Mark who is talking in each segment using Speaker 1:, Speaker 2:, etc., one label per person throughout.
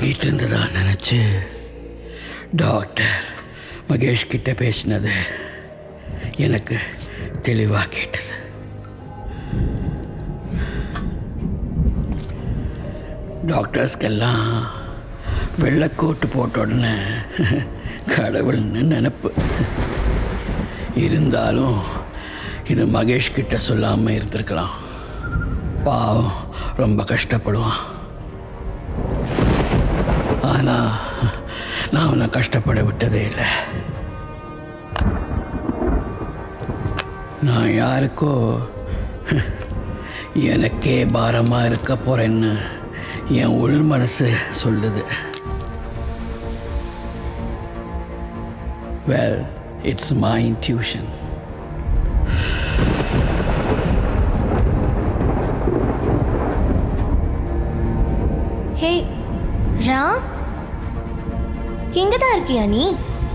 Speaker 1: தூங்கிட்டு இருந்ததா நினச்சி டாக்டர் மகேஷ் கிட்ட பேசினது எனக்கு தெளிவாக கேட்டது டாக்டர்ஸ்க்கெல்லாம் வெள்ளைக்கோட்டு போட்ட உடனே கடவுள்னு நினப்பு இருந்தாலும் இது மகேஷ் கிட்ட சொல்லாமல் இருந்திருக்கலாம் பாவம் ரொம்ப கஷ்டப்படுவான் ஆனால் நான் அவனை கஷ்டப்பட விட்டதே இல்லை நான் யாருக்கோ எனக்கே பாரமாக இருக்க போகிறேன்னு என் உள் மனசு சொல்லுது well it's my intuition
Speaker 2: hey Ram இங்க தான் இருக்கியா நீ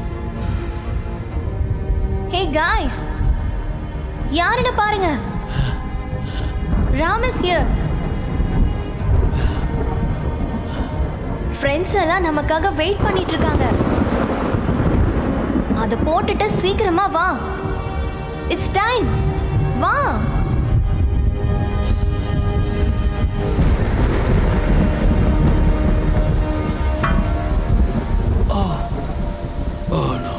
Speaker 2: ஹே காய்ஸ் யாருன்னு பாருங்க ராம் இஸ் ஹியர் ஃப்ரெண்ட்ஸ் எல்லாம் நமக்காக வெயிட் பண்ணிட்டு இருக்காங்க அதை போட்டுட்டு சீக்கிரமா வா இட்ஸ் டைம் வா
Speaker 1: Oh no.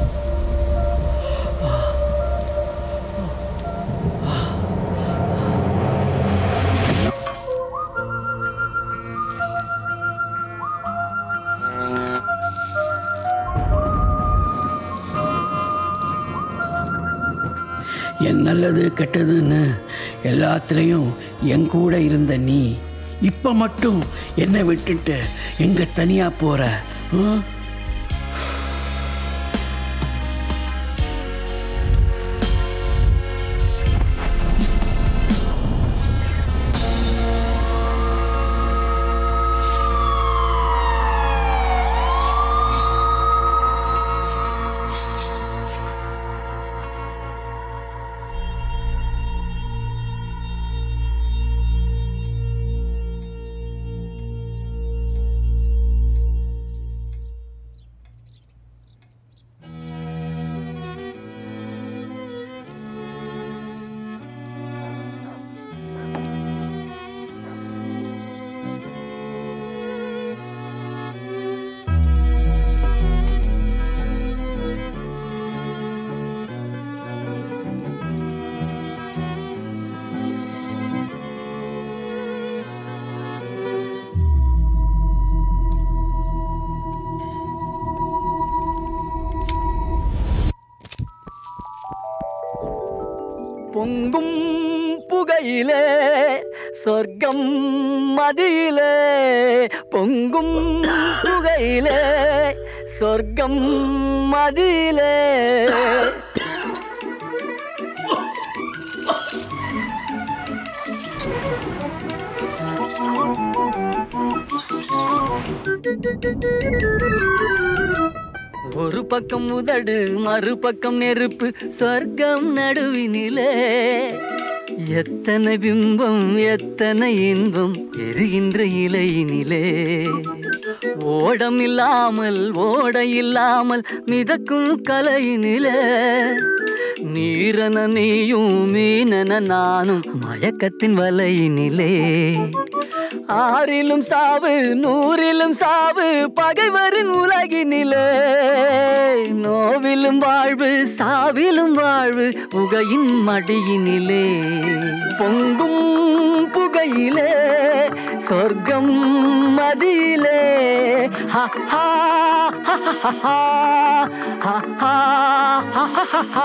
Speaker 1: என் நல்லது கெட்டதுன்னு எல்லாத்துலேயும் என் கூட இருந்த நீ இப்போ மட்டும் என்னை விட்டுட்டு எங்கே தனியாக போகிற
Speaker 3: பொங்கும் புகையிலே சொர்க்கம் மதியிலே பொங்கும் புகையிலே சொர்க்கம் மதியிலே ஒரு பக்கம் உதடு மறுபக்கம் நெருப்பு சொர்க்கம் நடுவினிலே எத்தனை பிம்பம் எத்தனை இன்பம் எரிகின்ற இலையினிலே ஓடம் இல்லாமல் ஓட இல்லாமல் மிதக்கும் கலையினிலே நீரன நீயும் மீனன நானும் மயக்கத்தின் வலையினிலே ஆறிலும் சாவு நூறிலும் சாவு பகைவரின் உலகினிலே நோவிலும் வாழ்வு சாவிலும் வாழ்வு புகையின் மடியினிலே பொங்கும் புகையிலே சொர்க்கம் மதியிலே ஹா ஹா ஹா ஹா ஹா ஹா ஹா ஹா ஹா ஹா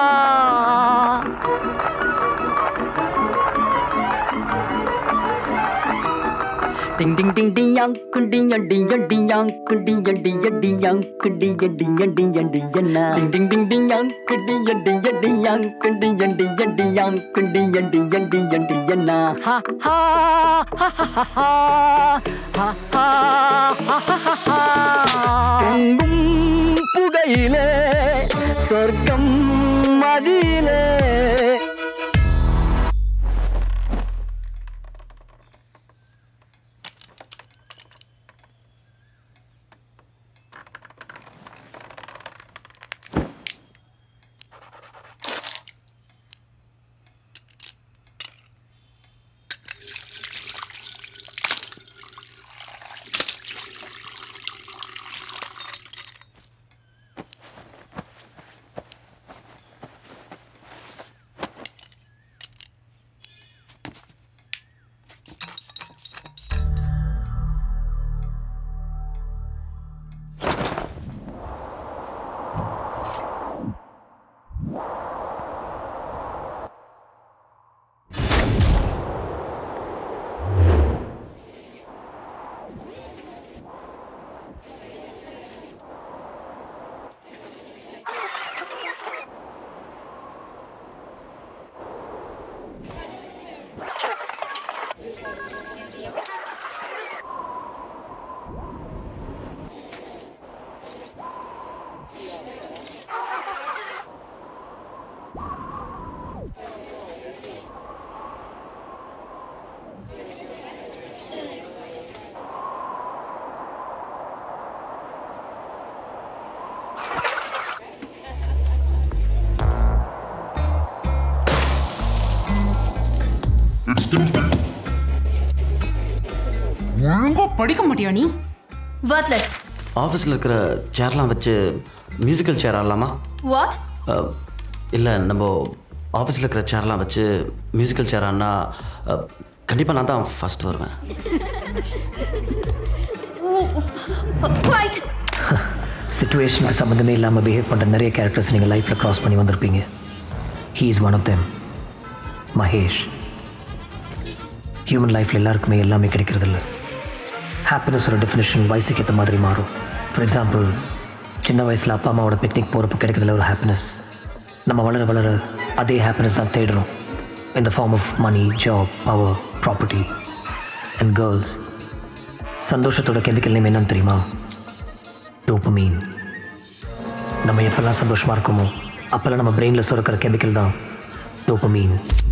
Speaker 3: Ding ding ding ding yang kun ding yang ding yang ding yang kun ding yang ding yang ding yang kun ding yang ding yang ding yang ding yang na ding ding ding ding yang kun ding yang ding yang ding yang kun ding yang ding yang ding yang kun ding yang ding yang ding yang ding yang na ha ha ha ha ha ha ha ha ha ha ha ha பொங்கும் புகையிலே சொர்க்கம் மதியிலே
Speaker 4: ஒழுங்கா படிக்க மாட்டியா நீ
Speaker 2: Worthless.
Speaker 5: ஆஃபீஸில் இருக்கிற சேர்லாம் வச்சு musical chair ஆடலாமா
Speaker 2: What?
Speaker 5: இல்லை நம்ம ஆஃபீஸில் இருக்கிற சேர்லாம் வச்சு மியூசிக்கல் சேர் ஆடினா கண்டிப்பாக நான் தான் ஃபஸ்ட் வருவேன்
Speaker 2: Quiet.
Speaker 6: சுச்சுவேஷனுக்கு சம்மந்தமே இல்லாமல் பிஹேவ் பண்ணுற நிறைய கேரக்டர்ஸ் நீங்கள் லைஃப்பில் க்ராஸ் பண்ணி வந்திருப்பீங்க he is one of them Mahesh human லைஃப்பில் எல்லாருக்குமே எல்லாமே கிடைக்கிறதில்ல ஹாப்பினஸோட டெஃபினேஷன் வயசுக்கு ஏற்ற மாதிரி மாறும் ஃபார் எக்ஸாம்பிள் சின்ன வயசில் அப்பா அம்மாவோட பிக்னிக் போகிறப்ப கிடைக்கிறதுல ஒரு ஹாப்பினஸ் நம்ம வளர வளர அதே ஹாப்பினஸ் தான் தேடுறோம் in the form of money, job, power, property and girls. சந்தோஷத்தோட கெமிக்கல் நேம் என்னன்னு தெரியுமா டோப்பமீன் நம்ம எப்பெல்லாம் சந்தோஷமாக இருக்கோமோ அப்போல்லாம் நம்ம பிரெயினில் சுரக்கிற கெமிக்கல் தான் டோப்பமீன்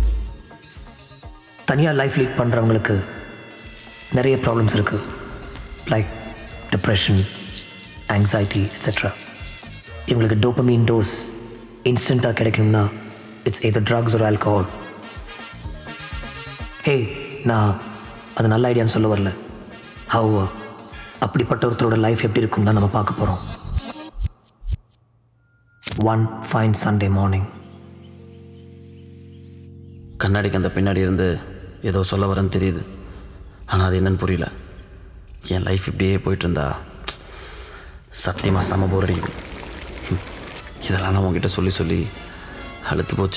Speaker 6: தனியாக லைஃப் லீட் பண்ணுறவங்களுக்கு நிறைய ப்ராப்ளம்ஸ் இருக்குது லைக் டிப்ரெஷன் ஆங்ஸைட்டி எட்ஸெட்ரா இவங்களுக்கு டோப்பமீன் டோஸ் இன்ஸ்டண்ட்டாக கிடைக்கணும்னா இட்ஸ் எதர் ட்ரக்ஸ் ஒரு ஆல்கஹால் ஹே நான் அது நல்ல ஐடியான்னு சொல்ல வரல ஹவ் அப்படிப்பட்ட ஒருத்தரோட லைஃப் எப்படி இருக்கும் தான் நம்ம பார்க்க போகிறோம் ஒன் ஃபைன் சண்டே மார்னிங்
Speaker 5: கண்ணாடிக்கு அந்த பின்னாடி இருந்து ஏதோ சொல்ல வரேன்னு தெரியுது ஆனால் அது என்னன்னு புரியல என் லைஃப் இப்படியே போயிட்டு இருந்தா சத்தியமாக செம போர் அடிக்குது ஹம். இதெல்லாம் நான் உங்ககிட்ட சொல்லி சொல்லி அழுத்து போச்சு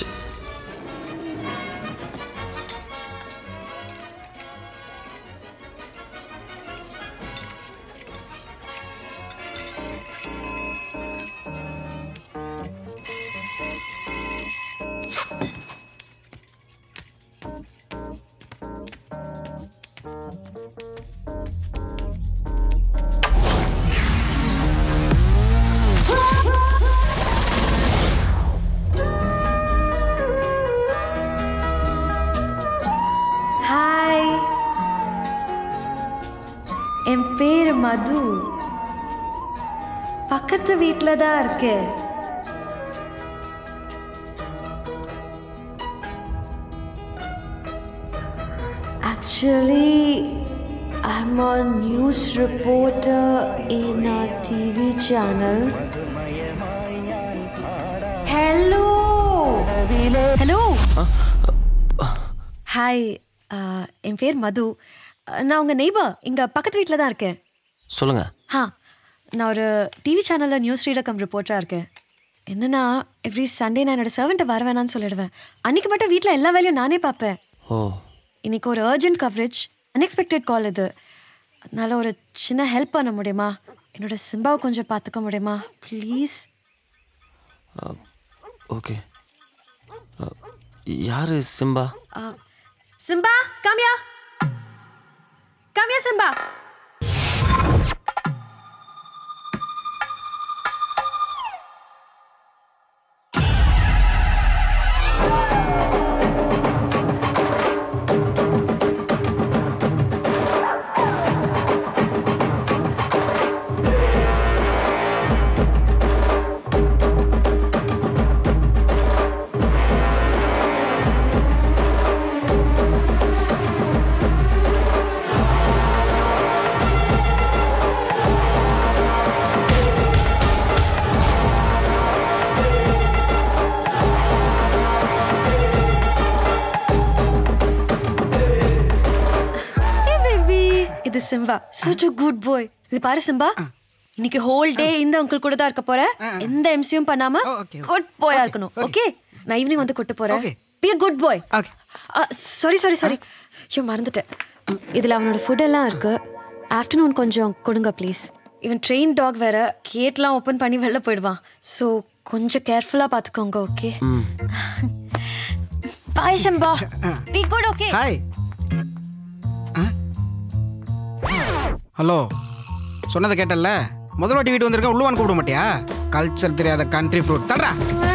Speaker 7: ஹாய் என் பேர் மது பக்கத்து வீட்டில் தான் இருக்கேன் actually I'm a news reporter in a TV channel hello hello hi என் பேர் மது அஹ், நான் உங்கள் நெய்பர் இங்கே பக்கத்து வீட்டில் தான் இருக்கேன்
Speaker 5: சொல்லுங்கள்
Speaker 7: ஹா நான் ஒரு டிவி சேனலில் நியூஸ் ரீடர் கம் ரிப்போர்ட்டராக இருக்கேன் என்னன்னா எவ்ரி சண்டே நான் என்னோட சர்வெண்ட்டை வர வேணாம்னு சொல்லிடுவேன் அன்னைக்கு மட்டும் வீட்டில் எல்லா வேலையும் நானே பார்ப்பேன்
Speaker 5: ஓ
Speaker 7: இன்னைக்கு ஒரு அர்ஜென்ட் கவரேஜ் அன்எக்ஸ்பெக்டட் கால் இது அதனால ஒரு சின்ன ஹெல்ப் பண்ண முடியுமா என்னோட சிம்பாவை கொஞ்சம் பார்த்துக்க முடியுமா ப்ளீஸ்
Speaker 5: ஓகே யார் சிம்பா
Speaker 7: சிம்பா காமியா காமியா சிம்பா ஏ பேபி இது Simba such a good boy இது பாரு சிம்பா இன்னைக்கு ஹோல் டே இந்த அங்கிள் கூட தான் இருக்க போற எந்த எம்சியும் பண்ணாம குட் பாயா இருக்கணும் ஓகே நான் ஈவினிங் வந்து கூட்டு போறேன் be a good boy sorry sorry sorry ஐயோ மறந்துட்டேன் இதுல அவனோட ஃபுட் எல்லாம் இருக்கு ஆஃப்டர்நூன் கொஞ்சம் கொடுங்க ப்ளீஸ் இவன் ட்ரெயின் டாக் வேற கேட்லாம் ஓப்பன் பண்ணி வெளில போயிடுவான் ஸோ கொஞ்சம் கேர்ஃபுல்லாக பார்த்துக்கோங்க okay bye Simba be good okay
Speaker 8: hi hello சொன்னதை கேட்டல்ல முதல் வாட்டி வீட்டு வந்திருக்கேன் உள்ளுவான் கூப்பிட மாட்டியா கல்ச்சர் தெரியாத கண்ட்ரி ஃப்ரூட் தர்றா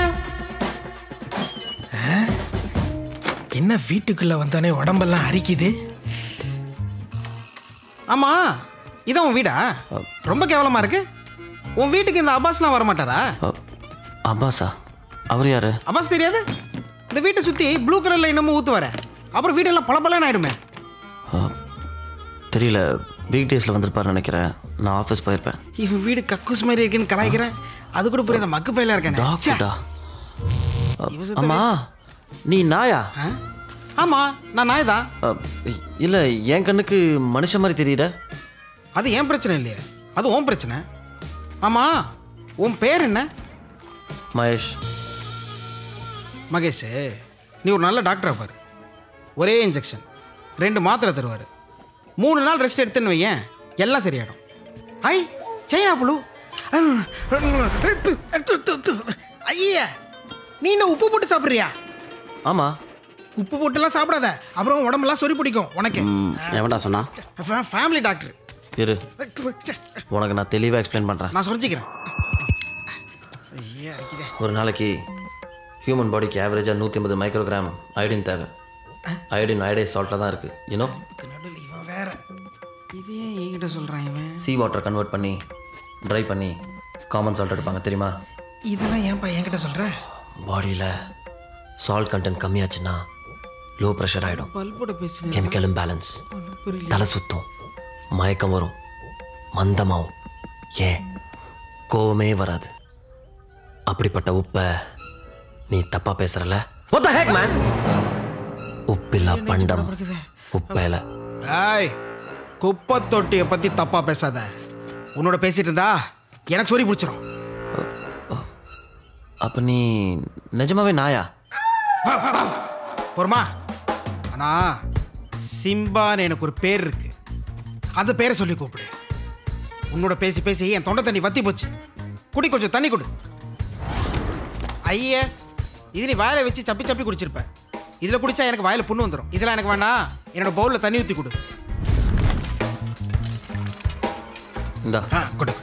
Speaker 9: என்ன வீட்டுக்குள்ள வந்தானே உடம்பெல்லாம் அரிக்குது
Speaker 8: ஆமா இதான் உன் வீடா ரொம்ப கேவலமா இருக்கு உன் வீட்டுக்கு இந்த அப்பாஸ்லாம் வர மாட்டாரா
Speaker 5: அப்பாஸா அவர் யாரு
Speaker 8: அப்பாஸ் தெரியாது இந்த வீட்டை சுத்தி ப்ளூ கலர்ல என்னமோ ஊத்து வர அப்புறம் வீடெல்லாம் பளபளன்னு ஆயிடுமே
Speaker 5: தெரியல வீக் டேஸில் வந்திருப்பாருன்னு நினைக்கிறேன் நான் ஆஃபீஸ் போயிருப்பேன்
Speaker 8: இவன் வீடு கக்கூஸ் மாதிரி இருக்குன்னு கலாய்க்கிறேன் அது கூட புரியாத மக்கு பையில இருக்கேன்
Speaker 5: டாக்டர்டா அம்மா நீ நாயா
Speaker 8: ஆமா நான் நாய் தான்
Speaker 5: இல்லை என் கண்ணுக்கு மனுஷன் மாதிரி தெரியுற
Speaker 8: அது ஏன் பிரச்சனை இல்லையே அது உன் பிரச்சனை ஆமா உன் பேர் என்ன
Speaker 5: மகேஷ்
Speaker 8: மகேஷ் நீ ஒரு நல்ல டாக்டரா பாரு ஒரே இன்ஜெக்ஷன் ரெண்டு மாத்திரை தருவார் மூணு நாள் ரெஸ்ட் எடுத்துன்னு வையேன் எல்லாம் சரியாயிடும் ஐ சைனா புழு ஐயா நீ என்ன உப்பு போட்டு சாப்பிட்றியா
Speaker 5: ஆமாம்
Speaker 8: உப்பு போட்டுலாம் சாப்பிடாத அப்புறம் உடம்பெல்லாம் சொறி பிடிக்கும் உனக்கு
Speaker 5: எவன்டா சொன்னா
Speaker 8: ஃபேமிலி டாக்டர்
Speaker 5: இரு உனக்கு நான் தெளிவாக எக்ஸ்பிளைன் பண்ணுறேன்
Speaker 8: நான் சொல்லிக்கிறேன் ஐயா அடிக்குதே
Speaker 5: ஒரு நாளைக்கு ஹியூமன் பாடிக்கு ஆவரேஜாக நூற்றி ஐம்பது மைக்ரோகிராம் அயோடின் தேவை அயோடின் அயோடைஸ் சால்ட்டாக தான் இருக்குது யூனோ
Speaker 8: நடுவில் இவன் வேற இது ஏன் என்கிட்ட சொல்கிறான் இவன்
Speaker 5: சீ வாட்டரை கன்வெர்ட் பண்ணி ட்ரை பண்ணி காமன் சால்ட் எடுப்பாங்க தெரியுமா
Speaker 8: இதெல்லாம் ஏன்ப்பா என்கிட்ட சொல்கிற
Speaker 5: பாடியில் சால்ட் கண்டென்ட் கம்மியாச்சுன்னா லோ ப்ரெஷர் ஆகிடும்
Speaker 8: பல்போட பேசுகிறேன்
Speaker 5: கெமிக்கல் இம்பேலன்ஸ் தலை சுத்தும் மயக்கம் வரும் மந்தமாகும் ஏன் கோவமே வராது அப்படிப்பட்ட உப்பை நீ தப்பா பேசுறல What the heck, man? உப்பில்லா பண்டம் உப்பேல
Speaker 8: ஏய் குப்பை தொட்டியை பற்றி தப்பாக பேசாத உன்னோட பேசிட்டு இருந்தா எனக்கு சொறி பிடிச்சிரும்
Speaker 5: அப்ப நீ நிஜமாவே நாயா
Speaker 8: போருமா ஆனா சிம்பான்னு எனக்கு ஒரு பேர் இருக்கு அந்த பேரை சொல்லி கூப்பிடு உன்னோட பேசி பேசி என் தொண்டை தண்ணி வத்தி போச்சு குடி கொஞ்சம் தண்ணி கொடு ஐய இது நீ வாயில வச்சு சப்பி சப்பி குடிச்சிருப்ப இதுல குடிச்சா எனக்கு வாயில புண்ணு வந்துடும் இதெல்லாம் எனக்கு வேணாம் என்னோட பவுல்ல தண்ணி ஊத்தி கொடு
Speaker 5: இந்தா
Speaker 8: ஆ கொடு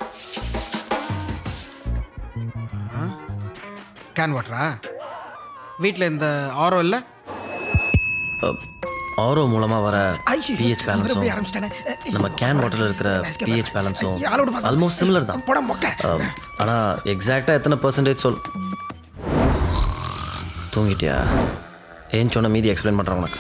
Speaker 8: கேன் வாட்டரா வீட்டில் இந்த ஆரோ இல்லை
Speaker 5: ஆரோ மூலமா வர
Speaker 8: ஐயோ,
Speaker 5: பிஹெச்
Speaker 8: மறுபடியும்
Speaker 5: பேலன்ஸும்
Speaker 8: ஆரம்பிச்சிட்டானே.
Speaker 5: நம்ம கேன் வாட்டர்ல இருக்கிற பிஹெச் பேலன்ஸும்
Speaker 8: ஐயா, ஆளோட பாசம்.
Speaker 5: ஆல்மோஸ்ட் சிமிலர் தான்
Speaker 8: போட மொக்க
Speaker 5: அஹ், ஆனா எக்ஸாக்டா எத்தனை பர்சன்டேஜ் சொல் தூங்கிட்டியா ஏன் சொன்ன மீதி எக்ஸ்பிளைன் பண்றேன் உனக்கு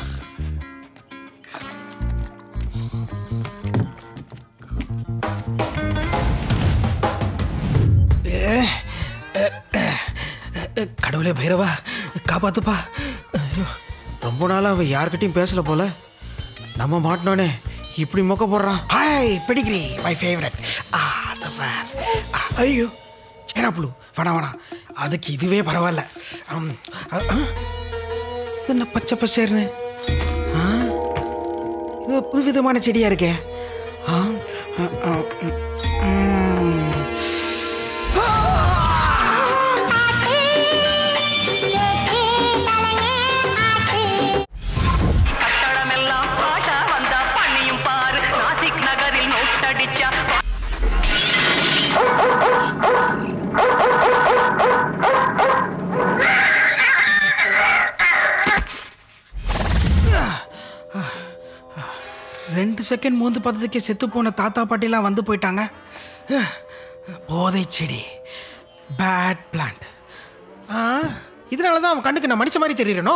Speaker 8: கடவுளே பைரவா காப்பாத்துப்பா ஐயோ, ரொம்ப நாளாக அவன் யார்கிட்டயும் பேசல போல நம்ம மாட்டினோனே இப்படி மொக்க போடுறான் ஹாய் பிடிக்கிறி மை ஃபேவரட் ஆ சஃபார் ஆ, ஐயோ சேனா புழு வேணாம் வேணாம் அதுக்கு இதுவே பரவாயில்ல ஆம், அ, ஆ, இது என்ன பச்சை பச்சைன்னு ஆ இது புது விதமான செடியா இருக்கே ஆ ஆ, ஆ, ம், ம்.
Speaker 4: கட்டடமெல்லாம் பாஷா வந்தா பண்ணியும் பாரு நாசிக் நகரில் நோட்டடிச்சா
Speaker 8: ரெண்டு செகண்ட் மூந்து பார்த்ததுக்கே செத்து போன தாத்தா பாட்டிலாம் வந்து போயிட்டாங்க அஹ், போதை செடி பேட் பிளான்ட் இதனால தான் அவன் கண்ணுக்கு நான் மனுஷ மாதிரி தெரியறனோ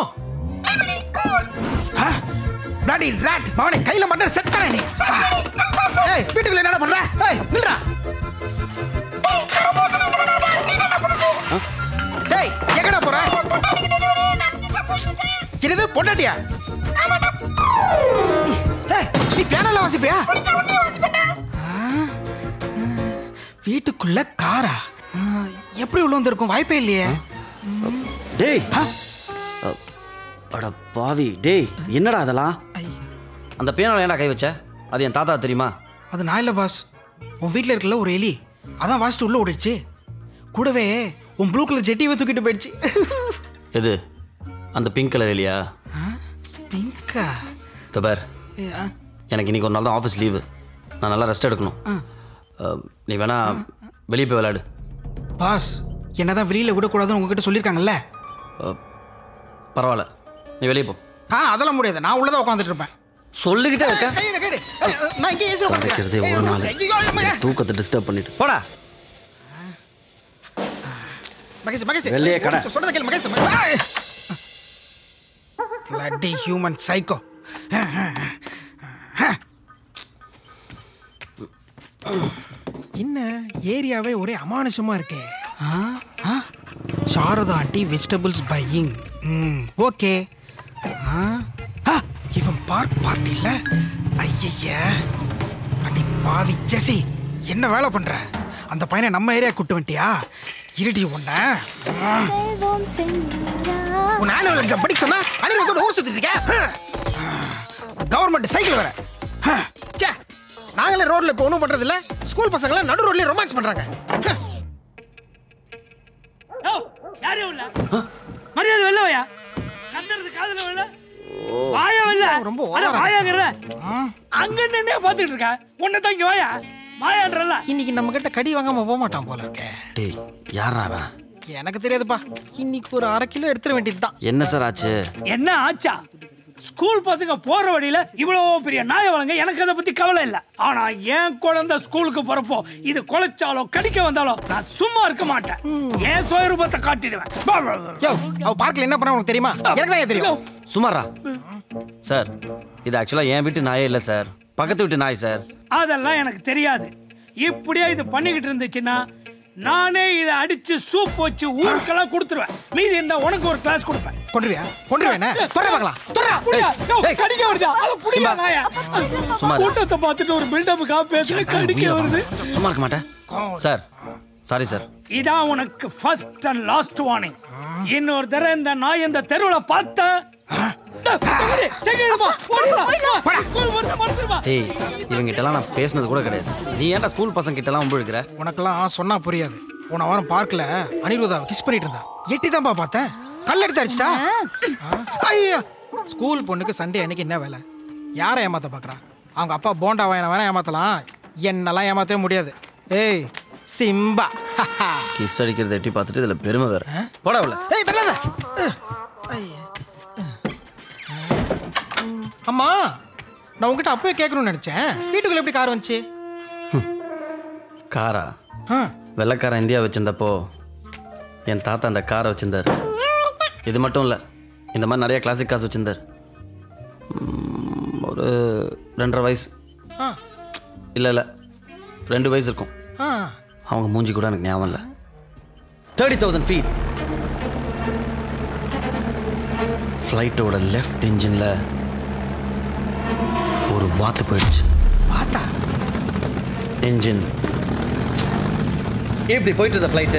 Speaker 8: பிளாடி ராட் அவனை கையில மட்டும் செட் தரேன் நீ ஏய் வீட்டுக்குள்ள என்ன பண்ற ஏய் நில்றா டேய் எங்கடா போற என்னது பொண்டாட்டியா ஏய், நீ பியானோல வாசிப்பியா ஆ, ஆ, வீட்டுக்குள்ள காரா ஆ, எப்படி உள்ள வந்திருக்கும் வாய்ப்பே இல்லையே
Speaker 5: டேய் அஹ், அட பாவி டேய் என்னடா அதெல்லாம் அந்த பேனால ஏன்டா கை வச்ச அது என் தாத்தா தெரியுமா
Speaker 8: அது நான் இல்லை பாஸ் உன் வீட்டில் இருக்கல ஒரு எலி அதான் வாசிட்டு உள்ள ஓடிடுச்சு கூடவே உன் ப்ளூ கலர் ஜெட்டியை தூக்கிட்டு போயிடுச்சு
Speaker 5: எது அந்த பிங்க் கலர் இல்லையா
Speaker 8: பிங்கா
Speaker 5: தபார் எனக்கு இன்னைக்கு ஒரு நாள் தான் ஆஃபீஸ் லீவு நான் நல்லா ரெஸ்ட் எடுக்கணும் அஹ், நீ வேணா வெளியே போய் விளையாடு
Speaker 8: பாஸ் என்னதான் வெளியில விடக்கூடாதுன்னு உங்ககிட்ட சொல்லியிருக்காங்கல்ல
Speaker 5: அஹ், பரவாயில்ல நீ வெளியே போ
Speaker 8: ஆ அதெல்லாம் முடியாது நான் உள்ளதான் உட்காந்துட்டு இருப்பேன்
Speaker 5: சொல்லிக்கிட்டே இருக்க
Speaker 8: கையில கையில ஏய், நான் இங்கே ஏசில்
Speaker 5: கிடைக்கிறதே ஒரு நாள் என் தூக்கத்தை டிஸ்டர்ப் பண்ணிட்டு போடா
Speaker 8: மகேஷ் மகேஷ்
Speaker 5: வெளியே கடை.
Speaker 8: சொல்றத கேளு மகேஷ் பிளட்டி ஹியூமன் சைக்கோ
Speaker 9: ஏரியாவே ஒரே அமானுஷமா இருக்கே ஆ? ஆ? Sharada aunty vegetables buying hmm okay ஆ? ஆ, இவன் பார்க் பார்ட்டி இல்ல ஐயய்ய அடி பாவி ஜெசி என்ன வேலை பண்ற அந்த பையனை நம்ம ஏரியா கூட்டு வந்துட்டியா இருடி உன்ன
Speaker 2: செல்வம் சென்றா
Speaker 9: உன் ஆனுவல் எக்ஸாம் படிக்க சொன்னா அனிருத்தோட ஊர் சுத்திட்டு இருக்க கவர்மெண்ட் சைக்கிள் வேற ஆ, ச்சே நாங்களே ரோட்ல இப்போ ஒன்றும் பண்றது இல்ல ஸ்கூல் பசங்களாம் நடு ரோட்லயே ரொமான்ஸ் பண்றாங்க
Speaker 10: யாரு உள்ள மரியாதை வெளில வாயா கத்துறது காதுல வெளில வாயா வெளில
Speaker 9: ரொம்ப
Speaker 10: அட
Speaker 9: ஓவரா
Speaker 10: வாயாங்கற அங்க நின்னே பாத்துட்டு இருக்க உன்னை தான் இங்க வாயா வாயான்றல
Speaker 9: இன்னைக்கு நம்ம கிட்ட கடி வாங்காம போக மாட்டான் போல இருக்கே
Speaker 5: டேய் யாரா அவன்
Speaker 9: எனக்கு தெரியாதுப்பா இன்னைக்கு ஒரு அரை கிலோ எடுத்துட வேண்டியதுதான்
Speaker 5: என்ன சார் ஆச்சு
Speaker 10: என்ன ஆச்சா ஸ்கூல் பசங்க போற வழியில இவ்வளவு பெரிய நாய வளங்க எனக்கு அதை பத்தி கவலை இல்ல ஆனா என் குழந்தை ஸ்கூலுக்கு போறப்போ இது குலைச்சாலோ கடிக்க வந்தாலோ நான் சும்மா இருக்க மாட்டேன் என் சுயரூபத்தை காட்டிடுவேன் பா, பா, பா.
Speaker 9: யோ அவ பார்க்ல என்ன பண்ண உனக்கு தெரியுமா எனக்கு தான் தெரியும்
Speaker 5: சுமாரா சார் இது ஆக்சுவலாக என் வீட்டு நாயே இல்லை சார் பக்கத்து வீட்டு நாய் சார்
Speaker 10: அதெல்லாம் எனக்கு தெரியாது இப்படியே இது பண்ணிக்கிட்டு இருந்துச்சுன்னா நானே இதை அடிச்சு சூப் வச்சு ஊருக்கெல்லாம் கொடுத்துருவேன் மீதி இந்த உனக்கு ஒரு கிளாஸ் கொடுப்பேன்
Speaker 9: கொண்டுருவியா கொண்டுருவேன் என்ன தொட பார்க்கலாம்
Speaker 10: தொடுறா, புடியா. யோ,
Speaker 5: ஏய்.
Speaker 10: கடிக்க வருதா அத புடியா நாயா
Speaker 5: சும்மா இரு.
Speaker 10: கூட்டத்தை பார்த்துட்டு ஒரு பில்டப்புக்காக பேசுற கடிக்க வருது
Speaker 5: சும்மா இருக்க மாட்டேன் சார் சாரி சார்
Speaker 10: இதான் உனக்கு ஃபர்ஸ்ட் அண்ட் லாஸ்ட் வார்னிங் இன்னொரு தடவை இந்த நாய் இந்த தெருவுல பார்த்த
Speaker 5: டேய் இவங்கிட்டலாம் நான் பேசுனது கூட கிடையாது நீ ஏன்டா ஸ்கூல் பசங்க கிட்டலாம் உம்பிழுக்கிற
Speaker 9: உனக்கெல்லாம் சொன்னா புரியாது போன வாரம் பார்க்ல அனிருதாவை கிஸ் பண்ணிட்டு இருந்தா எட்டி தான்ப்பா பார்த்தேன் கல் எடுத்து அடிச்சிட்டா ஐயா ஸ்கூல் பொண்ணுக்கு சண்டே அன்னைக்கு என்ன வேலை யாரை ஏமாத்த பார்க்கறா அவங்க அப்பா போண்டா வாயனை வேணா ஏமாத்தலாம் என்னெல்லாம் ஏமாத்தவே முடியாது ஏய் சிம்பா
Speaker 5: கிஸ் அடிக்கிறத எட்டி பார்த்துட்டு இதில் பெருமை வேற போடா உள்ள
Speaker 9: ஏய் தள்ளாத அஹ், ஐயா. அம்மா நான் உங்ககிட்ட அப்பவே கேட்கணும்னு நினைச்சேன் வீட்டுக்குள்ள எப்படி கார் வந்துச்சு
Speaker 5: காரா
Speaker 9: ஆ
Speaker 5: வெள்ளைக்காரன் இந்தியா வச்சிருந்தப்போ என் தாத்தா அந்த காரை வச்சிருந்தார் இது மட்டும் இல்லை இந்த மாதிரி நிறைய கிளாசிக் காசு வச்சிருந்தார் ம், ஒரு ரெண்டரை வயசு
Speaker 9: ஆ
Speaker 5: இல்லை இல்லை ரெண்டு வயசு இருக்கும்
Speaker 9: ஆ
Speaker 5: அவங்க மூஞ்சி கூட எனக்கு ஞாபகம் இல்லை தேர்ட்டி தௌசண்ட் ஃபீட் ஃப்ளைட்டோட லெஃப்ட் இன்ஜினில் ஒரு வாத்து போயிடுச்சு
Speaker 9: பார்த்தா
Speaker 5: இன்ஜின் இப்படி போயிட்டு இருந்த flight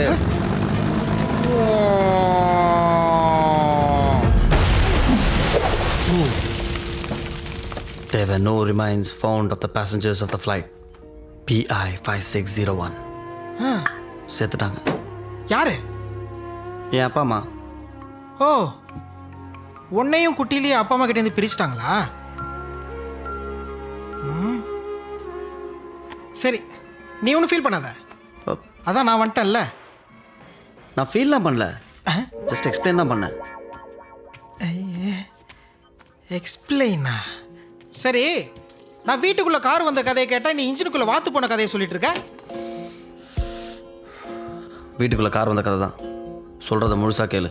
Speaker 5: There were no remains found of the passengers of the flight. PI 5601. செத்துட்டாங்க
Speaker 9: யாரு
Speaker 5: என் அப்பா அம்மா
Speaker 9: ஓ உன்னையும் குட்டிலேயே அப்பா அம்மா கிட்ட இருந்து பிரிச்சிட்டாங்களா ம். சரி நீ ஒன்றும் ஃபீல் பண்ணாத
Speaker 5: அப்-
Speaker 9: அதான் நான் வந்துட்டேன்ல
Speaker 5: நான் ஃபீல்லாம் பண்ணல ஜஸ்ட் எக்ஸ்பிளைன் தான் பண்ணேன்
Speaker 9: எக்ஸ்பிளைனா சரி நான் வீட்டுக்குள்ள கார் வந்த கதையை கேட்டா நீ இன்ஜினுக்குள்ள வாத்து போன கதையை சொல்லிட்டு இருக்க
Speaker 5: வீட்டுக்குள்ளே கார் வந்த கதை தான் சொல்கிறத முழுசாக கேளு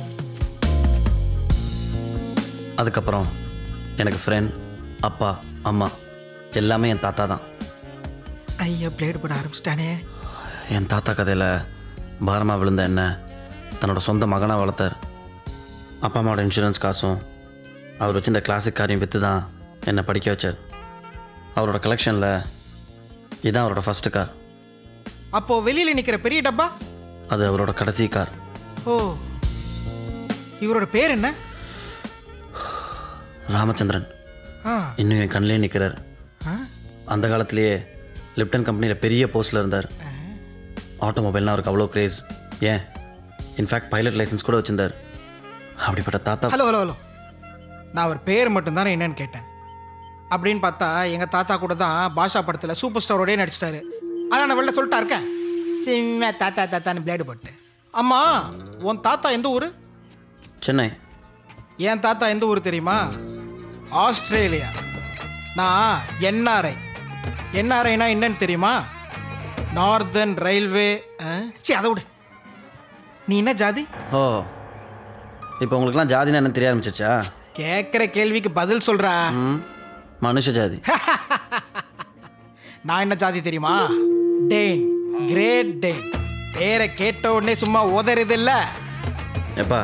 Speaker 5: அதுக்கப்புறம் எனக்கு ஃப்ரெண்ட் அப்பா அம்மா எல்லாமே என் தாத்தா தான்
Speaker 9: ஐயா பிளேடு போட ஆரம்பிச்சிட்டானே
Speaker 5: என் தாத்தா கதையில் பாரமாக விழுந்த என்ன தன்னோட சொந்த மகனாக வளர்த்தார் அப்பா அம்மாவோட இன்சூரன்ஸ் காசும் அவர் வச்சிருந்த கிளாசிக் காரையும் விற்று தான் என்னை படிக்க வச்சார் அவரோட கலெக்ஷனில் இதுதான் அவரோட ஃபஸ்ட்டு கார்
Speaker 9: அப்போ வெளியில நிக்கிற பெரிய டப்பா
Speaker 5: அது அவரோட கடைசி கார்
Speaker 9: ஓ இவரோட பேர் என்ன
Speaker 5: ராமச்சந்திரன்
Speaker 9: ஆ
Speaker 5: இன்னும் என் கண்ணிலே நிற்கிறார்
Speaker 9: ஆ?
Speaker 5: அந்த காலத்திலேயே லிப்டன் கம்பெனியில் பெரிய போஸ்ட்டில் இருந்தார் ஆட்டோமொபைல்னால் அவருக்கு அவ்வளோ கிரேஸ் ஏன் இன்ஃபேக்ட் பைலட் லைசன்ஸ் கூட வச்சிருந்தார் அப்படிப்பட்ட தாத்தா
Speaker 9: ஹலோ ஹலோ ஹலோ நான் அவர் பேர் மட்டும்தானே என்னன்னு கேட்டேன் அப்படின்னு பார்த்தா எங்கள் தாத்தா கூட தான் பாஷா படத்தில் சூப்பர் ஸ்டாரோடய நடிச்சிட்டாரு அதான் நான் வெளில சொல்லிட்டா இருக்கேன் சிம்ம தாத்தா தாத்தான்னு பிளேடு போட்டு அம்மா உன் தாத்தா எந்த ஊர்
Speaker 5: சென்னை
Speaker 9: என் தாத்தா எந்த ஊர் தெரியுமா ஆஸ்திரேலியா நான் என்ஆர்ஐ என்ஆர்ஐனா என்னன்னு தெரியுமா நார்தர்ன் ரயில்வே சி அதை விடு நீ என்ன ஜாதி
Speaker 5: ஓ இப்போ உங்களுக்குலாம் ஜாதினா என்ன தெரிய ஆரம்பிச்சிருச்சா
Speaker 9: கேட்குற கேள்விக்கு பதில் சொல்றா
Speaker 5: ம் மனுஷ ஜாதி
Speaker 9: நான் என்ன ஜாதி தெரியுமா டேன் கிரேட் டேன் பேரை கேட்ட உடனே சும்மா உதறது இல்ல
Speaker 5: எப்பா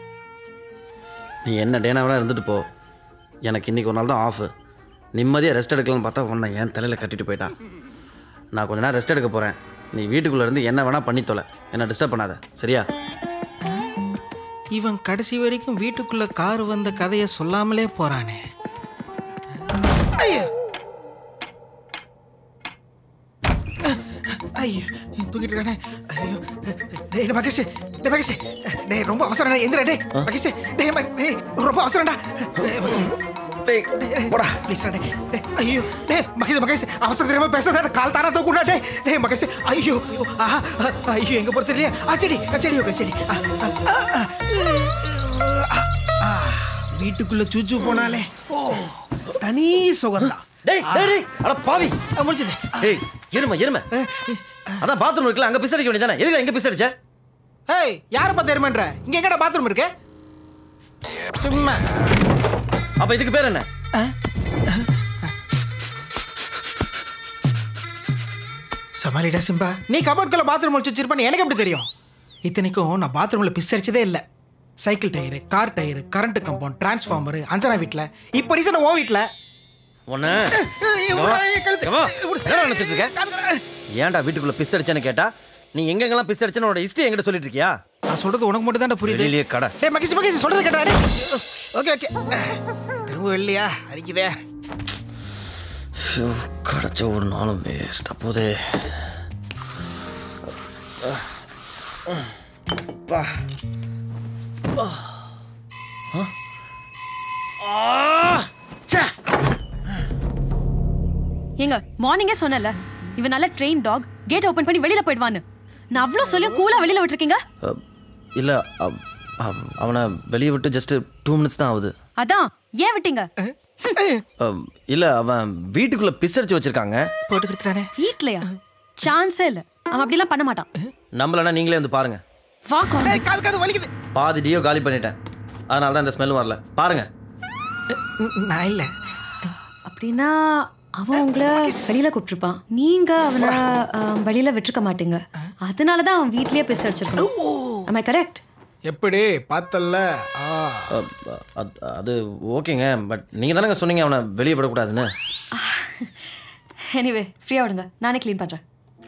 Speaker 5: நீ என்ன டேனாவெலாம் இருந்துட்டு போ எனக்கு இன்னைக்கு ஒரு நாள் தான் ஆஃபு நிம்மதியாக ரெஸ்ட் எடுக்கலாம்னு பார்த்தா உன்னை என் தலையில் கட்டிட்டு போயிட்டா நான் கொஞ்ச நேரம் ரெஸ்ட் எடுக்க போகிறேன் நீ வீட்டுக்குள்ளே இருந்து என்ன வேணால் பண்ணி தொலை என்ன டிஸ்டர்ப் பண்ணாத சரியா
Speaker 9: இவன் கடைசி வரைக்கும் வீட்டுக்குள்ள கார் வந்த கதையை சொல்லாமலே போறானே ஐயோ ஐயோ தூக்கிட்டு இருக்கானே ஐயோ டேய் மகேஷ் டேய் மகேஷ் டேய் ரொம்ப அவசரம் எந்திரா டேய் மகேஷ் டேய் ம- டேய் ரொம்ப அவசரம்டா டேய் மகேஷ் டேய் போடா ப்ளீஸ் டேய் டேய், ஐயோ டேய் மகேஷ் மகேஷ் அவசரம் தெரியாம பேசாத கால் தானா தூக்குடா டேய் டேய் மகேஷ் ஐயோ ஐயோ ஆஹா ஐயோ எங்க போறது தெரியல ஆ செடி ஆ செடி ஓகே செடி ஆ, ஆ, ஆ, ஆ. ஆ, வீட்டுக்குள்ள சுச்சு போனாலே ஓ தனி சுகம்தான்
Speaker 5: டேய் டேய் டேய் அட பாவி
Speaker 9: முடிச்சது
Speaker 5: டேய் எருமை எருமை அதான் பாத்ரூம் இருக்குல்ல அங்கே பிஸ் அடிக்க வேண்டியதானே எதுக்கு எங்கே பிஸ் அடிச்ச
Speaker 9: ஏய் யாரை பார்த்து எருமன்ற இங்க எங்கடா பாத்ரூம் இருக்கு சும்மா
Speaker 5: அப்போ இதுக்கு பேர் என்ன
Speaker 9: சமாளிடா சிம்பா நீ கபோர்ட்குள்ள பாத்ரூம் முடிச்சு வச்சிருப்பான்னு எனக்கு எப்படி தெரியும் இத்தனைக்கும் நான் பாத்ரூம்ல பிஸ் அடிச்சதே இல்லை cycle tyre car tyre current compound transformer Anjana வீட்டில் இப்போ ரீசன் ஓ வீட்டில்
Speaker 5: ஒன்று என்ன நினைச்சிட்டு இருக்க ஏன்டா வீட்டுக்குள்ள பிஸ் அடிச்சேன்னு கேட்டா நீ எங்கெங்கெல்லாம் பிஸ் அடிச்சேன்னு உன்னோட ஹிஸ்ட்ரி என்கிட்ட சொல்லிட்டு இருக்கியா
Speaker 9: நான் சொல்றது உனக்கு மட்டும் தான் புரியுது
Speaker 5: வெளியிலேயே கடை
Speaker 9: டேய் மகேஷ் மகேஷ் சொல்றது கேட்டா ஓகே ஓகே திரும்ப இல்லையா அடிக்குதே
Speaker 5: ஐயோ, கிடைச்ச ஒரு நாளும் வேஸ்ட் அப்போதே பா
Speaker 7: ஏங்க மார்னிங்கே சொன்னல இவன் நல்ல ட்ரெயின் டாக் கேட் ஓபன் பண்ணி வெளியில போயிடுவான்னு நான் அவ்வளோ சொல்லியும் கூலா வெளியில விட்டுருக்கீங்க
Speaker 5: இல்லை அவனை வெளியே விட்டு ஜஸ்ட் டூ மினிட்ஸ் தான் ஆகுது
Speaker 7: அதான் ஏன் விட்டீங்க
Speaker 5: இல்லை அவன் வீட்டுக்குள்ள பிஸ் அடிச்சு வச்சிருக்காங்க
Speaker 9: போட்டு கொடுத்துட்டானே
Speaker 7: வீட்லயா சான்ஸே இல்ல அவன் அப்படிலாம் பண்ண மாட்டான்
Speaker 5: நம்மளனா நீங்களே வந்து பாருங்க
Speaker 7: வா கார்த்தி.
Speaker 9: காது காது வலிக்குது
Speaker 5: பாதி டியோ காலி பண்ணிட்டேன் அதனால தான் இந்த ஸ்மெல் வரல பாருங்க
Speaker 9: நான் இல்லை
Speaker 7: அப்படின்னா அவன் உங்களை வெளியில கூப்பிட்டுருப்பான் நீங்க அவனை ஆம், வெளியில விட்டுருக்க மாட்டீங்க அதனால தான் அவன் வீட்லயே பேச வச்சிருக்கான் am I கரெக்ட்
Speaker 9: எப்படி பார்த்தல்ல ஆ
Speaker 5: அஹ், அது- அது ஓகேங்க பட் நீங்கள் தானங்க சொன்னீங்க அவனை வெளியே விடக்கூடாதுன்னு
Speaker 7: எனிவே ஃப்ரீயா விடுங்க நானே க்ளீன் பண்றேன்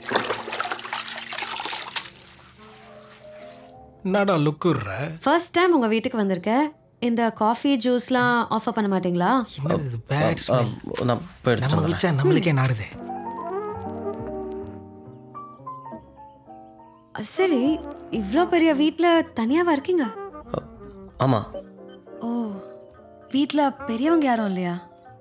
Speaker 9: என்னடா லுக்குற
Speaker 7: ஃபர்ஸ்ட் டைம் உங்க வீட்டுக்கு வந்திருக்கேன் இந்த காஃபி ஜூஸ்லாம் ஆஃபர் பண்ண மாட்டீங்களா
Speaker 9: என்னது இது பேட் ஸ்மெல்
Speaker 5: அஹ், நான் போய் எடுத்துட்டு
Speaker 9: நம்ம
Speaker 5: வந்துடுறேன்.
Speaker 9: வச்சா நம்மளுக்கே நாறுது
Speaker 7: சரி இவ்வளோ பெரிய வீட்டில் தனியாவா இருக்கீங்க
Speaker 5: ஆமாம்
Speaker 7: ஓ வீட்டில் பெரியவங்க யாரும் இல்லையா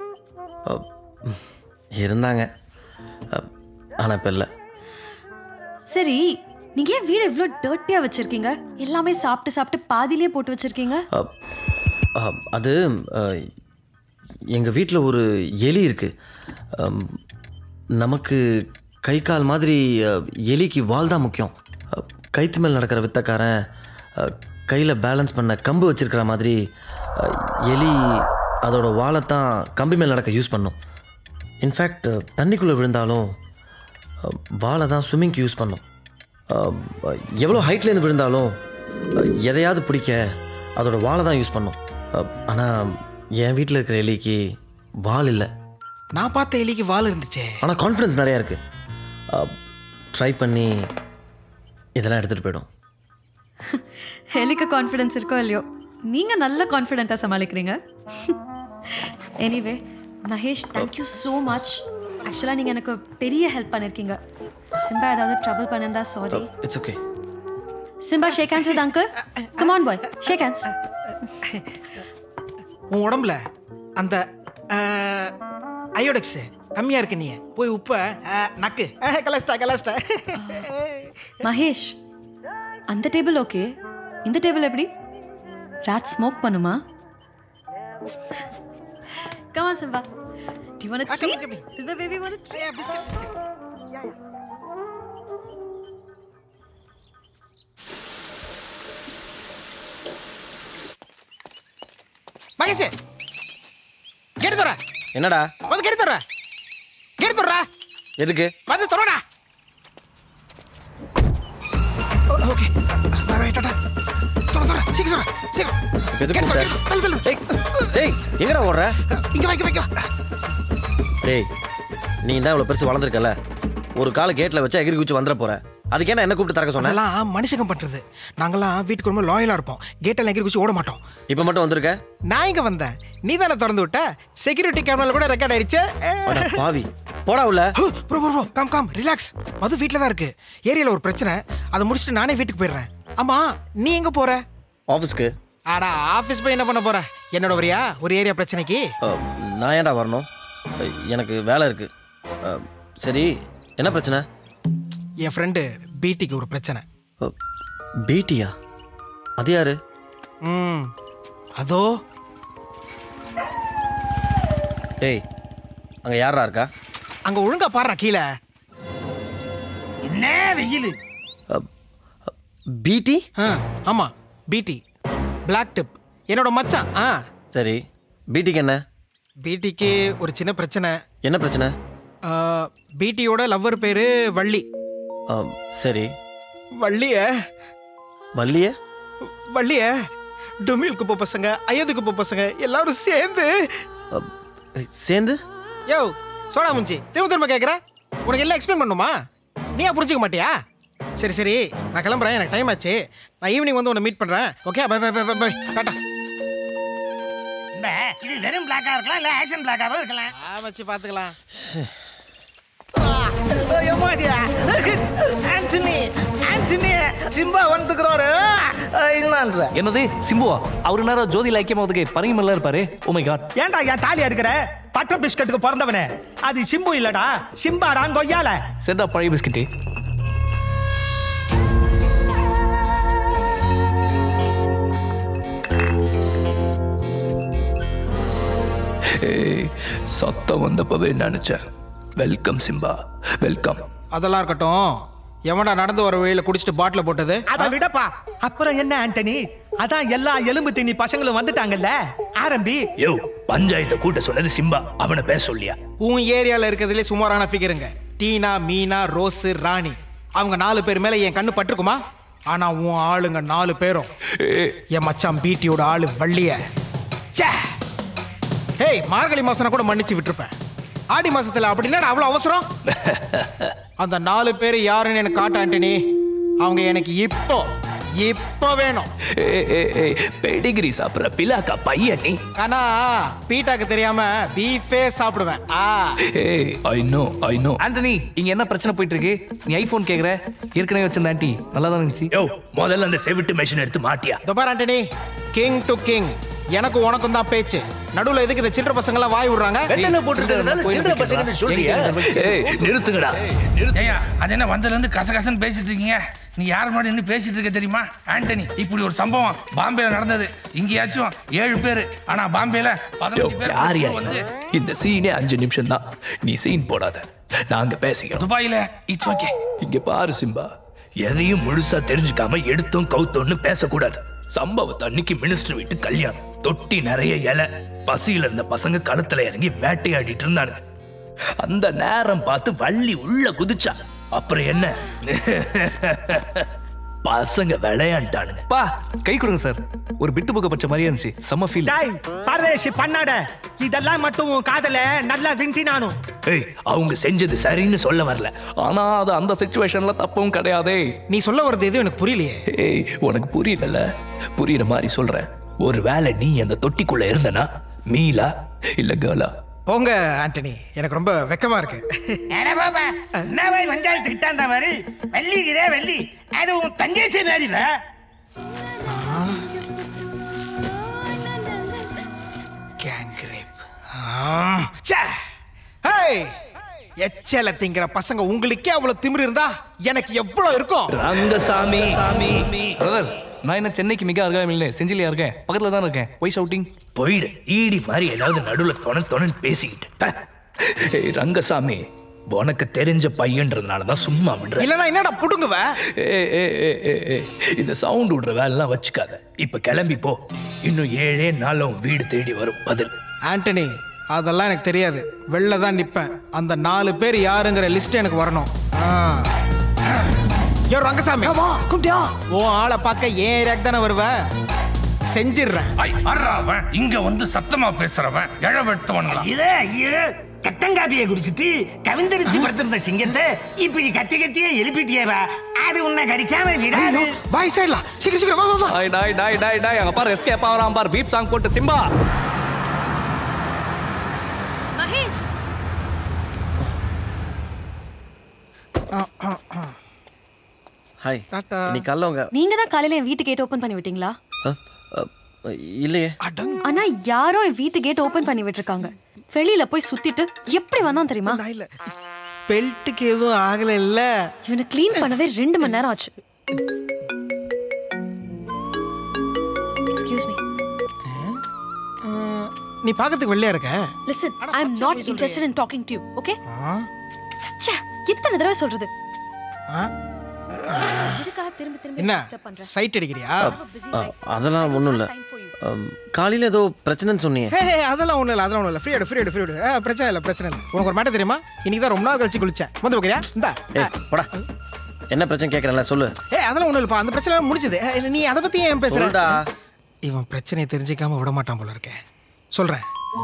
Speaker 5: இருந்தாங்க ஆனால் இப்போ இல்லை
Speaker 7: சரி நீங்க ஏன் வீடு இவ்வளோ டர்ட்டியாக வச்சிருக்கீங்க எல்லாமே சாப்பிட்டு சாப்பிட்டு பாதியிலே போட்டு வச்சிருக்கீங்க
Speaker 5: அஹ், அஹ், அது எங்கள் வீட்டில் ஒரு எலி இருக்குது நமக்கு கை கால் மாதிரி அஹ், எலிக்கு வால் தான் முக்கியம் அஹ், கைத்து மேல் நடக்கிற வித்தக்காரன் கையில் பேலன்ஸ் பண்ண கம்பு வச்சிருக்கிற மாதிரி அஹ், எலி அதோட வாழைத்தான் கம்பி மேல் நடக்க யூஸ் பண்ணும் இன்ஃபேக்ட் தண்ணிக்குள்ளே விழுந்தாலும் அஹ், வாழை தான் ஸ்விம்மிங்க்கு யூஸ் பண்ணும் அஹ், எவ்வளோ ஹைட்லேருந்து விழுந்தாலும் அஹ், எதையாவது பிடிக்க அதோட வாழை தான் யூஸ் பண்ணும் ஆனால் என் வீட்டில் இருக்கிற எலிக்கு வால் இல்லை
Speaker 9: நான் பார்த்த எலிக்கு வால் இருந்துச்சே
Speaker 5: ஆனால் கான்ஃபிடன்ஸ் நிறையா இருக்குது ட்ரை பண்ணி இதெல்லாம் எடுத்துகிட்டு போயிடும்
Speaker 7: எலிக்கு கான்ஃபிடன்ஸ் இருக்கோ இல்லையோ நீங்க நல்ல கான்ஃபிடென்ட்டாக சமாளிக்கிறீங்க anyway Mahesh thank you so much ஆக்சுவலாக நீங்கள் எனக்கு பெரிய ஹெல்ப் பண்ணியிருக்கீங்க சிம்பா ஏதாவது ட்ரபிள் பண்ணிருந்தா sorry
Speaker 5: it's okay
Speaker 7: Simba shake hands with uncle come on boy shake hands
Speaker 9: உன் உடம்புல அந்த அயோடெக்ஸ் கம்மியா இருக்கு நீ போய் உப்ப அஹ், நக்கு அஹ், கலஸ்டா கலஸ்டா
Speaker 7: மகேஷ் அந்த டேபிள் ஓகே இந்த டேபிள் எப்படி ராட் ஸ்மோக் பண்ணுமா Come on, Simba. Do you want a treat? Does my baby want a treat?
Speaker 9: Mahesh கேட்டு தர
Speaker 5: என்னடா
Speaker 9: வந்து கேட்டு தர கேட்டு தர
Speaker 5: எதுக்கு
Speaker 9: வந்து தரடா ஓகே பை பை டாடா தொட தொட சீக்கிரம் தொட, சீக்கிரம்
Speaker 5: எதுக்கு
Speaker 9: கேட்டு
Speaker 5: கூப்பிட்ட?
Speaker 9: சொல்லு, தள்ளு, தள்ளு.
Speaker 5: டேய் எங்கடா ஓடுற
Speaker 9: இங்க வைக்க வைக்க
Speaker 5: டேய் நீ தான் இவ்வளோ பெருசு வளர்ந்துருக்கல ஒரு கால கேட்டில் வச்சு எகிரி குச்சி வந்துட போற அதுக்கு என்ன என்ன கூப்பிட்டு திறக்க சொன்ன
Speaker 9: அதெல்லாம் மனுஷங்க பண்றது நாங்கெல்லாம் வீட்டுக்கு ரொம்ப லாயலா இருப்போம் கேட்டெல்லாம் எகிரி குச்சி ஓட மாட்டோம்
Speaker 5: இப்போ மட்டும் வந்திருக்க
Speaker 9: நான் இங்க வந்தேன் நீ தானே திறந்து விட்ட செக்யூரிட்டி கேமரால கூட ரெக்கார்ட் ஆயிடுச்சு
Speaker 5: அட பாவி போடா உள்ள
Speaker 9: bro bro bro come come relax Madhu வீட்டில் தான் இருக்கு ஏரியால ஒரு பிரச்சனை அதை முடிச்சுட்டு நானே வீட்டுக்கு போயிடுறேன் ஆமா நீ எங்க போற
Speaker 5: ஆஃபீஸ்க்கு
Speaker 9: ஆடா ஆபீஸ் போய் என்ன பண்ண போற என்னோட வரியா ஒரு ஏரியா பிரச்சனைக்கு
Speaker 5: அஹ், நான் ஏன்டா வரணும் அஹ், எனக்கு வேலை இருக்கு அஹ், சரி என்ன பிரச்சனை
Speaker 9: என் ஃப்ரெண்டு பிடிக்கு ஒரு பிரச்சனை
Speaker 5: பிடியா அது யாரு
Speaker 9: ம் அதோ
Speaker 5: டேய் அங்க யாரா இருக்கா
Speaker 9: அங்க ஒழுங்கா பாடுறா கீழே
Speaker 10: என்ன வெயில்
Speaker 5: பிடி
Speaker 9: ஆமா பிடி பிளாக் டிப் என்னோட மச்சான் ஆ
Speaker 5: சரி பிடிக்கு என்ன
Speaker 9: பிடிக்கு ஒரு சின்ன பிரச்சனை
Speaker 5: என்ன பிரச்சனை
Speaker 9: பிடியோட லவ்வர் பேரு வள்ளி
Speaker 5: அஹ், சரி
Speaker 9: வள்ளிய
Speaker 5: வள்ளிய
Speaker 9: வள்ளிய டொமில் குப்பை பசங்க அயோத்தி குப்பை பசங்க எல்லாரும் சேர்ந்து
Speaker 5: சேர்ந்து
Speaker 9: யோ சோடா முஞ்சி திரும்ப திரும்ப கேட்குற உனக்கு எல்லாம் எக்ஸ்பிளைன் பண்ணுமா நீயா புரிஞ்சுக்க மாட்டியா சரி சரி நான் கிளம்புறேன் எனக்கு டைம் ஆச்சு நான் ஈவினிங் வந்து உன்னை மீட் பண்ணுறேன் okay bye bye bye bye bye டாட்டா
Speaker 10: இந்த இது வெறும் பிளாக்கா இருக்கலாம் இல்ல ஆக்ஷன் பிளாக்காவும் இருக்கலாம்
Speaker 9: வச்சு பார்த்துக்கலாம்
Speaker 11: ஆண்டனி ஆண்டனி சிம்பா வந்துக்கிறாரு இங்கிலாந்து
Speaker 12: என்னது சிம்புவா அவரு நேரம் ஜோதியில் ஐக்கியமாவதுக்கு பரங்கிமல்ல இருப்பாரு ஓ மை காட்
Speaker 10: ஏன்டா என் தாலியா இருக்கிற பட்டர் பிஸ்கட்டுக்கு பிறந்தவனே அது சிம்பு இல்லடா சிம்பாடா கொய்யால
Speaker 12: சரிடா பழைய பிஸ்கெட்டு
Speaker 13: ஏய் சத்தம் வந்தப்பவே நினைச்சேன் வெல்கம் சிம்பா வெல்கம்
Speaker 9: அதெல்லாம் இருக்கட்டும் எவன்டா நடந்து வர வழியில குடிச்சிட்டு பாட்டில் போட்டது
Speaker 10: அத விடப்பா அப்புறம் என்ன ஆண்டனி அதான் எல்லா எலும்பு திண்ணி பசங்களும் வந்துட்டாங்கல்ல ஆரம்பி
Speaker 13: யோ பஞ்சாயத்தை கூட்ட சொன்னது சிம்பா அவனை பேச சொல்லியா
Speaker 9: உன் ஏரியால இருக்கிறதுலே சுமாரான ஃபிகருங்க டீனா மீனா ரோஸு ராணி அவங்க நாலு பேர் மேல என் கண்ணு பட்டிருக்குமா ஆனா உன் ஆளுங்க நாலு பேரும் என் மச்சான் பீட்டியோட ஆளு வள்ளிய ச்சே. ஹேய் மார்கழி மாசம் கூட மன்னிச்சு விட்டுருப்பேன் ஆடி மாசத்துல அப்படின்னா அவ்வளவு அவசரம் அந்த நாலு பேர் யாருன்னு எனக்கு காட்ட ஆண்டனி அவங்க எனக்கு இப்போ இப்போ வேணும்
Speaker 13: ஏ ஏ ஏ பெடிகிரி சாப்பிட்ற பிலாக்கா பையன் நீ
Speaker 9: ஆனா பீட்டாக்கு தெரியாம பீஃபே சாப்பிடுவேன் ஆ
Speaker 13: ஏய் I know I know
Speaker 12: Antony இங்க என்ன பிரச்சனை போயிட்டு இருக்கு நீ ஐபோன் கேக்குற ஏற்கனவே வச்சிருந்த ஆண்டி நல்லா தான் இருந்துச்சு
Speaker 13: யோ முதல்ல அந்த செவிட்டு மெஷின் எடுத்து மாட்டியா
Speaker 9: இதோ பாரு ஆண்டனி கிங் டு கிங் எனக்கு உனக்கும் தான் பேச்சு நடுவுல எதுக்கு இந்த சில்லற பசங்க எல்லாம் வாய் விடுறாங்க
Speaker 13: வெத்தலை போட்டுருக்கறதுனால சில்லறை பசங்கன்னு சொல்றியா? ஏய், நிறுத்துங்கடா.
Speaker 14: ஏய்யா அது என்ன வந்ததுல இருந்து கசகசன்னு பேசிட்டு இருக்கீங்க நீ யார் முன்னாடி நின்று பேசிட்டு இருக்க தெரியுமா ஆண்டனி இப்படி ஒரு சம்பவம் பாம்பேல நடந்தது இங்கேயாச்சும் ஏழு பேர் ஆனா பாம்பேல
Speaker 13: யோ,
Speaker 14: பதினஞ்சு பேர்
Speaker 13: யார் யா
Speaker 14: வந்து
Speaker 13: இவன்? இந்த சீனே அஞ்சு நிமிஷம் தான் நீ சீன் போடாத நாங்க பேசிக்கிறோம்
Speaker 14: துபாயில இட்ஸ் ஓகே
Speaker 13: இங்க பாரு சிம்பா எதையும் முழுசா தெரிஞ்சுக்காம எடுத்தோம் கவுத்தோன்னு பேசக்கூடாது சம்பவத்தை அன்னைக்கு மினிஸ்டர் வீட்டு கல்யாணம் தொட்டி நிறைய இலை பசியில இருந்த பசங்க களத்துல இறங்கி வேட்டையாடிட்டு இருந்தானுங்க அந்த நேரம் பார்த்து வள்ளி உள்ள குதிச்சா அப்புறம் என்ன பசங்க விளையாண்டானுங்க
Speaker 12: பா கை கொடுங்க சார் ஒரு பிட்டு புக்க பச்ச மாதிரியே இருந்துச்சு செம்ம ஃபீல்
Speaker 10: டாய் பரதேசி பண்ணாட இதெல்லாம் மட்டும் உன் காதல நல்லா விண்டினானும்
Speaker 13: ஏய் அவங்க செஞ்சது சரின்னு சொல்ல வரல
Speaker 12: ஆனா அது அந்த சிச்சுவேஷன்ல தப்பும் கிடையாதே
Speaker 9: நீ சொல்ல வர்றது எதுவும் எனக்கு புரியலையே
Speaker 13: ஏய் உனக்கு புரியல புரியுற மாதிரி சொல்றேன் ஒருவேளை நீ அந்த தொட்டிக்குள்ள இருந்தனா மீலா இல்ல கேர்ளா
Speaker 9: போங்க ஆண்டனி எனக்கு ரொம்ப வெக்கமா இருக்கு
Speaker 10: அட பாப்பா என்ன போய் பஞ்சாயத்து கிட்டாந்த மாதிரி வெள்ளிக்குதே வெள்ளி அது உன் தங்கச்சி நேரில
Speaker 9: கேங் ரேப் ஹேய் எச்சல திங்கிற பசங்க உங்களுக்கே அவ்வளவு திமிரு இருந்தா எனக்கு எவ்வளவு இருக்கும்
Speaker 12: ரங்கசாமி சாமி பிரதர் நான் என்ன சென்னைக்கு மிக அருகாமையில் செஞ்சிலியா இருக்கேன் பக்கத்துல தான் இருக்கேன் ஒய் ஷவுட்டிங்
Speaker 13: போயிடு ஈடி மாதிரி ஏதாவது நடுவுல தொண தொணன்னு பேசிக்கிட்டு ஹ. ஏய் ரங்கசாமி உனக்கு தெரிஞ்ச பையன்றதுனால தான் சும்மா விடுற
Speaker 9: இல்லனா என்னடா புடுங்குவ
Speaker 13: ஏய், ஏய், ஏய், ஏய், ஏய், இந்த சவுண்ட் விடுற வேலைலாம் வச்சுக்காத இப்ப கிளம்பி போ இன்னும் ஏழே நாள்ல உன் வீடு தேடி வரும் பதில்
Speaker 9: ஆண்டனி அதெல்லாம் எனக்கு தெரியாது வெளில தான் நிப்பேன் அந்த நாலு பேர் யாருங்கிற லிஸ்ட் எனக்கு வரணும் ஆ. யோ ரங்கசாமி
Speaker 1: வா கூப்பிட்டியா
Speaker 9: உன் ஆளை பார்க்க ஏன் ஏரியாக்கு தானே வருவ செஞ்சிடுறேன்
Speaker 14: ஐ அறாவன் இங்க வந்து சத்தமா பேசுறவன் எழ வெட்டுவனுங்களா
Speaker 10: இதே ஐயோ கட்டங்காப்பியை குடிச்சிட்டு கவிந்தரிச்சு படுத்திருந்த சிங்கத்தை இப்படி கத்தி கத்தியே எழுப்பிட்டியேவா அது உன்னை கடிக்காம விடாது
Speaker 9: பாய் சைட்லாம் சீக்கிரம் சீக்கிரம் வா வா வா
Speaker 12: டாய் டாய் டாய் டாய் டாய் அங்க பாரு எஸ்கேப் ஆகிறான் பாரு பீப் சாங் போட்டு சிம்பா
Speaker 7: மகேஷ்
Speaker 5: ஹாய் இன்னைக்கு காலைல உங்க
Speaker 7: நீங்க தான் காலையில என் வீட்டு கேட் ஓபன் பண்ணி விட்டீங்களா
Speaker 5: அ, அ, இல்லையே
Speaker 7: ஆனா யாரோ என் வீட்டு கேட் ஓபன் பண்ணி விட்டுருக்காங்க வெளியில போய் சுத்திட்டு எப்படி வந்தான் தெரியுமா
Speaker 9: பெல்ட்டுக்கு எதுவும் ஆகல இல்ல
Speaker 7: இவனை க்ளீன் பண்ணவே ரெண்டு மணி நேரம் ஆச்சு எக்ஸ்கியூஸ் மீ
Speaker 9: நீ பார்க்கறதுக்கு வெள்ளையா இருக்க
Speaker 7: listen I am not interested in talking to you okay ச்சே எத்தனை தடவை சொல்றது எதுக்காக திரும்ப திரும்ப
Speaker 9: என்ன
Speaker 7: டிஸ்டர்ப் பண்ற
Speaker 9: சைட் அடிக்கிறியா
Speaker 5: அ, அதெல்லாம் ஒன்றும் இல்லை காலையில் ஏதோ பிரச்சனைன்னு சொன்னியே
Speaker 9: ஹே ஹே, அதெல்லாம் ஒண்ணும் இல்ல அதெல்லாம் ஒண்ணும் இல்ல ஃப்ரீ ஃப்ரீ ஃப்ரீ பிரச்சனை இல்ல பிரச்சனை இல்ல உனக்கு ஒரு மேட்டர் தெரியுமா இன்னைக்கு தான் ரொம்ப நாள் கழிச்சு குளிச்சேன் வந்து வைக்கிறியா இந்தா
Speaker 5: ஏய் போடா என்ன பிரச்சனை கேட்குறேன்ல சொல்லு
Speaker 9: ஏ அதெல்லாம் ஒண்ணும் இல்லப்பா அந்த பிரச்சனை எல்லாம் முடிச்சது ஏ, நீ அதை பத்தி ஏன் பேசுற
Speaker 5: சொல்டா.
Speaker 9: இவன் பிரச்சனையை தெரிஞ்சுக்காம விட மாட்டான் போல இருக்கேன் சொல்றேன்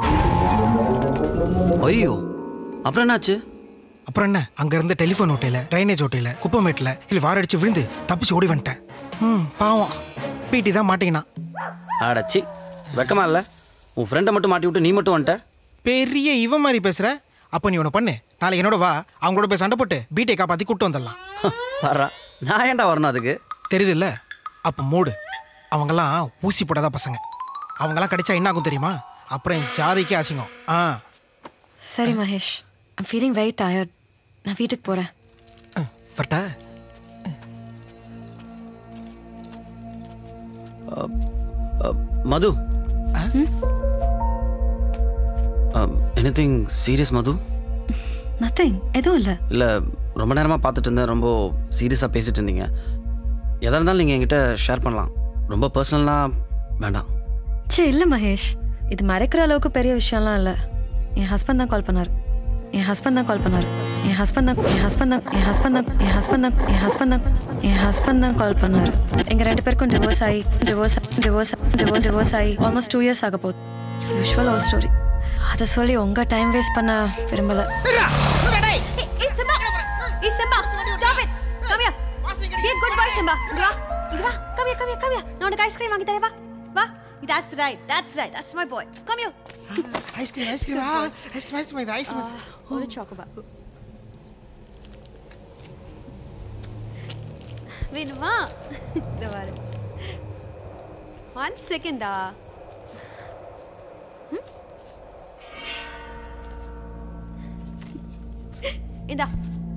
Speaker 5: ஐயோ அப்புறம் என்னாச்சு
Speaker 9: அப்புறம் என்ன அங்க இருந்து டெலிஃபோன் ஓட்டையில ட்ரைனேஜ் ஓட்டையில குப்பமேட்டில் இல்லை வார அடிச்சு விழுந்து தப்பிச்சு ஓடி வந்துட்டேன் ம் பாவம் பிடி தான் மாட்டிக்கினான்
Speaker 5: ஆடச்சி வெக்கமா இல்லை உன் ஃப்ரெண்டை மட்டும் மாட்டி விட்டு நீ மட்டும் வந்துட்ட
Speaker 9: பெரிய இவன் மாதிரி பேசுற அப்ப நீ ஒன்று பண்ணு நாளைக்கு என்னோட வா அவங்க கூட போய் சண்டை போட்டு பீட்டை காப்பாத்தி கூட்டு வந்துடலாம்
Speaker 5: வர்றா நான் ஏன்டா வரணும் அதுக்கு
Speaker 9: தெரியுது இல்ல அப்ப மூடு அவங்கெல்லாம் ஊசி போடாத பசங்க அவங்கெல்லாம் கடிச்சா என்ன ஆகும் தெரியுமா அப்புறம் என் ஜாதிக்கே அசிங்கம் ஆ
Speaker 7: சரி Mahesh I'm feeling very tired நான் வீட்டுக்கு போறேன்
Speaker 9: வரட்டா
Speaker 5: அ, Madhu anything serious Madhu
Speaker 7: nothing எதுவும் இல்லை
Speaker 5: இல்லை ரொம்ப நேரமாக பார்த்துட்டு இருந்தேன் ரொம்ப சீரியஸாக பேசிட்டு இருந்தீங்க எதாக இருந்தாலும் நீங்கள் என்கிட்ட ஷேர் பண்ணலாம் ரொம்ப பர்சனலாக வேண்டாம்
Speaker 7: சே இல்லை மகேஷ் இது மறைக்கிற அளவுக்கு பெரிய விஷயம்லாம் இல்லை என் ஹஸ்பண்ட் தான் கால் பண்ணார் என் ஹஸ்பண்ட் தான் கால் பண்ணார் என் ஹஸ்பண்ட் தான் என் ஹஸ்பண்ட் தான் என் ஹஸ்பண்ட் தான் என் ஹஸ்பண்ட் தான் என் ஹஸ்பண்ட் தான் என் ஹஸ்பண்ட் தான் கால் பண்ணார் எங்கள் ரெண்டு பேருக்கும் டிவோர்ஸ் ஆகி டிவோர்ஸ் டிவோர்ஸ் டிவோர்ஸ் டிவோர்ஸ் ஆகி ஆல்மோஸ்ட் டூ இயர்ஸ் ஆக போகுது யூஸ்வல் லவ் ஸ்டோரி அதை சொல்லி உங்கள் டைம் வேஸ்ட் பண்ண விரும்பலை
Speaker 15: Hey, Simba! Hey, Simba! Stop it! Come here! Be a good boy, Simba. இங்க வா. இங்க வா. Come here, come here, come here. நான் உனக்கு ஐஸ்கிரீம் வாங்கி தரேன் வா. வா. That's right, that's right. That's my boy. Come here.
Speaker 9: Ice cream ice cream ice cream ice cream இது ஐஸ்கிரீம்
Speaker 7: ஒரு சாக்கோபா
Speaker 15: வேணுமா இந்த பாரு ஒன் செகண்டா இந்தா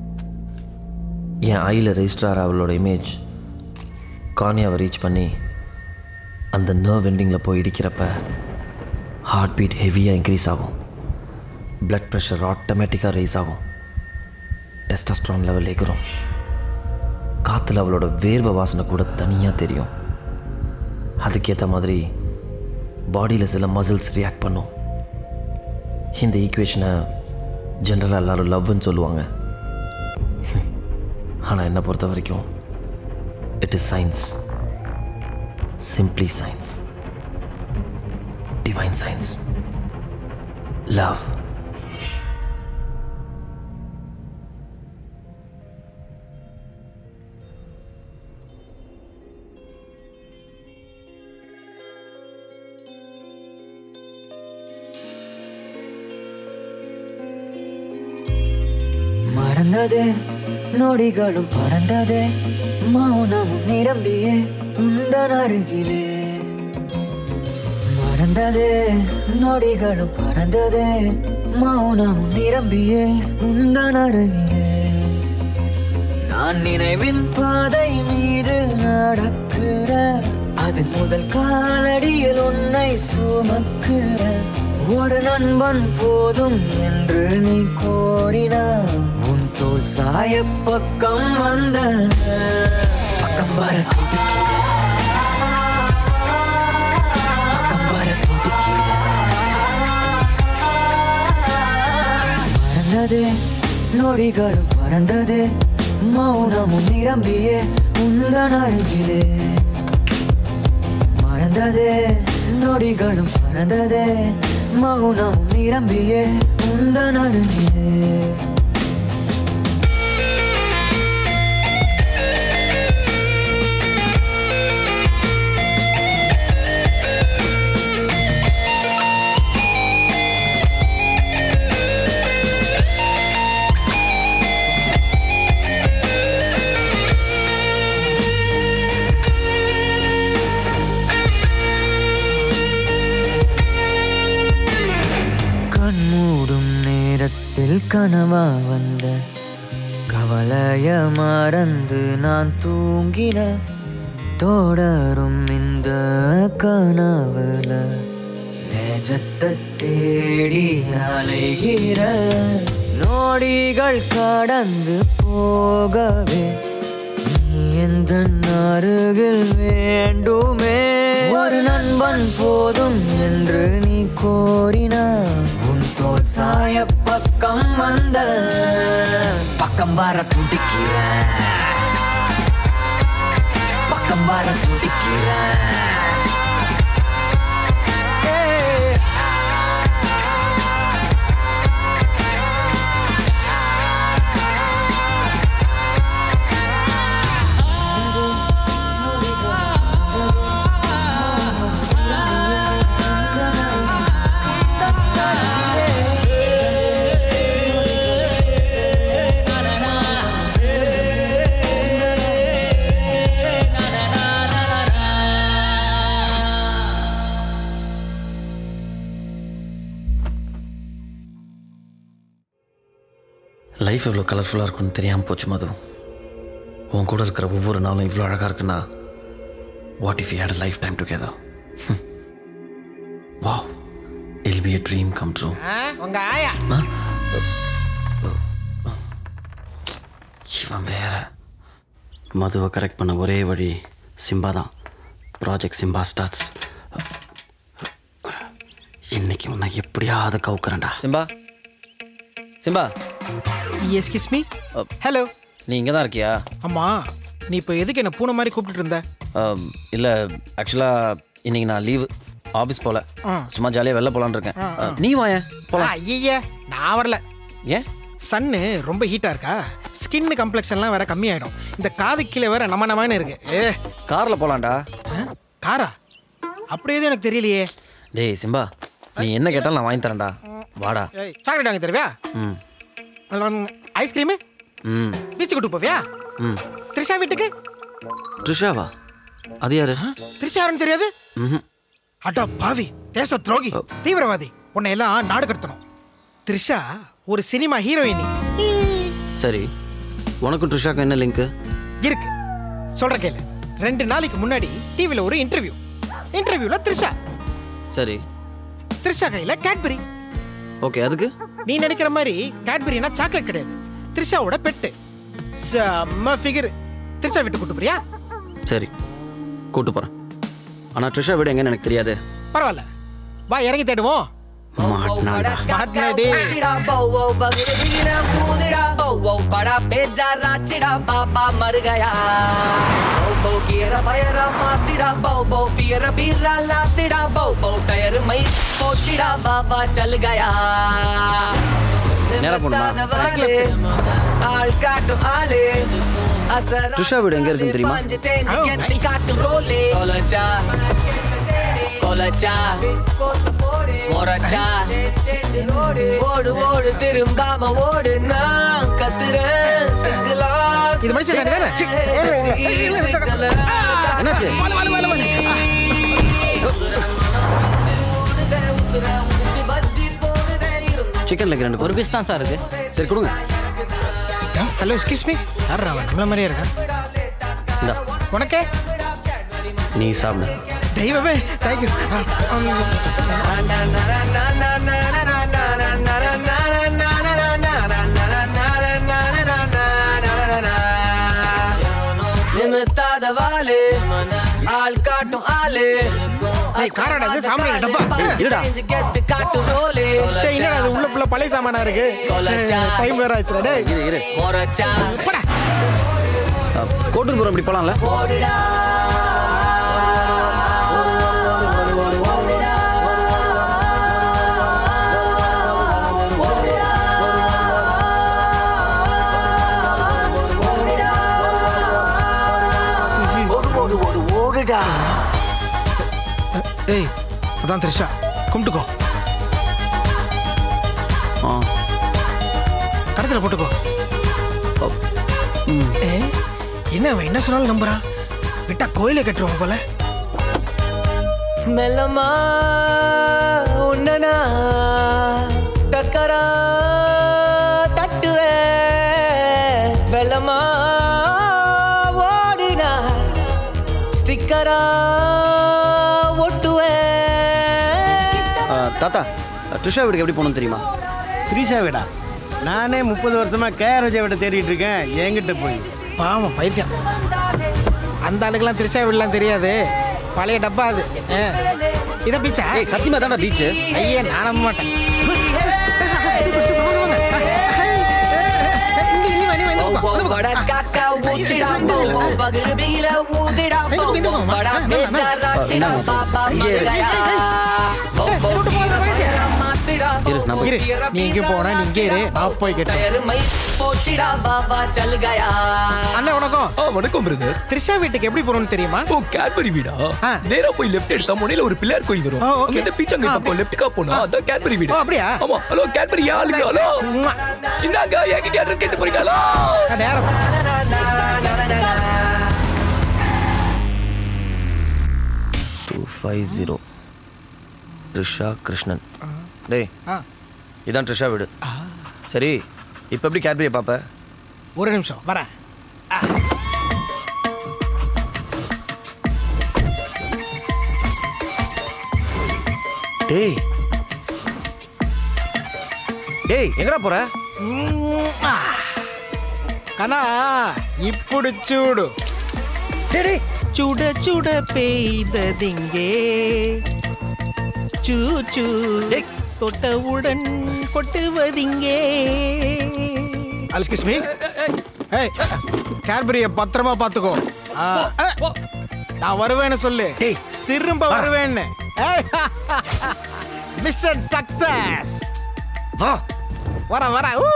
Speaker 5: என் ஐயில் ரெஜிஸ்டர் ஆகிற அவளோட இமேஜ் கானியாவை ரீச் பண்ணி அந்த நர்வ் எண்டிங்கில் போய் இடிக்கிறப்ப ஹார்ட் பீட் ஹெவியாக இன்க்ரீஸ் ஆகும் பிளட் ப்ரெஷர் ஆட்டோமேட்டிக்காக ரைஸ் ஆகும் டெஸ்டஸ்ட்ரான் லெவல் எகிறோம் காற்றுல அவளோட வேர்வை வாசனை கூட தனியாக தெரியும் அதுக்கேற்ற மாதிரி பாடியில் சில மசில்ஸ் ரியாக்ட் பண்ணும் இந்த ஈக்குவேஷனை ஜென்ரலாக எல்லாரும் லவ்னு சொல்லுவாங்க ஆனால் என்னை பொறுத்த வரைக்கும் it is science simply science divine science love
Speaker 16: மறந்ததே நொடிகளும் பறந்ததே மௌனமும் நிரம்பியே உந்தன் அருகிலே மறந்ததே நொடிகளும் பறந்ததே மௌனமும் நிரம்பியே உந்தன் அருகிலே நான் நினைவின் பாதை மீது நடக்கிற அதன் முதல் காலடியில் உன்னை சுமக்கிற ஒரு நண்பன் போதும் என்று நீ கோரினார் உன் தோல் சாய பக்கம் வந்த பக்கம் வர துடிக்கிற பக்கம் வர துடிக்கிற மறந்ததே நொடிகளும் பறந்ததே மௌனமும் நிரம்பியே உந்தன் அருகிலே மறந்ததே நொடிகளும் பறந்ததே மௌனமும் நிரம்பியே உந்தன் அருகிலே கண்மூடும் நேரத்தில் கனவா வந்த கவலைய மறந்து நான் தூங்கின தொடரும் இந்த கனவுல நேஜத்தை தேடி அலைகிற நோடிகள் கடந்து போகவே நீ எந்த அருகில் வேண்டுமே ஒரு நண்பன் போதும் என்று நீ கோரினார் உன் தோல் சாய பக்கம் வந்த பக்கம் வர துடிக்கிறேன் பக்கம் வர துடிக்கிறேன் ஏய்.
Speaker 5: லைஃப் இவ்வளோ கலர்ஃபுல்லாக இருக்குன்னு தெரியாமல் போச்சு மது உன் கூட இருக்கிற ஒவ்வொரு நாளும் இவ்வளோ அழகாக இருக்குன்னா what if you had life time together will be a dream come true
Speaker 8: உங்க ஆயா
Speaker 5: இவன் வேற மதுவை கரெக்ட் பண்ண ஒரே வழி சிம்பா தான் ப்ராஜெக்ட் சிம்பா ஸ்டார்ட்ஸ் இன்னைக்கு உன்னை எப்படியாவது கவுக்குறேன்டா
Speaker 6: Simba Simba
Speaker 9: excuse me hello
Speaker 5: நீ இங்கே தான் இருக்கியா
Speaker 9: அம்மா நீ இப்போ எதுக்கு என்ன பூனை மாதிரி கூப்பிட்டுட்டு இருந்த
Speaker 5: இல்லை ஆக்சுவலாக இன்னைக்கு நான் லீவு ஆஃபீஸ் போகல
Speaker 9: ஆ.
Speaker 5: சும்மா ஜாலியாக வெளில போகலான்னு இருக்கேன்
Speaker 9: ஆ, ஆ.
Speaker 5: அஹ், நீ வாயேன் போகலாம்
Speaker 9: ஐய நான் வரல
Speaker 5: ஏன்
Speaker 9: சன்னு ரொம்ப ஹீட்டா இருக்கா ஸ்கின் கம்ப்ளெக்ஷன்லாம் வேற கம்மியாயிடும் இந்த காது கீழே வேற நம்ம நம்மன்னு இருக்கு ஏ
Speaker 5: காரில் போகலான்டா
Speaker 9: காரா அப்படி எதுவும் எனக்கு தெரியலையே
Speaker 5: டேய் சிம்பா நீ என்ன கேட்டாலும் நான் வாங்கி தரேன்டா வாடா
Speaker 9: ஏய், சாக்லேட் வாங்கி தருவியா
Speaker 5: ம்
Speaker 9: ஐஸ்கிரீமு
Speaker 5: ம்
Speaker 9: பீச்சு கூட்டு போவியா
Speaker 5: ம்
Speaker 9: த்ரிஷா வீட்டுக்கு
Speaker 5: த்ரிஷாவா அது யாரு
Speaker 9: த்ரிஷா யாருன்னு தெரியாது
Speaker 5: ம்
Speaker 9: அடா பாவி தேச துரோகி தீவிரவாதி உன்னை எல்லாம் நாடு கடத்தணும் த்ரிஷா ஒரு சினிமா ஹீரோயினி
Speaker 5: சரி உனக்கும் த்ரிஷாக்கும் என்ன லிங்க்கு
Speaker 9: இருக்கு சொல்ற கேளு ரெண்டு நாளைக்கு முன்னாடி டிவில ஒரு இன்டர்வியூ இன்டர்வியூல த்ரிஷா
Speaker 5: சரி
Speaker 9: த்ரிஷா கையில கேட்பரி
Speaker 5: ஓகே அதுக்கு
Speaker 9: நீ நினைக்கிற மாதிரி கேட்பரினா சாக்லேட் கிடையாது த்ரிஷாவோட பெட்டு செம்ம ஃபிகர் த்ரிஷா விட்டு கூட்டு போறியா
Speaker 5: சரி கூட்டு போகிறேன் ஆனால் த்ரிஷா வீடு எங்கன்னு எனக்கு தெரியாது
Speaker 9: பரவாயில்ல வா இறங்கி தேடுவோம்
Speaker 5: மாட்டினாடா
Speaker 9: மாட்டினடே
Speaker 16: चिड़ा बो बगल वीरा पूदड़ा बो वो बड़ा बेजारा चिड़ा बाबा मर गया बो बो गिरा फायरा मातिड़ा बो बो फिर बीरा लातिड़ा बो बो टायर मई पोचिड़ा बाबा चल गया
Speaker 5: நேரா போகணுமா?
Speaker 16: ஆள் காட்டும் ஆளு அசரா
Speaker 5: த்ரிஷா வீடு எங்க இருக்குன்னு தெரியுமா?
Speaker 16: பாஞ்சு தேஞ்சு கெத்து காட்டும் ரோலே கொலச்சா கொலச்சா மொரச்சா ஓடு ஓடு திரும்பாம ஓடு நான் கத்துறேன் சிங்கிளா
Speaker 9: இது மனுஷன் தானே?
Speaker 5: என்னாச்சு? சிக்கன் லெக் ரெண்டு ஒரு பீஸ் தான் சார் இருக்கு சரி கொடுங்க
Speaker 9: ஹலோ எக்ஸ்கியூஸ் மீ யாரா அவன் நம்மள மாதிரியே இருக்கான்
Speaker 5: இந்தா
Speaker 9: உனக்கே
Speaker 5: நீ சாப்பிடு
Speaker 9: தெய்வமே தேங்க்யூ
Speaker 16: நிமித்தாத வாளு ஆள் காட்டும் ஆளு
Speaker 9: ஏய், காராடா இது, சாம்பிராணி டப்பா.
Speaker 5: இருடா.
Speaker 16: காட்டு ரோலே
Speaker 9: டேய், என்னடா இது உள்ள ஃபுல்லா பழைய சாமானா இருக்கு டைம் வேற ஆச்சுடா டேய்
Speaker 5: இரு இரு
Speaker 16: மொரச்சா
Speaker 5: கோட்டூர்புரம் இப்படி போலாம்ல
Speaker 11: ஓடு ஓடு ஓடு ஓடுடா
Speaker 9: ஏய் அதான் த்ரிஷா கும்பிட்டுக்கோ
Speaker 5: ஆ
Speaker 9: கடத்துல போட்டுக்கோ ஏ என்ன அவன் என்ன சொன்னாலும் நம்புறான் விட்டா கோயிலை கட்டுருவான் போல
Speaker 16: மெல்லமா உன்னனா டக்கரா தட்டுவே வெள்ளமா ஓடினா ஸ்டிக்கரா ஒட்டுவே
Speaker 5: ஆ, தாத்தா ட்ரிஷா வீட்டுக்கு எப்படி போகணும்னு தெரியுமா
Speaker 17: த்ரீஷா வீடா நானே முப்பது வருஷமா கேஆர் விஜய் வீட்டை தேடிட்டு இருக்கேன் என்கிட்ட போய்
Speaker 9: பாவம் பைத்தியம் அந்த ஆளுக்கெல்லாம் திருச்சா வீடலாம் தெரியாது பழைய டப்பா அது ஆ. இதை பீச்சா
Speaker 5: ஏய் சத்தியமா தானே பீச்
Speaker 9: ஐயே நான் நம்ப மாட்டேன்
Speaker 16: बड़ा काका ऊंचड़ा बो बगल बिगला ऊदड़ा बो बड़ा बेचारा चिड़ा बाबा मर गया बो बो मातड़ा
Speaker 5: இரு நான் போய்
Speaker 9: இரு நீ இங்கே போனா நீ இங்கே இரு நான் போய் கேட்டேன்
Speaker 16: पैर मई पोचिड़ा बाबा चल गया
Speaker 9: அண்ணா வணக்கம்
Speaker 12: ஆ வணக்கம் பிரதர்
Speaker 9: த்ரிஷா வீட்டுக்கு எப்படி போறோம்னு தெரியுமா
Speaker 12: ஓ கேட்பரி வீடா நேரா போய் லெஃப்ட் எடுத்தா முனையில ஒரு பிள்ளையார் கோயில் வரும்
Speaker 9: ஓ, okay.
Speaker 12: அங்க இந்த பீச்சங்க
Speaker 9: ஆ,
Speaker 12: பக்கம் லெஃப்ட்கா போனா அதான் கேட்பரி வீடு
Speaker 9: ஓ, அப்படியா?
Speaker 12: ஆமா ஹலோ கேட்பரி ஆளுங்க ஹலோ இந்தாங்க என்கிட்ட அட்ரஸ் கேட்டு போறீங்க ஹலோ
Speaker 9: நேரம்
Speaker 5: two five zero Trisha Krishnan டேய்
Speaker 9: ஆ.
Speaker 5: இதான் ட்ரிஷா வீடு சரி இப்போ எப்படி கேட்பரியை பார்ப்ப
Speaker 9: ஒரு நிமிஷம் வரேன்
Speaker 5: டேய் டேய் எங்கடா போற
Speaker 9: కనా ఇప్పుడు చూడు చూడ చూడ பெய்ததிங்கே சூச்சு தொட்டவுடன் கொட்டுவதிங்கே அல்ஸ்கிஸ் மீ ஏய் கேட்பரிய பத்திரமா பாத்துக்கோ ஆ, ஏ, நான் வருவேன்னு சொல்லு திரும்ப வருவேன்னு மிஷன் சக்சஸ்
Speaker 5: வா
Speaker 9: வர வர ஊ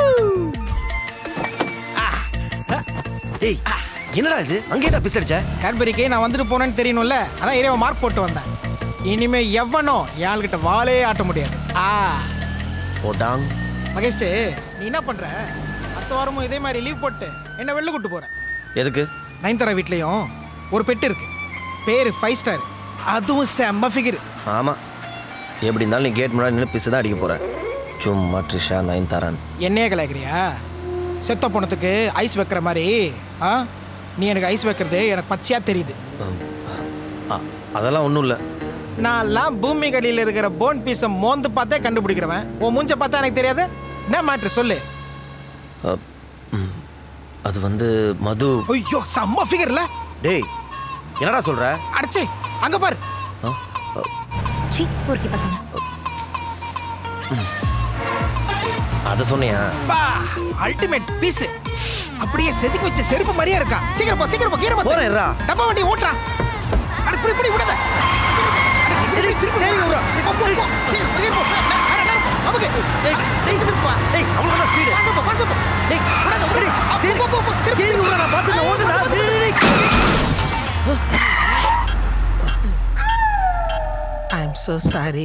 Speaker 5: டேய் என்னடா இது அங்கேடா பிஸ் அடிச்ச
Speaker 9: கேட்பரிக்கு நான் வந்துட்டு போனேன்னு தெரியணும்ல அதான் ஏரியாவை மார்க் போட்டு வந்தேன் இனிமே எவனோ என் ஆள்கிட்ட வாலே ஆட்ட முடியாது ஆ
Speaker 5: போடாங்
Speaker 9: மகேஷ் நீ என்ன பண்ற அடுத்த வாரமும் இதே மாதிரி லீவ் போட்டு என்ன வெளில கூட்டு போற
Speaker 5: எதுக்கு
Speaker 9: நயன்தாரா வீட்லயும் ஒரு பெட் இருக்கு பேரு ஃபைவ் ஸ்டார் அதுவும் செம்ம ஃபிகர்
Speaker 5: ஆமா எப்படி இருந்தாலும் நீ கேட் முன்னாடி நின்று பிசு தான் அடிக்க போற சும்மா ட்ரிஷா நயன்தாரான்
Speaker 9: என்னையே கலாய்க்கிறியா செத்த போனதுக்கு ஐஸ் வைக்கிற மாதிரி ஆ நீ எனக்கு ஐஸ் வைக்கிறது எனக்கு பச்சையா தெரியுது
Speaker 5: அ- அதெல்லாம் ஒன்றும் இல்லை
Speaker 9: நான்லாம் பூமி கடியில் இருக்கிற போன் பீஸை மோந்து பார்த்தே கண்டுபிடிக்கிறவன் உன் மூஞ்ச பார்த்தா எனக்கு தெரியாது என்ன மேட்ரு சொல்லு
Speaker 5: அது வந்து மது
Speaker 9: ஐயோ செம்ம ஃபிகர்ல
Speaker 5: டேய் என்னடா சொல்ற
Speaker 9: அடிச்சு அங்க பாரு
Speaker 2: சீ பொறுக்கி பசங்க
Speaker 5: அதை சொன்னியா
Speaker 9: பா அல்டிமேட் பீஸ் அப்படியே செதுக்கி வச்ச செருப்பு மாதிரியே இருக்கா சீக்கிரம் போ சீக்கிரம் போ கீரை போ
Speaker 5: போறேன், இருடா.
Speaker 9: டப்பா வண்டி ஓட்டுறா அட இப்படி இப்படி விடாத ஸ்டேரிங் விடுறா போ போ போ சீக்கிரம் சீக்கிரம் போ நேரா, நேரா போ. அமுக்கு டேய் டேய் திருப்பி வா
Speaker 5: டேய் அவ்வளோ ஸ்பீடு
Speaker 9: பாஸ் போ பாஸ் போ டேய் விடாத விடாத போ போ போ ஸ்டேரிங் விடுறா நான் பாத்துறேன் ஓடுடா டேய் டேய் ஐ அம் so sorry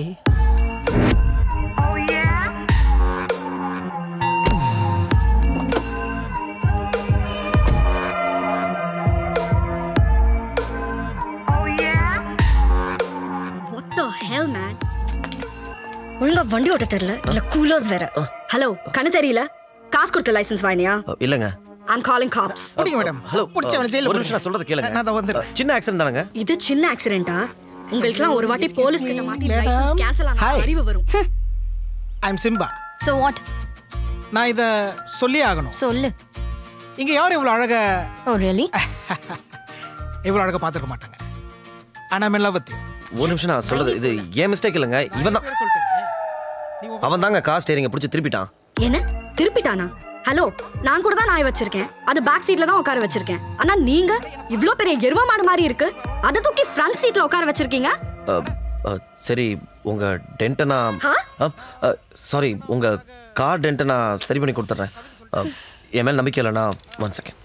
Speaker 18: What the hell, man? ஒழுங்கா வண்டி ஓட்ட தெரியல இல்ல கூலர்ஸ் வேற ஹலோ கண்ணு தெரியல காசு கொடுத்த லைசென்ஸ் வாங்கினியா
Speaker 5: இல்லைங்க
Speaker 18: ஐம் காலிங் காப்ஸ்
Speaker 9: பிடிங்க மேடம்
Speaker 5: ஹலோ
Speaker 9: பிடிச்சவன ஜெயில
Speaker 5: ஒரு நிமிஷம் நான் சொல்றத கேளுங்க
Speaker 9: நான் தான் வந்துடுறேன்
Speaker 5: சின்ன ஆக்சிடென்ட் தானங்க
Speaker 18: இது சின்ன ஆக்சிடென்ட்டா உங்களுக்குலாம் ஒரு வாட்டி போலீஸ் கிட்ட மாட்டி லைசென்ஸ் கேன்சல் ஆன அறிவு வரும்
Speaker 9: I am Simba
Speaker 2: so what
Speaker 9: நான் இத சொல்லி ஆகணும்
Speaker 2: சொல்லு
Speaker 9: இங்க யாரும் இவ்வளவு அழகா
Speaker 2: ஓ ரியலி
Speaker 9: இவ்வளவு அழகா பார்த்துருக்க மாட்டாங்க ஆனா மெல்ல பத்தி
Speaker 5: ஒரு நிமிஷம் நான் சொல்றது இது ஏன் மிஸ்டேக் இல்லைங்க இவன் தான் அவன் தாங்க கார் ஸ்டேரிங்க பிடிச்சி திருப்பிட்டான்
Speaker 18: என்ன திருப்பிட்டானா ஹலோ நான் கூட தான் நாய் வச்சிருக்கேன் அது பேக் சீட்ல தான் உட்கார வச்சிருக்கேன் ஆனா நீங்க இவ்ளோ பெரிய எரும மாடு மாதிரி இருக்கு அதை தூக்கி ஃப்ரண்ட் சீட்ல உட்கார வச்சிருக்கீங்க
Speaker 5: அ, அ, சரி உங்க டென்ட்டை நான் சாரி உங்க கார் டென்ட்டை நான் சரி பண்ணி கொடுத்துட்றேன் அ, என் மேல் நம்பிக்கை இல்லைனா ஒன் செகண்ட்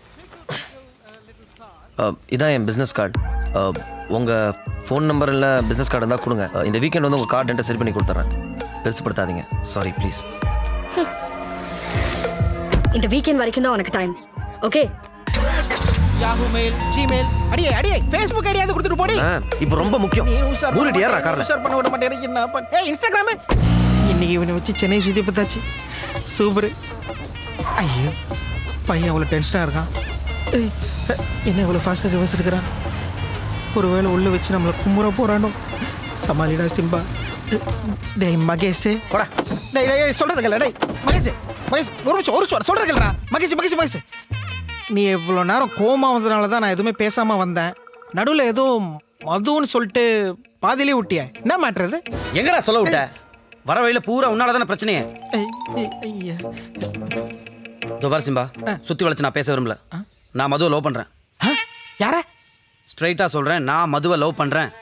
Speaker 5: இதான் என் பிஸ்னஸ் கார்டு உங்கள் ஃபோன் நம்பர் இல்லை பிஸ்னஸ் கார்டு இருந்தால் கொடுங்க அ, இந்த வீக்கெண்ட் வந்து உங்கள் கார் டென்ட்டை சரி பண்ணி கொடுத்துட்றேன் பெருசுப்படுத்தாதீங்க சாரி ப்ளீஸ்
Speaker 18: இந்த வீக்கெண்ட் வரைக்கும் தான் உனக்கு time okay
Speaker 9: Yahoo mail Gmail அடியே அடியே ஃபேஸ்புக் ஐடியாவது கொடுத்துட்டு போடி
Speaker 5: இப்போ ரொம்ப முக்கியம்
Speaker 9: நீ உஷார்
Speaker 5: மூடிட்டு ஏறுறா கார்ல.
Speaker 9: உஷார் பண்ண விட மாட்டேன் என்ன பண்ண ஏய் இன்ஸ்டாகிராம் இன்னைக்கு இவனை வச்சு சென்னை சுத்தி பார்த்தாச்சு சூப்பர் ஐயோ பையன் அவ்வளோ டென்ஷனாக இருக்கான் ஏய், என்ன இவ்வளோ ஃபாஸ்ட்டாக ரிவர்ஸ் எடுக்கிறான் ஒருவேளை உள்ள வச்சு நம்மளை கும்புற போறானோ சமாளிடா சிம்பா டேய் மகேஷ் போடா டேய் டேய் டேய், சொல்றது கேள டேய் மகேஷ் மகேஷ் ஒரு நிமிஷம் ஒரு நிமிஷம் சொல்றது கேளுடா மகேஷ் மகேஷ் மகேஷ் நீ இவ்வளோ நேரம் கோமா வந்ததுனால தான் நான் எதுவுமே பேசாம வந்தேன் நடுவில் ஏதோ மதுன்னு சொல்லிட்டு பாதியிலே விட்டிய என்ன மேட்ரு அது
Speaker 5: எங்கடா சொல்ல விட்ட வர வழியில பூரா உன்னால தானே பிரச்சனையே
Speaker 9: ஐயா
Speaker 5: இதோ பாரு சிம்பா சுத்தி வளைச்சு நான் பேச விரும்பல நான் மதுவை லவ் பண்றேன்
Speaker 9: யார
Speaker 5: ஸ்ட்ரைட்டா சொல்றேன் நான் மதுவை லவ் பண்றேன்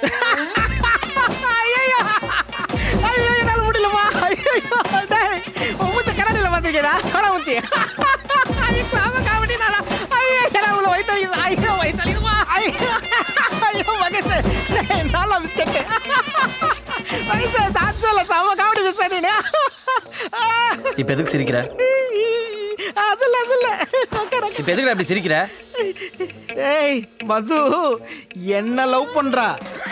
Speaker 9: ஐயோ ஐயோ என்னால முடியலப்பா ஐயோ டேய் உமுச்ச கரடில வந்திருக்கேடா சோடா முச்சி ஐயோ காம காமெடி நாடா ஐயோ என்ன உள்ள வைத்தறியுது ஐயோ வைத்தறியுதுமா ஐயோ ஐயோ மகேஷ் டேய் நல்லா பிஸ்கட் மகேஷ் சான்ஸ் இல்ல சாம காமெடி மிஸ் பண்ணினே
Speaker 5: இப்ப எதுக்கு சிரிக்கிற
Speaker 9: அதுல அதுல
Speaker 5: இப்ப எதுக்கு அப்படி சிரிக்கிற
Speaker 9: ஏய் மது என்ன லவ் பண்றா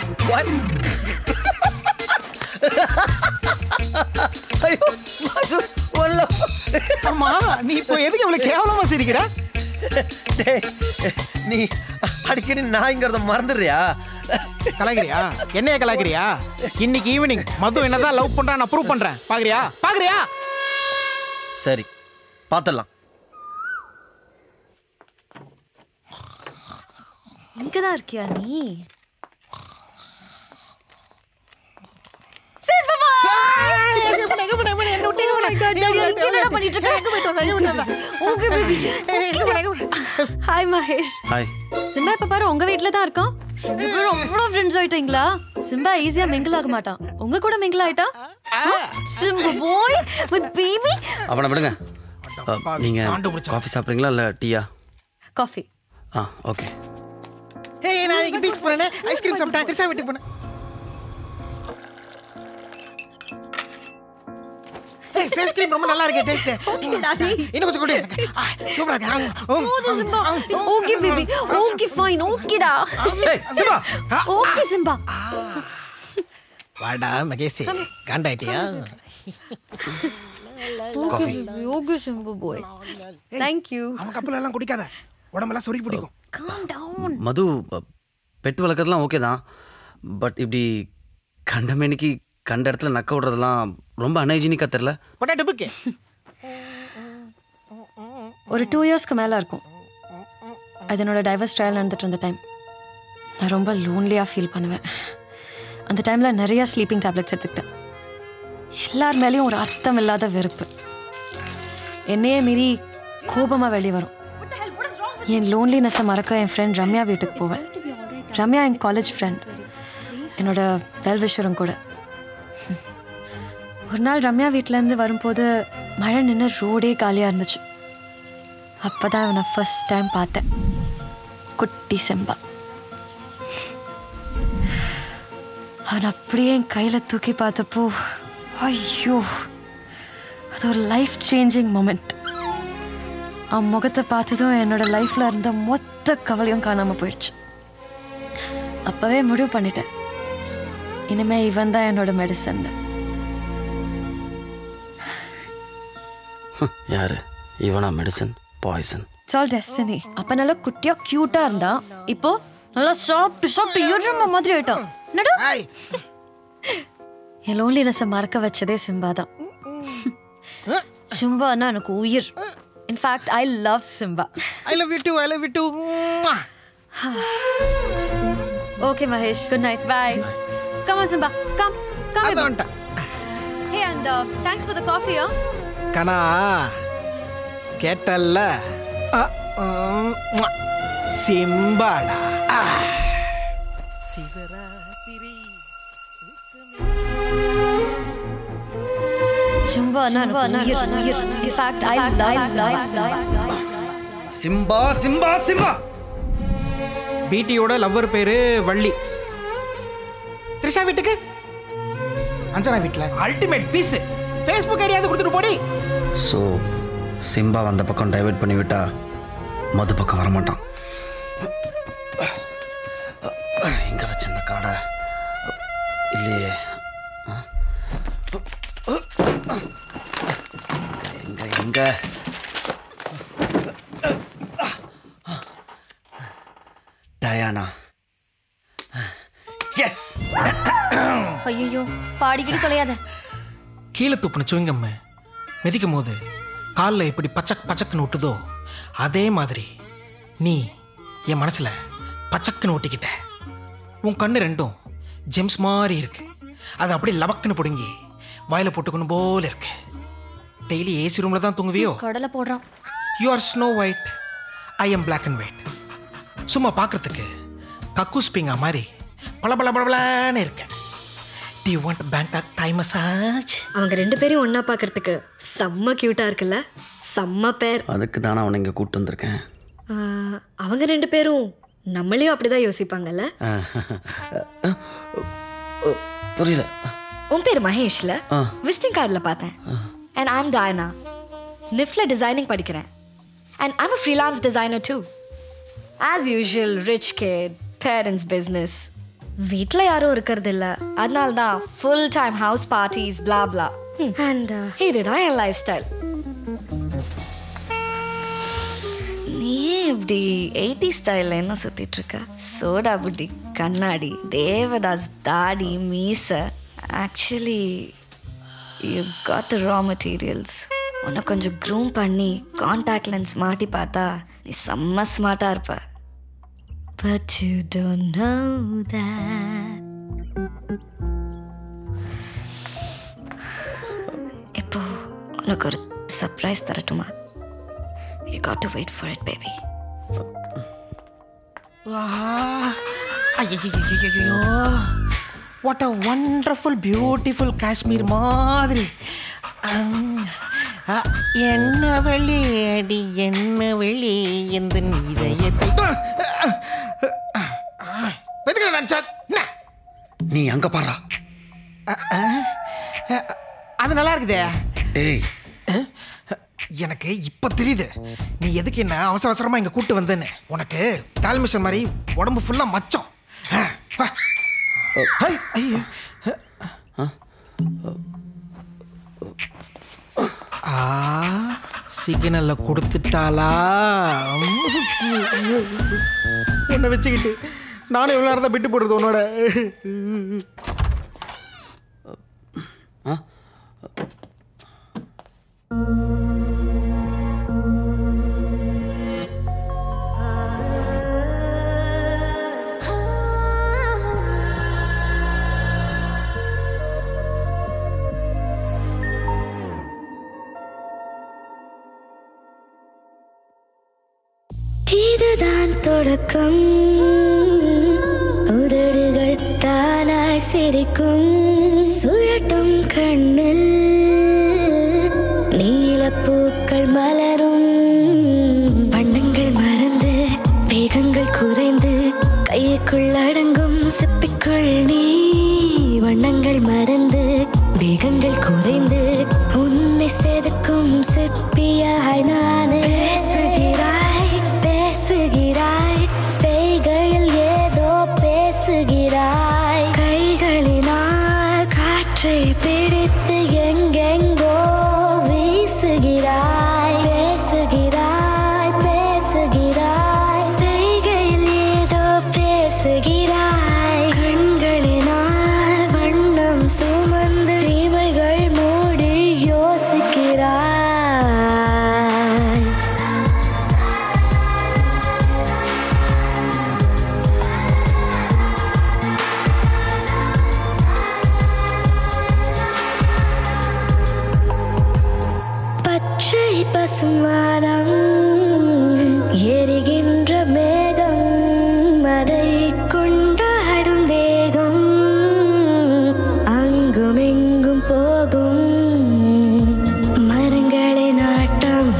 Speaker 5: ஐயோ மது ஒல்ல
Speaker 9: ஆமா நீ இப்போ எதுக்கு இவ்வளவு கேவலமா சிரிக்கிற
Speaker 5: டேய் நீ அடிக்கடி நாய்ங்கிறத மறந்துடுறியா
Speaker 9: கலாய்க்கிறியா என்னைய கலாய்க்கிறியா இன்னைக்கு ஈவினிங் மது என்னதான் லவ் பண்றா நான் ப்ரூவ் பண்றேன் பாக்குறியா பாக்குறியா
Speaker 5: சரி பார்த்துடலாம்
Speaker 7: இங்கதான் இருக்கியா நீ ஹாய் மகேஷ்
Speaker 5: ஹாய்
Speaker 7: சிம்பா இப்ப பாரு உங்க வீட்ல தான் இருக்கான் இப்போ அவ்வளோ ஃப்ரெண்ட்ஸ் ஆயிட்டீங்களா சிம்பா ஈஸியா மிங்கிள் ஆக மாட்டான் உங்க கூட மிங்கிள் ஆயிட்டா சிம்பு போய் வித் பேபி
Speaker 5: அவனை விடுங்க அ, நீங்க காஃபி சாப்பிட்றீங்களா இல்ல டீயா
Speaker 7: காஃபி
Speaker 5: ஆ ஓகே
Speaker 9: ஏய் நான் இன்னைக்கு பீச் போறேன் ஐஸ்கிரீம் சாப்பிட்டேன் திருசா வீட்டுக்கு போனேன் ஏய் ஃபேஸ் கிரீம் ரொம்ப நல்லா இருக்கு டேஸ்ட் இன்னும் கொஞ்சம் கொடு எனக்கு ஆ, சூப்பரா இருக்கு
Speaker 7: போதும் Simba okay baby okay fine ஓகேடா
Speaker 5: ஏய் சிம்பா
Speaker 7: ஓகே சிம்பா
Speaker 9: வாடா மகேஷ் காண்டாயிட்டியா
Speaker 7: ஓகே ஓகே சிம்பு போய் தேங்க் யூ
Speaker 9: அவன் கப்பல் எல்லாம் குடிக்காத உடம்பெல்லாம் சொறி பிடிக்கும்
Speaker 7: காம் டவுன்
Speaker 5: மது பெட் வளர்க்குறதுலாம் ஓகே தான் பட் இப்படி கண்ட மேனிக்கு கண்ட இடத்துல நக்க விடுறதெல்லாம் ரொம்ப அன்ஹைஜீனிக்காக தெரில
Speaker 9: பொட்டாட்டோ புக்கு
Speaker 7: ஒரு டூ இயர்ஸ்க்கு மேலே இருக்கும் அது என்னோட டைவர்ஸ் ட்ரையல் நடந்துட்டு இருந்த டைம் நான் ரொம்ப லோன்லியாக ஃபீல் பண்ணுவேன் அந்த டைமில் நிறைய ஸ்லீப்பிங் டேப்லெட்ஸ் எடுத்துக்கிட்டேன் எல்லார் மேலேயும் ஒரு அர்த்தம் இல்லாத வெறுப்பு என்னையே மீறி கோபமாக வெளியே வரும் என் லோன்லினஸை மறக்க என் ஃப்ரெண்ட் ரம்யா வீட்டுக்கு போவேன் ரம்யா என் காலேஜ் ஃப்ரெண்ட் என்னோட வெல்விஷரும் கூட ஒரு நாள் ரம்யா வீட்டிலேருந்து வரும்போது மழை நின்று ரோடே காலியாக இருந்துச்சு அப்போ தான் அவனை ஃபர்ஸ்ட் டைம் பார்த்தேன் குட்டி செம்பா அவன் அப்படியே என் கையில் தூக்கி பார்த்தப்போ ஐயோ அது ஒரு லைஃப் சேஞ்சிங் மூமெண்ட் அவன் முகத்தை பார்த்ததும் என்னோட லைஃப்பில் இருந்த மொத்த கவலையும் காணாமல் போயிடுச்சு அப்போவே முடிவு பண்ணிட்டேன் இனிமே இவன் தான் என்னோட மெடிசன்
Speaker 5: யாரு இவனா medicine poison
Speaker 7: it's all destiny அப்ப நல்லா குட்டியா கியூட்டா இருந்தா இப்போ நல்லா சாப்பிட்டு சாப்பிட்டு எரும மாதிரி ஆயிட்டான் நடு என் லோன்லினஸை மறக்க வச்சதே சிம்பா தான் சிம்பானா எனக்கு உயிர் in fact I love Simba
Speaker 9: I love you too I love you too
Speaker 7: okay Mahesh good night bye
Speaker 15: Come on, Simba. Come. Come here. Hey, and uh, thanks for the coffee, huh?
Speaker 9: கனா கேட்டல்ல அ, ம், ம்வா. சிம்பாடா ஆ.
Speaker 7: சும்பா நான் உயிர் உயிர் in fact i love love
Speaker 8: Simba Simba Simba
Speaker 9: பிடியோட lover பேரு வள்ளி த்ரிஷா வீட்டுக்கு அஞ்சனா வீட்டில் ultimate piece Facebook ஐடியாவது கொடுத்துட்டு போடி
Speaker 5: ஸோ சிம்பா அந்த பக்கம் டைவர்ட் பண்ணி விட்டா மது பக்கம் வரமாட்டான் எங்க வச்ச இந்த காடை இல்லையே ஆ? எங்க எங்க டயானா எஸ்
Speaker 2: ஐயோ பாடிக்கிட்டு தொலையாத
Speaker 9: கீழே துப்புன சுவிங்கம்ம மிதிக்கும் போது காலில் எப்படி பச்சக் பச்சக்குன்னு ஒட்டுதோ அதே மாதிரி நீ என் மனசுல பச்சக்குன்னு ஒட்டிக்கிட்ட உன் கண்ணு ரெண்டும் ஜெம்ஸ் மாதிரி இருக்கு அது அப்படியே லபக்குன்னு பிடுங்கி வாயில போட்டுக்கணும் போல இருக்கு டெய்லி ஏசி ரூம்ல தான் தூங்குவியோ
Speaker 2: கடலை போடுறான்
Speaker 9: you are snow white I am black and white சும்மா பார்க்கறதுக்கு கக்கூஸ் பிங்கா மாதிரி பல பல பளபளன்னு இருக்கேன் do you want Bangkok Thai massage
Speaker 18: அவங்க ரெண்டு பேரையும் ஒண்ணா பார்க்கறதுக்கு செம்ம கியூட்டா இருக்குல்ல செம்ம பேர்
Speaker 5: அதுக்கு தானே அவனை இங்கே கூப்பிட்டு வந்திருக்கேன்
Speaker 18: ஆஹ், அவங்க ரெண்டு பேரும் நம்மளையும் அப்படிதான் யோசிப்பாங்கல்ல
Speaker 5: புரியல
Speaker 18: உன் பேர் மகேஷ்ல
Speaker 5: ஆ.
Speaker 18: விசிட்டிங் கார்டில் பார்த்தேன் அண்ட் ஐம் டயனா நிஃப்ட்ல டிசைனிங் படிக்கிறேன் and I'm a freelance designer too as usual rich kid parents business வீட்டில் யாரும் இருக்கிறது இல்ல அதனால தான் full time house parties blah blah and இதுதான் என் லைஃப் ஸ்டைல் நீ இப்படி எயிட்டி ஸ்டைலில் என்ன சுத்திட்டு இருக்க சோடா புட்டி கண்ணாடி தேவதாஸ் தாடி மீச actually you got the raw materials உன்னை கொஞ்சம் க்ரூம் பண்ணி காண்டாக்ட் லென்ஸ் மாட்டி பார்த்தா நீ செம்ம ஸ்மார்ட்டாக இருப்ப But you don't know that. இப்போ உனக்கு ஒரு சர்ப்ரைஸ் தரட்டுமா you got to wait for it baby
Speaker 9: ஐயோ what a wonderful beautiful Kashmir மாதிரி அம், அ, என்ன வெளி அடி என்ன வெளி எந்த இதயத்தை
Speaker 5: நீ அங்க பாடுறா
Speaker 9: அது நல்லா இருக்குதே
Speaker 5: டேய்
Speaker 9: எனக்கு இப்ப தெரியுது நீ எதுக்கு என்ன அவசர அவசரமா இங்க கூட்டு வந்தேன்னு உனக்கு தால்மிஷன் மாதிரி உடம்பு ஃபுல்லா மச்சம் ஆ, வா. ஐ, ஐயோ. ஆ சிக்னல்ல கொடுத்துட்டாளா உன்னை வச்சுக்கிட்டு நானும் எவ்வளோ நேரம் தான் விட்டு போடுறது உன்னோட
Speaker 19: இதுதான் தொடக்கம் உதடுகள் தானாய் சிரிக்கும் சுழட்டும் கண்ணில் நீலப்பூக்கள் மலரும் வண்ணங்கள் மறந்து வேகங்கள் குறைந்து கைக்குள் அடங்கும் சிப்பிக்குள் நீ வண்ணங்கள் மறந்து வேகங்கள் குறைந்து உன்னை செதுக்கும் சிற்பியாய் நான் பேசுகிறாய் பேசுகிறாய் செய்கையில் ஏதோ பேசுகிறாய் கைகளினால் காற்றை பிடித்து எங்கெங்கோ வீசுகிறாய் பேசுகிறாய் பேசுகிறாய் செய்கையில் ஏதோ பேசுகிறாய் கண்களினால் வண்ணம் சுமந்து இமைகள் மூடி யோசிக்கிறாய் வானம் எரிகின்ற மேகம் அதை கொண்டாடும் தேகம் அங்கும் எங்கும் போகும் மரங்களின் ஆட்டம்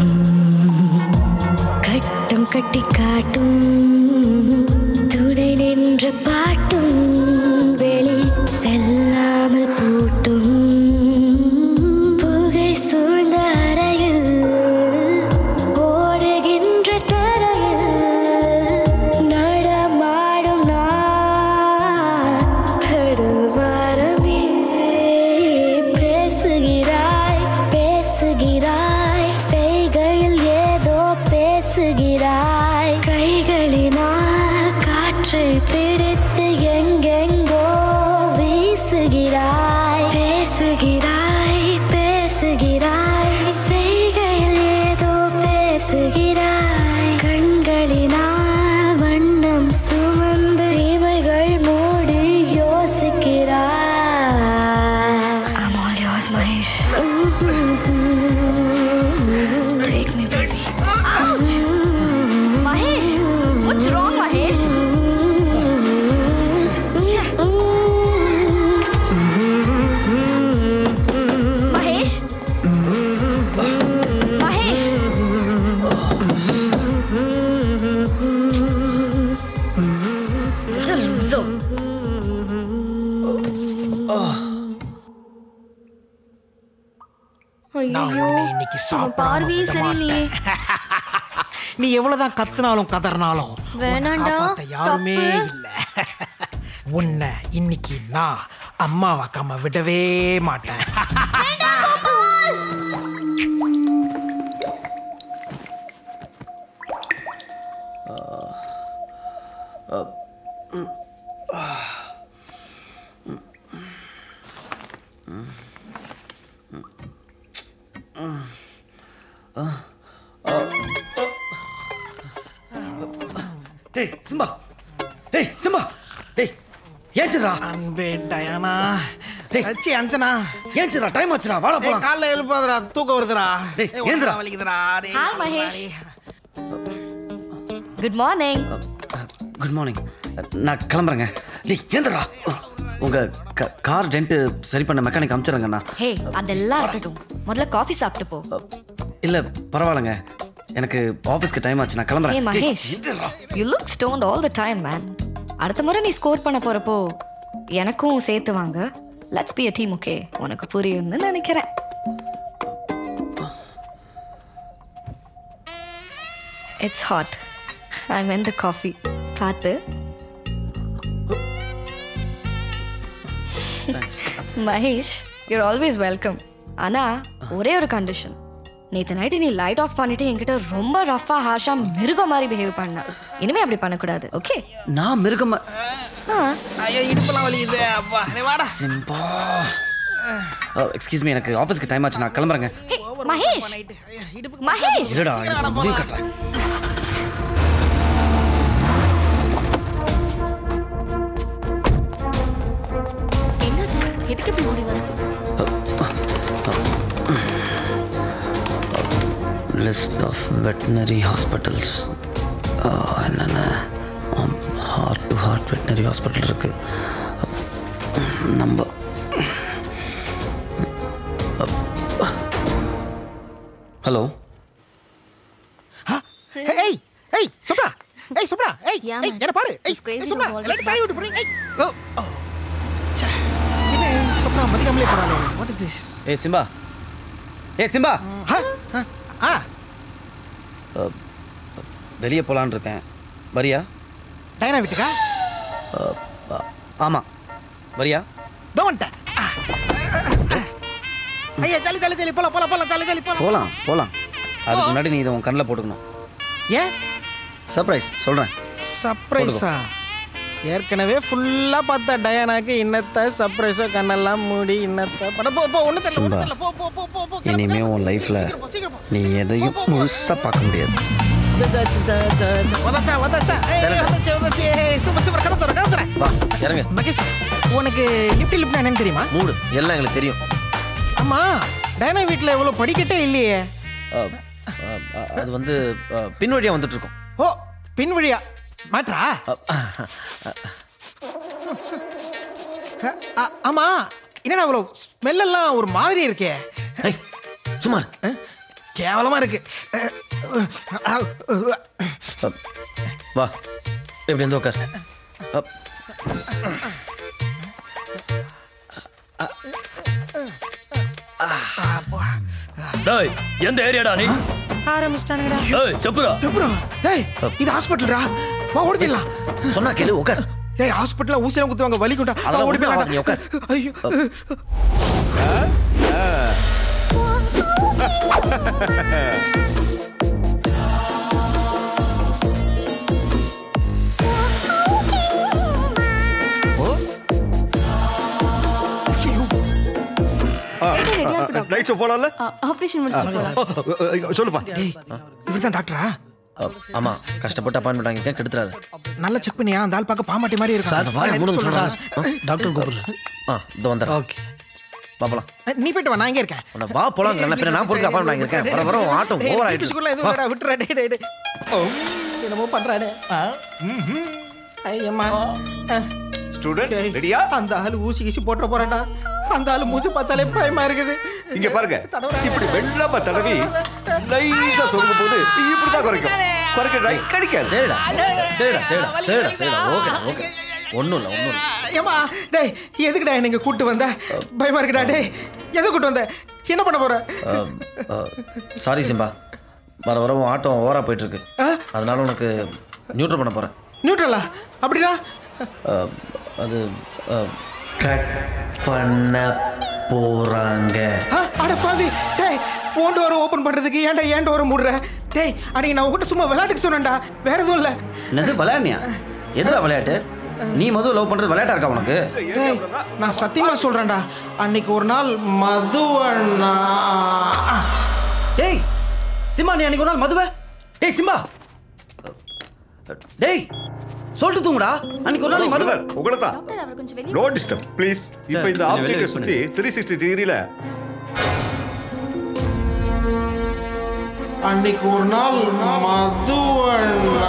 Speaker 19: கட்டம் கட்டி காட்டும் துணை நின்ற பாட்டும் வெளி செல்லாமல் பூட்டும் புகை சூழ்ந்த அறையில் ஓடுகின்ற தரையில் நடமாடும் நான் தடுமாறமே பேசுகிறாய் பேசுகிறாய் செய்கையில் ஏதோ பேசுகிறாய் கைகளினால் காற்றை பிடித்து எங்கெங்கோ வீசுகிறாய் பேசுகிறாய் பேசுகிறாய் செய்கையில் ஏதோ பேசுகிறாய் கண்களினால் வண்ணம் சுமந்து இமைகள் மூடி யோசிக்கிறாய் I'm all yours, Mahesh. Take me, baby.
Speaker 18: Mahesh, what's wrong, Mahesh? Mahesh? Mahesh? Little loser.
Speaker 9: நான்
Speaker 18: ஐயோ
Speaker 9: உன்னை இன்னைக்கு சாப்பிடாம
Speaker 18: பார்வையே
Speaker 9: விட
Speaker 18: சரியில்லையே
Speaker 9: நீ எவ்வளவுதான் கத்துனாலும் கதறினாலும்
Speaker 18: வேணாண்டா,
Speaker 9: காப்பாத்த யாருமே
Speaker 18: தப்பு.
Speaker 9: இல்ல உன்னை இன்னைக்கு நான் அம்மாவாக்காம விடவே மாட்டேன்
Speaker 5: டேய் சிம்பா டேய் சிம்பா டேய் ஏஞ்சிரா
Speaker 9: அன்பே டயானா அச்சி அஞ்சனா
Speaker 5: ஏஞ்சிரா டைம் ஆச்சுடா வாடா
Speaker 9: ஏய்,
Speaker 5: போலாம்
Speaker 9: காலைல எழுப்பாதடா தூக்கம் வருதுடா
Speaker 5: டேய்,
Speaker 9: ஏய்,
Speaker 5: ஏந்திரா.
Speaker 9: உடம்பு வலிக்குதுடா டேய்,
Speaker 18: Hi, Mahesh. Good morning.
Speaker 5: Good morning நான் கிளம்புறேங்க டேய் ஏந்திரா உங்க க- கார் டென்ட் சரி பண்ண மெக்கானிக் அனுப்பிச்சிடுறேங்கண்ணா
Speaker 18: ஹே அதெல்லாம் இருக்கட்டும் முதல்ல காஃபி சாப்பிட்டு போ
Speaker 5: இல்ல பரவாயில்லைங்க எனக்கு ஆஃபீஸ்க்கு டைம் ஆச்சு நான்
Speaker 18: ஹே
Speaker 5: கிளம்புறேன்
Speaker 18: Mahesh you look stoned all the time man அடுத்த முறை நீ ஸ்கோர் பண்ண போறப்போ எனக்கும் சேர்த்து வாங்க let's be a team okay உனக்கு புரியும்னு நினைக்கிறேன் it's hot I mean the coffee பார்த்து மகேஷ் யூர் ஆல்வேஸ் வெல்கம் ஆனா ஒரே ஒரு கண்டிஷன் நேற்று நைட்டு நீ லைட் ஆஃப் பண்ணிட்டு என்கிட்ட ரொம்ப ரஃபா ஹாஷா மிருகம் மாதிரி பிஹேவ் பண்ண இனிமே அப்படி பண்ணக்கூடாது ஓகே
Speaker 5: நான் மிருகமா
Speaker 9: ஐயோ இடுப்பெல்லாம் வலிக்குது அப்பா டேய், வாடா
Speaker 5: சிம்பா எக்ஸ்கியூஸ் மீ எனக்கு ஆஃபீஸ்க்கு டைம் ஆச்சு நான் கிளம்புறேங்க
Speaker 18: மகேஷ் மகேஷ்
Speaker 5: இருடா எனக்கு ஒரு முடிவு கட்டுறேன்
Speaker 18: என்னாச்சு எதுக்கு இப்படி ஓடி வர
Speaker 5: லிஸ்ட் ஆஃப் வெட்டினரி ஹாஸ்பிட்டல்ஸ் என்னென்ன heart to heart veterinary hospital இருக்கு நம்ம ஹலோ
Speaker 9: ஏய் ஏய் சுப்ரா ஏய் சுப்ரா ஏய்
Speaker 18: Yeah,
Speaker 9: ஏய்
Speaker 18: man.
Speaker 9: என்ன பாரு ஏய்
Speaker 18: He's crazy
Speaker 9: ஏய், சுப்ரா
Speaker 18: about all
Speaker 9: எல்லாரும்
Speaker 18: this
Speaker 9: கை விட்டு போறீங்க ஏய் ஓ ஓ ச்சே என்ன சுப்ரா மதிக்காமலே போறானே வாட் இஸ் திஸ்
Speaker 5: ஏ சிம்பா ஏ சிம்பா
Speaker 9: ஆ
Speaker 5: வெளியே போகலான்னு இருக்கேன் வரியா
Speaker 9: டைனா வீட்டுக்கா
Speaker 5: ஆமாம் வரியா
Speaker 9: தோ வந்துட்டேன் ஆ. ஐயா ஜாலி ஜாலி ஜாலி போலாம் போலாம் போலாம் ஜாலி ஜாலி போலாம்
Speaker 5: போகலாம் போகலாம் அதுக்கு முன்னாடி நீ இதை உன் கண்ணில் போட்டுக்கணும்
Speaker 9: ஏன்
Speaker 5: சர்ப்ரைஸ் சொல்கிறேன்
Speaker 9: சர்ப்ரைஸா ஏற்கனவே ஃபுல்லா பார்த்த டயானாக்கு இன்னத்த சர்ப்ரைஸோ கண்ணெல்லாம் மூடி இன்னத்த பட போ போ ஒண்ணு தெரியல ஒண்ணு
Speaker 5: சிம்பா
Speaker 9: தெரியல போ போ போ போ போ
Speaker 5: இனிமே உன் லைஃப்பில் நீ எதையும் முழுசாக பார்க்க முடியாது
Speaker 9: வந்தாச்சா வந்தாச்சா ஏய் வந்தாச்சு வந்தாச்சு ஏய் சூப்பர் சூப்பர் கதை தர கதை தர
Speaker 5: வா இறங்க
Speaker 9: மகேஷ் உனக்கு லிப்ட் லிப்ட்னா என்னன்னு தெரியுமா
Speaker 5: மூடு எல்லாம் எங்களுக்கு தெரியும்
Speaker 9: ஆமா டயனா வீட்ல இவ்வளவு படிக்கட்டே இல்லையே
Speaker 5: அஹ், அஹ், அ- அது வந்து அ, பின் வழியாக வந்துட்டு இருக்கோம்
Speaker 8: ஓ பின் வழியா மாட்ரா அ- ஆமா என்னடா அவ்வளோ ஸ்மெல் எல்லாம் ஒரு மாதிரி இருக்கே
Speaker 5: சும்மா
Speaker 8: கேவலமா இருக்கு
Speaker 5: வா எப்படி இருந்து உட்கார் அப்.
Speaker 13: டேய் எந்த ஏரியாடா நீ
Speaker 7: ஆரம்பிச்சிட்டானுங்கடா
Speaker 13: ஏய் செப்புரா
Speaker 8: செப்புரா டேய் இது ஹாஸ்பிட்டல்டா வா ஓடி போயிடலாம்
Speaker 5: சொன்னா கேளு உட்கார்
Speaker 8: டேய் ஹாஸ்பிட்டல்ல ஊசிலாம் குத்துவாங்க வலி கொண்டா வா,
Speaker 5: அதெல்லாம்
Speaker 8: ஓடி
Speaker 5: ஒண்ணும்
Speaker 8: போயிடலாம்
Speaker 5: ஆகாது, நீ உட்கார்.
Speaker 8: ஐயோ
Speaker 20: நைட் ஷோ போலாம்ல
Speaker 2: ஆபரேஷன் முடிச்சு
Speaker 20: சொல்லுப்பா
Speaker 8: இவர்தான் டாக்டரா
Speaker 5: அ, ஆமா கஷ்டப்பட்டு அப்பாயின்மெண்ட் வாங்கியிருக்கேன் கெடுத்துறாது
Speaker 8: நல்லா செக் பண்ணியா அந்த ஆள் பார்க்க பாமாட்டி மாதிரி
Speaker 5: சார் வாய் மூடுங்க
Speaker 8: இருக்கு
Speaker 5: சொல்றேன்
Speaker 8: டாக்டர் கூப்பிடுற
Speaker 5: ஆ இதோ வந்துடுறேன் ஓகே பாப்பலாம்
Speaker 8: நீ போயிட்டு வா நான் இங்க இருக்கேன்
Speaker 5: உன்னை வா போலாம் என்ன பின்ன நான் பொறுக்க அப்பாயின்மெண்ட் வாங்கியிருக்கேன் வர வர உன் ஆட்டம் ஓவர் ஆயிட்டு
Speaker 8: பிசுக்குள்ள எதுவும்
Speaker 5: வா.
Speaker 8: இல்லடா, விட்டுறா, டேய், டேய், டேய். ஓ, என்னமோ பண்றானே ஆ, ம்ஹும். ஐயம்மா ஆ.
Speaker 20: ஸ்டூடெண்ட்ஸ்
Speaker 8: டேய்,
Speaker 20: ரெடியா
Speaker 8: அந்த ஆளு ஊசி கீசி போட்டுற போறான்டா அந்த ஆளு மூச்சு பார்த்தாலே பயமா இருக்குது
Speaker 20: இங்க பாருங்க இப்படி வெள்ளமா தடவி லைட்டா சொருகும் போது இப்படிதான் குறைக்கும் குறைக்க ரைட் கடிக்காது
Speaker 5: சரிடா சரிடா சரிடா சரிடா சரிடா ஓகே ஓகே ஒன்றும் இல்லை ஒன்றும் இல்லை
Speaker 8: ஏமா டேய் எதுக்குடா நீங்க கூட்டு வந்த பயமா இருக்குடா டேய் எதை கூட்டு வந்த என்ன பண்ண போற
Speaker 5: சாரி சிம்பா வர வர உன் ஆட்டம் ஓவரா போயிட்டு இருக்கு அதனால உனக்கு நியூட்ரல் பண்ண போறேன்
Speaker 8: நியூட்ரலா அப்படின்னா
Speaker 5: அஹ், அது கட் பண்ண போறாங்க
Speaker 8: ஆ, அட பாவி டேய் ஓன் டோர் ஓபன் பண்றதுக்கு ஏன்டா ஏன் டோர் மூடுற டேய் அன்னைக்கு நான் உங்ககிட்ட சும்மா விளையாட்டுக்கு சொன்னேன்டா வேற எதுவும் இல்ல
Speaker 5: என்னது விளையாடுனியா எதுடா விளையாட்டு நீ மது லவ் பண்றது விளையாட்டா இருக்கா உனக்கு
Speaker 8: டேய் நான் சத்தியமா சொல்றேன்டா அன்னைக்கு ஒரு நாள் மது அண்ணா
Speaker 5: டேய் சிம்பா நீ அன்னைக்கு ஒரு நாள் மதுவை டேய் சிம்பா டேய் சொல்லிட்டு தூங்குடா அன்னைக்கு ஒரு நாள் நீ மதுவை
Speaker 20: உங்களை தான்
Speaker 2: அவர் கொஞ்சம் வெளிய
Speaker 20: நோ டிஸ்டர்ப் ப்ளீஸ் இப்போ இந்த
Speaker 5: கொஞ்சம்
Speaker 20: ஆப்ஜெக்டை
Speaker 5: வெளியே
Speaker 20: சுத்தி த்ரீ சிக்ஸ்டி டிகிரியில
Speaker 8: அன்னைக்கு ஒரு நாள் மது அண்ணா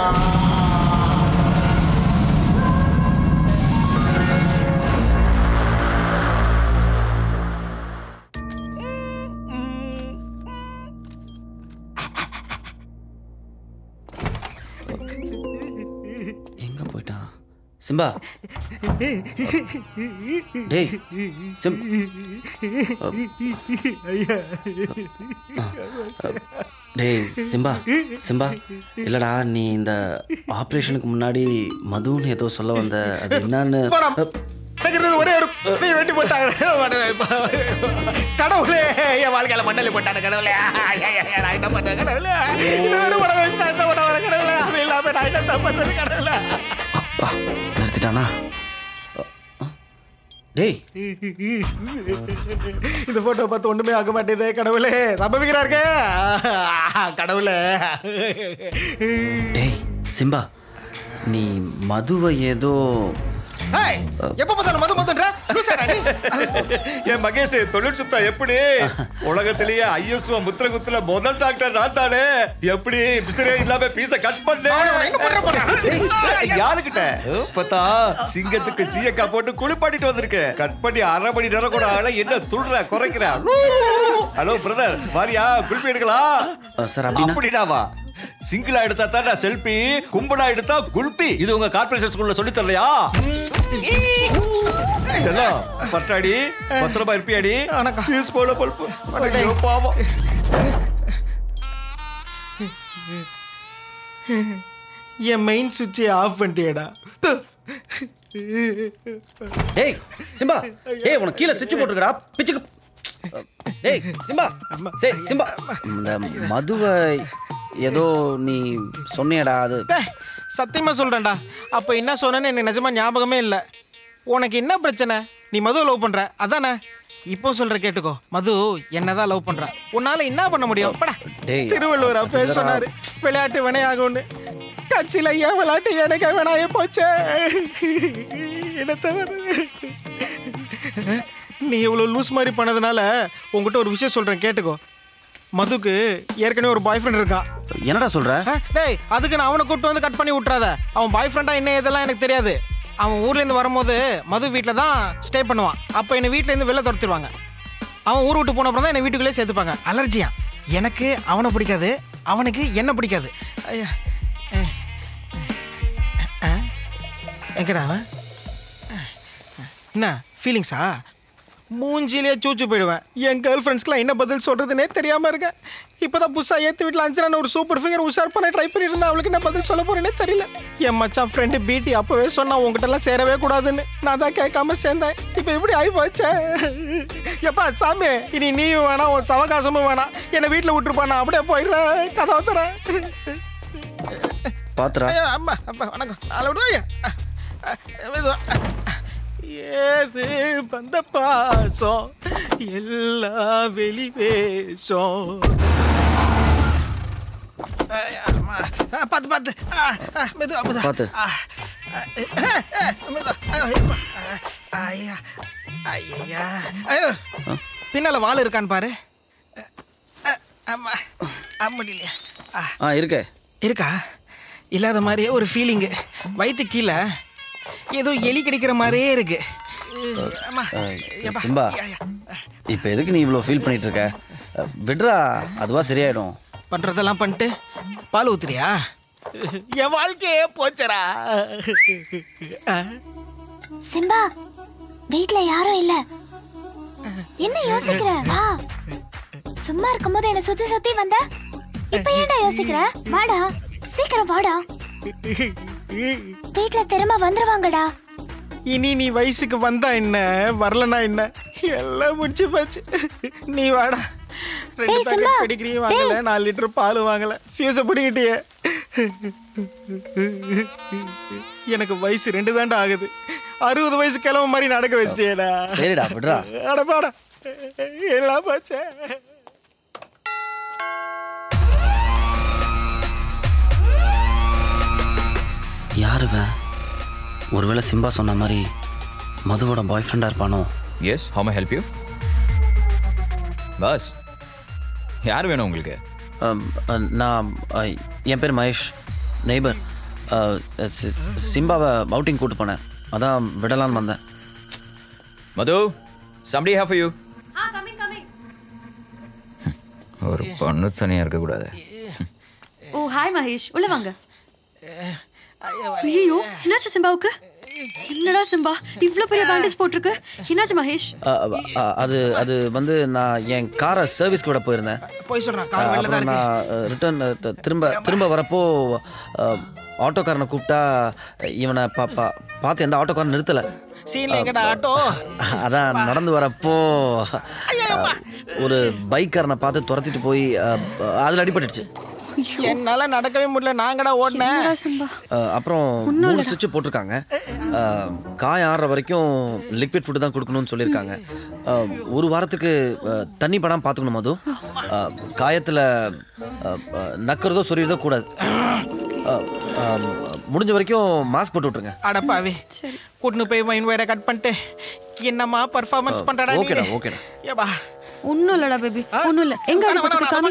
Speaker 5: எங்க போயிட்டான் சிம்பா டேய் சிம் டேய் சிம்பா சிம்பா இல்லடா நீ இந்த ஆப்ரேஷனுக்கு முன்னாடி மதுன்னு ஏதோ சொல்ல வந்த அது என்னன்னு
Speaker 8: இருக்கிறது ஒரே ஒரு நீ வெட்டி போட்டாங்க கடவுளே என் வாழ்க்கையில மண்ணலி போட்டான கடவுளே நான் என்ன பண்ணேன் கடவுளே இது வெறும் படம் வச்சு நான் என்ன பண்ண வரேன் கடவுளே அது இல்லாம நான் என்ன தான் பண்றது கடவுளே
Speaker 5: நிறுத்திட்டானா டேய்
Speaker 8: இந்த போட்டோ பார்த்து ஒண்ணுமே ஆக மாட்டேதே கடவுளே சம்பவிக்கிறாருக்க கடவுளே
Speaker 5: டேய் சிம்பா நீ மதுவை ஏதோ
Speaker 8: ஏய், எப்ப பார்த்தாலும் மது மதுன்ற லூசாடா நீ?
Speaker 20: என் மகேஷ் தொழில் சுத்தா எப்படி உலகத்திலேயே ஐஎஸ்ஓ முத்திர குத்துல முதல் டாக்டர் நான் தானே எப்படி பிசிறே இல்லாம பீஸ கட் பண்ணேன் யாருக்கிட்ட இப்பதான் சிங்கத்துக்கு சீயக்கா போட்டு குளிப்பாட்டிட்டு வந்திருக்கேன் கட் பண்ணி அரை மணி நேரம் கூட ஆகல என்ன துள்ற குறைக்கிற ஹலோ பிரதர் வாரியா குளிப்பி எடுக்கலாம்
Speaker 5: சார் அப்படின்னா
Speaker 20: அப்படின்னாவா சிங்கிளா எடுத்தா தான் செல்ஃபி கும்பலா எடுத்தா குல்பி இது உங்க கார்பரேஷன் ஸ்கூல்ல சொல்லி தரலையா செல்லம் பட்டாடி பத்திரமா இருப்பியாடி ஃபீஸ் போட பல்பு ஐயோ பாவம்
Speaker 8: என் மெயின் சுவிட்சை ஆஃப் பண்ணிட்டியடா
Speaker 5: டேய் சிம்பா டேய் உனக்கு கீழே ஸ்விட்ச் போட்டுருக்கடா பிச்சுக்கு டேய் சிம்பா சரி சிம்பா இந்த மதுவை ஏதோ நீ சொன்னியடா அது
Speaker 8: டேய், சத்தியமா சொல்றேன்டா அப்ப என்ன சொன்னேன்னு எனக்கு நிஜமா ஞாபகமே இல்லை உனக்கு என்ன பிரச்சனை நீ மது லவ் பண்ற அதானே இப்போ சொல்ற கேட்டுக்கோ மது என்னதான் லவ் பண்ற உன்னால என்ன பண்ண முடியும் படா
Speaker 5: டேய்
Speaker 8: திருவள்ளுவர் அப்பே சொன்னாரு விளையாட்டு வினையாகும்னு கட்சியில ஏன் விளையாட்டு எனக்கு வினாய போச்சே என்ன தவிர நீ இவ்வளோ லூஸ் மாதிரி பண்ணதுனால உங்ககிட்ட ஒரு விஷயம் சொல்றேன் கேட்டுக்கோ மதுக்கு ஏற்கனவே ஒரு பாய் ஃப்ரெண்ட் இருக்கான்
Speaker 5: என்னடா சொல்ற
Speaker 8: டேய் அதுக்கு நான் அவனை கூப்பிட்டு வந்து கட் பண்ணி விட்றாத அவன் பாய் ஃப்ரெண்டா என்ன இதெல்லாம் எனக்கு தெரியாது அவன் ஊர்லேருந்து வரும்போது மது வீட்டில் தான் ஸ்டே பண்ணுவான் அப்போ என்னை வீட்டிலேருந்து வெளில துரத்திடுவாங்க அவன் ஊர் விட்டு போன அப்புறம் தான் என்னை வீட்டுக்குள்ளே சேர்த்துப்பாங்க அலர்ஜியா எனக்கு அவனை பிடிக்காது அவனுக்கு என்ன பிடிக்காது ஐயா அஹ். அஹ். எங்கடா அவன் என்ன ஃபீலிங்ஸா மூஞ்சிலேயே சூச்சு போயிடுவேன் என் கேர்ள் ஃப்ரெண்ட்ஸ்க்குலாம் என்ன பதில் சொல்கிறதுனே தெரியாமல் இருக்கேன் இப்போ தான் புதுசாக ஏற்று வீட்டில் அஞ்சு ஒரு சூப்பர் ஃபிங்கர் உஷார் பண்ண ட்ரை பண்ணியிருந்தேன் அவளுக்கு என்ன பதில் சொல்ல போகிறேனே தெரியல என் மச்சான் ஃப்ரெண்டு பிடி அப்போவே சொன்னா உங்ககிட்டலாம் சேரவே கூடாதுன்னு நான் தான் கேட்காம சேர்ந்தேன் இப்போ எப்படி ஆகி போச்சே எப்பா சாமி இனி நீயும் வேணாம் உன் சவகாசமும் வேணாம் என்னை வீட்டில் விட்டுருப்பா நான் அப்படியே போயிடுறேன் கதை தரேன்
Speaker 5: பாத்துறா
Speaker 8: ஐயோ, அம்மா அம்மா வணக்கம் நாளை விடுவாயா மெதுவா ஏது வந்த பாசம் எல்லா வெளி வேஷம் ஐயா, அம்மா. ஆ, பார்த்து பார்த்து ஆ, ஆ, மெதுவா மெதுவா
Speaker 5: பார்த்து.
Speaker 8: ஆ, ஆ, ஆ, ஆ, மெதுவா ஆ, ஐயப்பா. ஆ, ஐயா ஐயா ஐயோ பின்னால வால் இருக்கான்னு பாரு ஆ, ஆமா ஆ, முடியலையா ஆ
Speaker 5: ஆ இருக்கே
Speaker 8: இருக்கா இல்லாத மாதிரியே ஒரு ஃபீலிங்கு வயிற்று கீழே ஏதோ எலி கிடைக்கிற மாதிரியே இருக்கு அம்மா,
Speaker 5: அஹ்,
Speaker 8: ஏப்பா,
Speaker 5: சிம்பா
Speaker 8: ஐயா, ஐயா.
Speaker 5: இப்போ எதுக்கு நீ இவ்வளோ ஃபீல் பண்ணிட்டு இருக்க அஹ், விட்றா அதுவா சரியாயிடும்
Speaker 8: பண்றதெல்லாம் பண்ணிட்டு பால் ஊத்துறியா என் வாழ்க்கையே போச்சரா
Speaker 2: சிம்பா வீட்ல யாரும் இல்ல என்ன யோசிக்கிற வா சும்மா இருக்கும்போது என்ன சுத்தி சுத்தி வந்த இப்ப ஏன்டா யோசிக்கிற வாடா சீக்கிரம் வாடா வீட்ல திரும்ப வந்துருவாங்கடா
Speaker 8: இனி நீ வயசுக்கு வந்தா என்ன வரலனா என்ன எல்லாம் முடிச்சு போச்சு நீ வாடா ரெண்டு
Speaker 2: டேய்,
Speaker 8: பேக்கெட்
Speaker 2: சிம்பா.
Speaker 8: பெடிகிரியும் வாங்கல நாலு லிட்டர் பால் வாங்கல ஃபியூஸை பிடிக்கிட்டியே எனக்கு வயசு ரெண்டு தாண்டா ஆகுது அறுபது வயசு கிளம்ப மாதிரி நடக்க வச்சிட்டியேடா
Speaker 5: சரிடா, விட்றா.
Speaker 8: அடப்பாடா எல்லாம் போச்சே
Speaker 5: யாருவன் ஒருவேளை சிம்பா சொன்ன மாதிரி மதுவோட பாய் ஃப்ரெண்டாக இருப்பானோ
Speaker 21: yes how my help you boss யார் வேணும் உங்களுக்கு
Speaker 5: அம், அஹ், நான் அஹ், என் பேர் மகேஷ் நெய்பர் சிம்பாவை அவுட்டிங் கூட்டு போனேன் அதான் விடலான்னு வந்தேன்
Speaker 21: மது சம்டி ஹேவ் யூ
Speaker 15: ஆ கமிங் கமிங்
Speaker 21: ஒரு பொண்ணு தனியாக இருக்கக்கூடாது
Speaker 7: ஓ ஹாய் மகேஷ் உள்ள வாங்க ஐயோ என்னாச்சு சிம்பாவுக்கு என்னடா சிம்பா இவ்ளோ பெரிய பேண்டேஜ் போட்டிருக்கு என்னாச்சு மகேஷ்
Speaker 5: அஹ், அஹ், அது அது வந்து நான் என் காரை சர்வீஸ்க்கு விட போயிருந்தேன்
Speaker 8: போய் சொல்றான் கார்
Speaker 5: அஹ்,
Speaker 8: வெளில தான்
Speaker 5: அப்புறம்
Speaker 8: இருக்கு
Speaker 5: நான் ரிட்டர்ன் திரும்ப திரும்ப வரப்போ அஹ், ஆட்டோக்காரனை கூப்பிட்டா இவனை பா பா பார்த்து எந்த ஆட்டோக்காரன் நிறுத்தலை
Speaker 8: சீன்ல எங்கடா ஆட்டோ
Speaker 5: அதான் நடந்து வரப்போ அஹ், ஒரு பைக்காரனை பார்த்து துரத்திட்டு போய் அஹ், அதில் அடிபட்டுடுச்சு
Speaker 8: என்னால நடக்கவே முடியல நாங்கடா ஓடினேன்
Speaker 5: அஹ், அப்புறம் மூணு ஸ்டிச்சு போட்டிருக்காங்க அஹ், காயம் ஆடுற வரைக்கும் லிக்விட் ஃபுட்டு தான் கொடுக்கணும்னு சொல்லியிருக்காங்க அஹ், ஒரு வாரத்துக்கு அஹ், தண்ணி படாமல் பார்த்துக்கணும் மது அஹ், காயத்தில் அஹ், அஹ், நக்கிறதோ சொரியறதோ கூடாது அஹ், அஹ், முடிஞ்ச வரைக்கும் மாஸ்க் போட்டு விட்ருங்க
Speaker 8: அடப்பாவே கூட்டின்னு போய் மைன் வயரை கட் பண்ணிட்டு என்னம்மா பர்ஃபார்மன்ஸ் பண்றடா
Speaker 5: ஓகேடா ஓகேடா
Speaker 7: ஏபா ஒன்றும் இல்லடா பேபி ஒன்றும் இல்லை எங்க அடிபட்டு காமி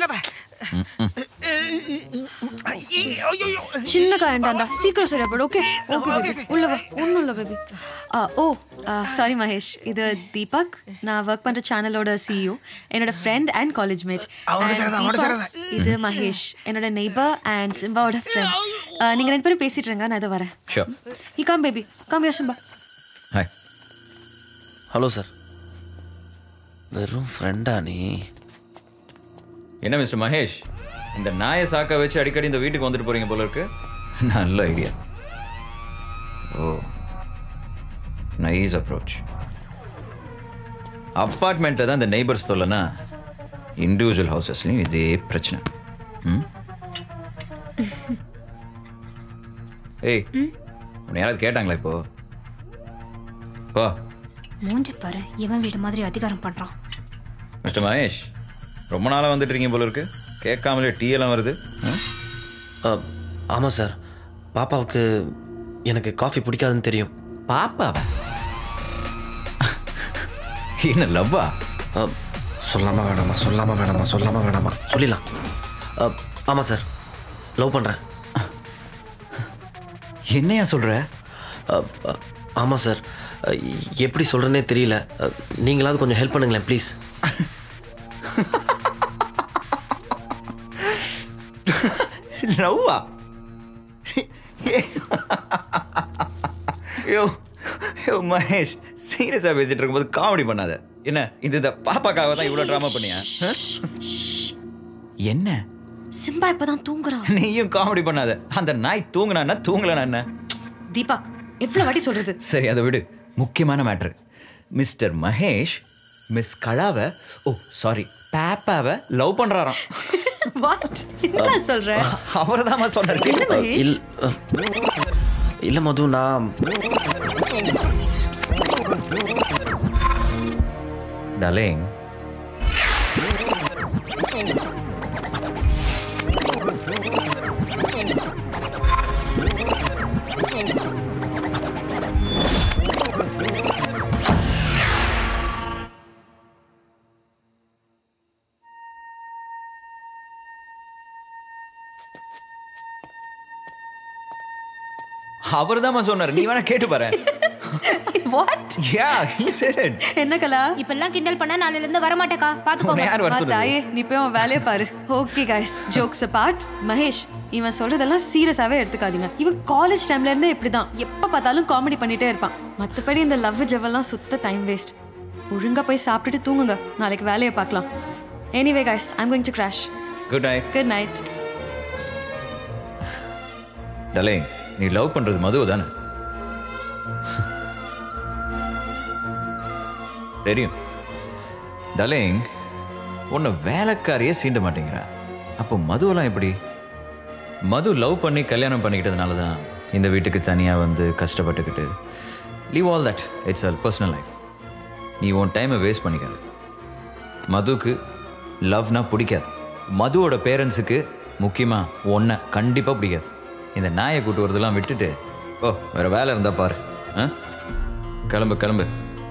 Speaker 7: சின்ன காயண்டாண்டா சீக்கிரம் சரியா போடு ஓகே ஓகே பேபி உள்ள வா ஒன்றும் இல்லை பேபி ஓ சாரி மகேஷ் இது தீபக் நான் ஒர்க் பண்ற சேனலோட சிஇஓ என்னோட ஃப்ரெண்ட் அண்ட் காலேஜ் மேட்
Speaker 8: அவனோட சேரதா, அவனோட சேரதா.
Speaker 7: இது மகேஷ் என்னோட நெய்பர் அண்ட் சிம்பாவோட ஃப்ரெண்ட் நீங்க ரெண்டு பேரும் பேசிட்டு இருங்க நான் இதை வரேன்
Speaker 21: ஷோர்
Speaker 7: ஈ come baby come yeah Simba
Speaker 21: hi
Speaker 5: hello sir வெறும் ஃப்ரெண்டா நீ
Speaker 21: என்ன மிஸ்டர் மகேஷ் இந்த நாயை சாக்க வச்சு அடிக்கடி இந்த வீட்டுக்கு வந்துட்டு போறீங்க போல இருக்கு நல்ல ஐடியா ஓ நைஸ் அப்ரோச் அப்பார்ட்மெண்ட்டில் தான் இந்த நெய்பர்ஸ் தொல்லைனா இண்டிவிஜுவல் ஹவுசஸ்லையும் இதே பிரச்சனை ம் ஏய் உன்னை யாராவது கேட்டாங்களா இப்போ வா
Speaker 2: மூஞ்சி பாரு இவன் வீடு மாதிரி அதிகாரம் பண்றான்
Speaker 21: மிஸ்டர் மகேஷ் ரொம்ப நாளாக வந்துட்டு இருக்கீங்க போல இருக்கு கேட்காமலே டீ எல்லாம் வருது ம்?
Speaker 5: ஆமாம் சார் பாப்பாவுக்கு எனக்கு காஃபி பிடிக்காதுன்னு தெரியும்
Speaker 21: பாப்பாவா என்ன லவ்வா
Speaker 5: சொல்லாம வேணாமா சொல்லாம வேணாமா சொல்லாம வேணாமா சொல்லிடலாம் அஹ், ஆமாம் சார்
Speaker 6: லவ் பண்ணுறேன்
Speaker 21: என்னையா சொல்கிற
Speaker 6: ஆமாம் சார் அஹ், எப்படி சொல்கிறேனே தெரியல அஹ், நீங்களாவது கொஞ்சம் ஹெல்ப் பண்ணுங்களேன் ப்ளீஸ்
Speaker 21: லவ்வா யோ யோ மகேஷ் சீரியஸாக பேசிட்டு இருக்கும்போது காமெடி பண்ணாத என்ன இது இந்த பாப்பாக்காக தான் இவ்வளோ ட்ராமா பண்ணியா ஆ? என்ன
Speaker 7: சிம்பா இப்பதான் தூங்குறான்
Speaker 21: நீயும் காமெடி பண்ணாத அந்த நாய் தூங்குனா தூங்கலனா என்ன
Speaker 7: தீபா எவ்வளவு வாட்டி சொல்றது
Speaker 21: சரி அதை விடு முக்கியமான மேட்ரு மிஸ்டர் மகேஷ் மிஸ் கலாவை ஓ சாரி பாப்பாவை லவ் பண்றாராம்
Speaker 7: வாட் என்ன சொல்ற
Speaker 21: அவர் தான் சொன்னார்
Speaker 7: என்ன மகேஷ்?
Speaker 6: இல் அஹ், இல்லை மது நான்
Speaker 21: டார்லிங் அவர் தான் சொன்னார் நீ வேணா கேட்டு பாரு
Speaker 7: what
Speaker 21: yeah he said it
Speaker 7: என்ன கலா
Speaker 2: இப்பெல்லாம் கிண்டல் பண்ணா நாளையில இருந்து வர மாட்டேக்கா
Speaker 21: உன்னை யார் வர
Speaker 7: வா,
Speaker 21: சொல்லுது?
Speaker 7: தாயே நீ போய் உன் வேலையை பாரு okay guys jokes apart Mahesh இவன் சொல்றதெல்லாம் சீரியஸாவே எடுத்துக்காதீங்க இவன் காலேஜ் டைம்ல இருந்தே இப்படிதான் எப்ப பார்த்தாலும் காமெடி பண்ணிட்டே இருப்பான் மத்தபடி இந்த லவ் ஜெவெல்லாம் சுத்த டைம் வேஸ்ட் ஒழுங்கா போய் சாப்பிட்டுட்டு தூங்குங்க நாளைக்கு வேலையை பார்க்கலாம் anyway guys I'm going to crash
Speaker 21: good night
Speaker 7: good night
Speaker 21: darling நீ லவ் பண்றது மது தானே தெரியும் டார்லிங் உன்னை வேலைக்காரியே சீண்ட மாட்டேங்கிறா அப்போ மதுவெல்லாம் எப்படி மது லவ் பண்ணி கல்யாணம் பண்ணிக்கிட்டதுனால தான் இந்த வீட்டுக்கு தனியாக வந்து கஷ்டப்பட்டுக்கிட்டு leave all that it's all personal life நீ உன் டைமை வேஸ்ட் பண்ணிக்காத மதுக்கு லவ்னா பிடிக்காது மதுவோட பேரண்ட்ஸுக்கு முக்கியமாக ஒன்றை கண்டிப்பாக பிடிக்காது இந்த நாயை கூட்டு வரதெல்லாம் விட்டுட்டு ஓ வேற வேலை இருந்தா பாரு ஆ கிளம்பு கிளம்பு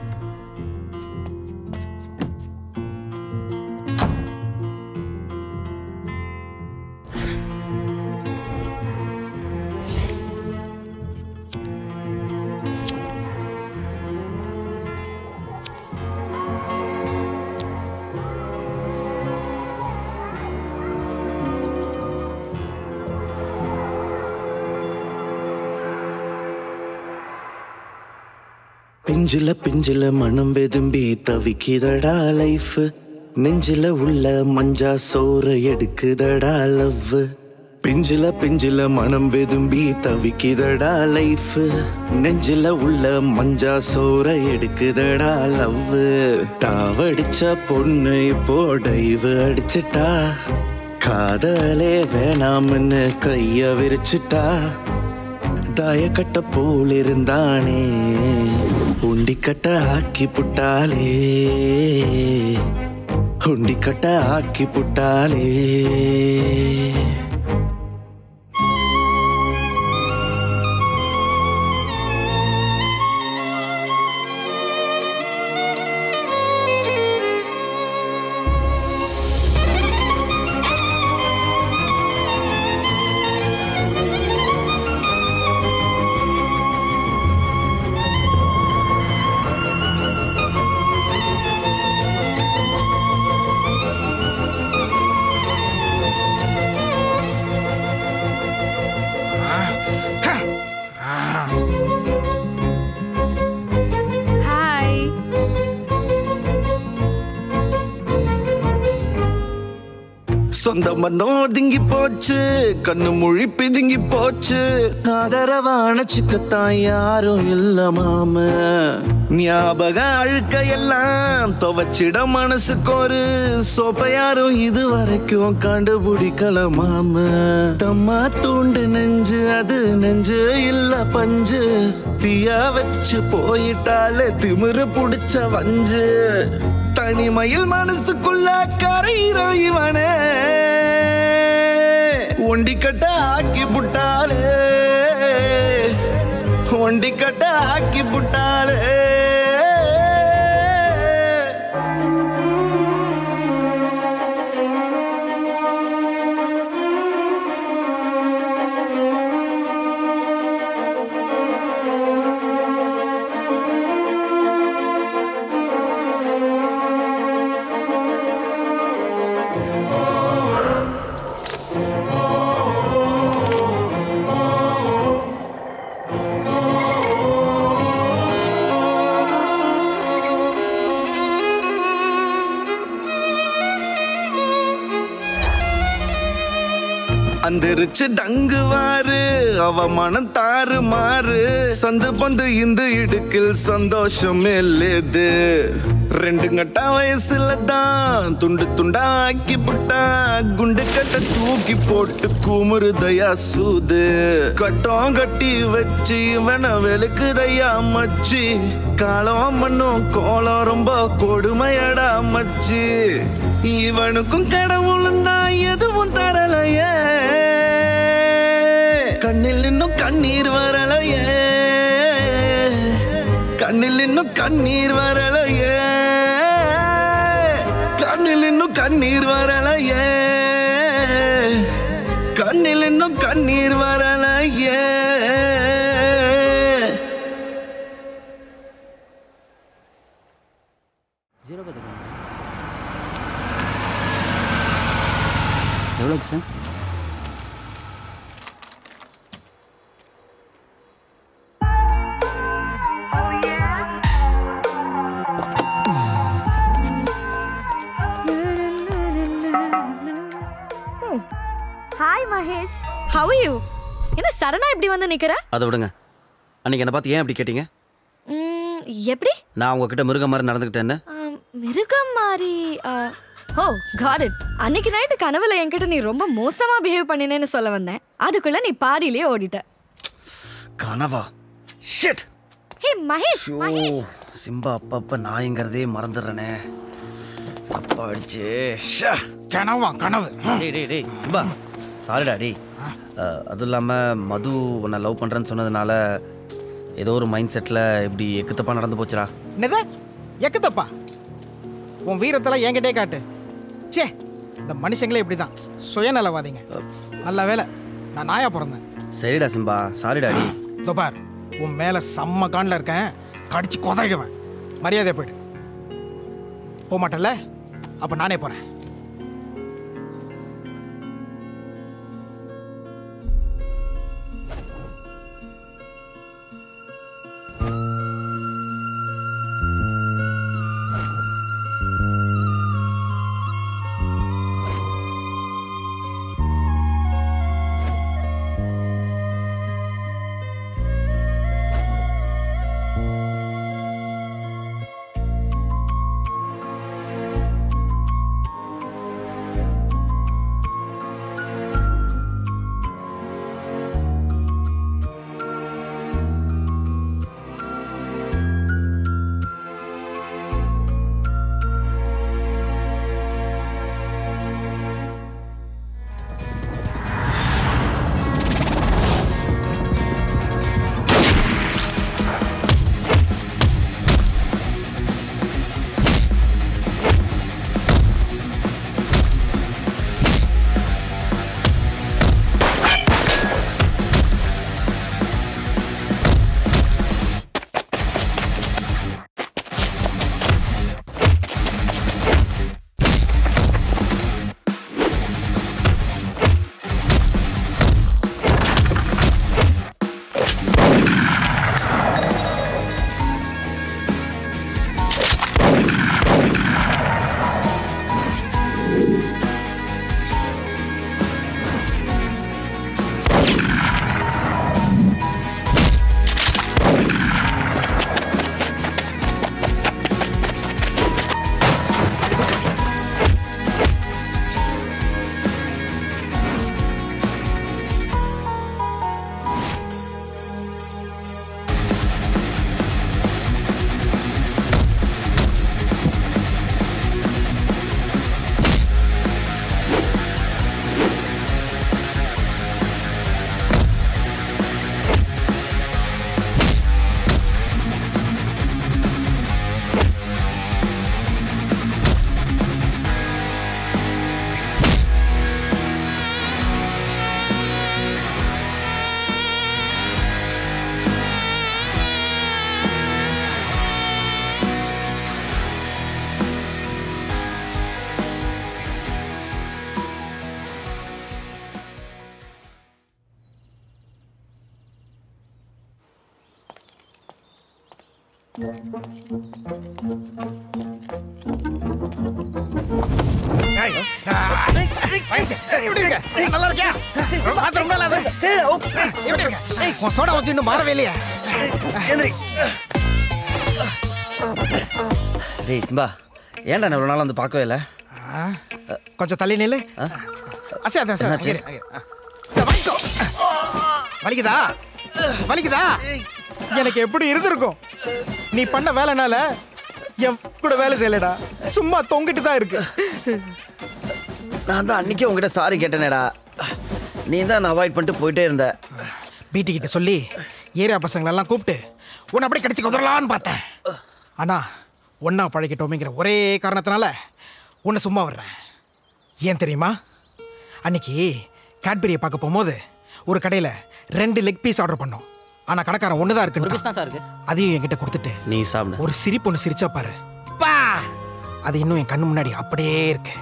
Speaker 3: பிஞ்சில பிஞ்சில மனம் வெதும்பி தவிக்குதடா லைஃப் நெஞ்சில உள்ள மஞ்சா சோற எடுக்குதடா லவ் பிஞ்சில பிஞ்சில மனம் வெதும்பி தவிக்குதடா லைஃப் நெஞ்சில உள்ள மஞ்சா சோற எடுக்குதடா லவ் தாவடிச்ச பொண்ணு இப்போ டைவ் அடிச்சிட்டா காதலே வேணாம்னு கைய விரிச்சிட்டா தாயக்கட்ட போல் இருந்தானே உண்டிக்கட்ட ஆக்கி புட்டாலே உண்டிக்கட்ட ஆக்கி புட்டாலே
Speaker 7: ஹாய்
Speaker 3: சொந்த பந்தம் ஒதுங்கி போச்சு கண்ணு மொழி பிதுங்கி போச்சு ஆதரவான சிக்கத்தான் யாரும் இல்ல மாம ஞாபகம் அழுக்க எல்லாம் துவச்சிட மனசுக்கு ஒரு சோப்ப யாரும் இது வரைக்கும் கண்டுபிடிக்கல மாம தம்மா தூண்டு நெஞ்சு அது நெஞ்சு இல்ல பஞ்சு தீயா வச்சு போயிட்டாலே திமிரு புடிச்ச வஞ்சு தனிமையில் மனசுக்குள்ள கரையிறோ இவனே ஒண்டிக்கட்ட ஆக்கி புட்டாலே ஒண்டிக்கட்ட ஆக்கி புட்டாலே சிரிச்சு டங்குவாரு அவ மனம் தாறு மாறு சந்து பந்து இந்த இடுக்கில் சந்தோஷம் இல்லது ரெண்டு கட்ட வயசுல தான் துண்டு துண்டா ஆக்கி புட்டா குண்டு கட்ட தூக்கி போட்டு குமுறுதையா சூது கட்டம் கட்டி வச்சு இவன வெளுக்குதையா மச்சி காலம் மண்ணும் கோலம் ரொம்ப கொடுமையடா மச்சி இவனுக்கும் கடவுளும் தான் எதுவும் தரலையே கண்ணில் இன்னும் கண்ணீர் வரலையே கண்ணில் இன்னும் கண்ணீர் வரலையே கண்ணில் இன்னும் கண்ணீர் வரலையே கண்ணில் இன்னும் கண்ணீர் வரலையே
Speaker 1: எவ்வளோக்கு sir
Speaker 7: hi Mahesh how you என்ன சடனா இப்படி வந்து நிக்கிற
Speaker 5: அதை விடுங்க அன்னைக்கு என்னை பார்த்து ஏன் அப்படி கேட்டீங்க
Speaker 7: ம், எப்படி
Speaker 5: நான் உங்ககிட்ட மிருகம் மாதிரி நடந்துக்கிட்டேன்னு
Speaker 7: ஆம், மிருகம் மாதிரி ஆ, ஓ காட் இட் அன்னைக்கு நைட்டு கனவுல என்கிட்ட நீ ரொம்ப மோசமா பிஹேவ் பண்ணினேன்னு சொல்ல வந்தேன் அதுக்குள்ள நீ பாதியிலேயே ஓடிட்ட
Speaker 5: கனவா shit
Speaker 7: hey Mahesh Mahesh
Speaker 5: Simba அப்பப்ப நாய்ங்கிறதே மறந்துடுறேனே அப்பா அடிச்சு ஷா.
Speaker 9: கனவா கனவு
Speaker 5: டேய் டேய் டேய் சிம்பா சாரிடா டேய் அஹ், அதுவும் இல்லாமல் மது உன்னை லவ் பண்ணுறேன்னு சொன்னதுனால ஏதோ ஒரு மைண்ட் செட்டில் இப்படி எக்குத்தப்பா நடந்து போச்சுடா
Speaker 9: என்னது எக்குத்தப்பா உன் வீரத்தெல்லாம் என்கிட்டே காட்டு ச்சே இந்த மனுஷங்களே இப்படி தான் சுயநலவாதிங்க நல்ல வேலை நான் நாயா பிறந்தேன்
Speaker 5: சரிடா சிம்பா சாரிடா டேய்
Speaker 9: இதோ பார் உன் மேலே செம்ம காண்டில் இருக்கேன் கடிச்சு கொதாயிடுவேன் மரியாதை போயிடு போக மாட்டேன்ல அப்போ நானே போகிறேன் ஏய், ஆ, வயசு, எப்படி இருக்க? நல்லா இருக்கியா? பார்த்து ரொம்ப நாள் ஆகுது. ஏய், எப்படி இருக்க? உன் சோடா வச்சு இன்னும் மாறவே இல்லையா
Speaker 5: டேய் சிம்பா ஏன்டா நான் இவ்வளோ நாள் வந்து பார்க்கவே இல்லை
Speaker 9: ஆ, கொஞ்சம் தள்ளி நில்லு அசை அதான் சார்
Speaker 5: என்னாச்சு?
Speaker 9: வாங்கிக்கோ வலிக்குதா வலிக்குதா எனக்கு எப்படி இருந்திருக்கும் நீ பண்ண வேலைனால என் கூட வேலை செய்யலடா சும்மா தொங்கிட்டு தான் இருக்கு
Speaker 5: நான் தான் அன்றைக்கே உங்ககிட்ட சாரி கேட்டேனேடா நீ தான் நான் அவாய்ட் பண்ணிட்டு போயிட்டே இருந்த
Speaker 9: பிடி கிட்ட சொல்லி ஏரியா பசங்களெல்லாம் கூப்பிட்டு உன்னை அப்படியே கடிச்சு குதிரலான்னு பார்த்தேன் ஆனா ஒன்னா பழகிட்டோமேங்கிற ஒரே காரணத்தினால உன்னை சும்மா வர்றேன் ஏன் தெரியுமா அன்னைக்கு கேட்பரியை பார்க்க போகும்போது ஒரு கடையில் ரெண்டு லெக் பீஸ் ஆர்டர் பண்ணோம் ஆனால் கடைக்காரன் ஒன்று தான் இருக்கு
Speaker 5: தான் சார் இருக்கு
Speaker 9: அதையும் என்கிட்ட கொடுத்துட்டு
Speaker 5: நீ சாப்பிடு
Speaker 9: ஒரு சிரிப்பு ஒன்று சிரிச்சா பாரு பா அது இன்னும் என் கண்ணு முன்னாடி அப்படியே இருக்கு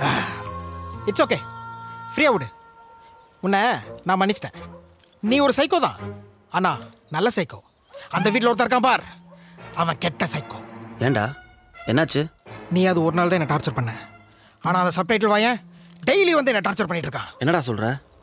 Speaker 9: இட்ஸ் ஓகே ஃப்ரீயா விடு உன்னை நான் மன்னிச்சிட்டேன் நீ ஒரு சைக்கோ தான் ஆனா நல்ல சைக்கோ அந்த வீட்டில் ஒருத்தர் இருக்கான் பார் அவன் கெட்ட சைக்கோ
Speaker 5: ஏன்டா என்னாச்சு
Speaker 9: நீ அது ஒரு நாள் தான் என்ன டார்ச்சர் பண்ண ஆனா அந்த சப்டைட்டில் வாயன் டெய்லி வந்து என்ன டார்ச்சர் பண்ணிட்டு இருக்கான்
Speaker 5: என்னடா சொல்ற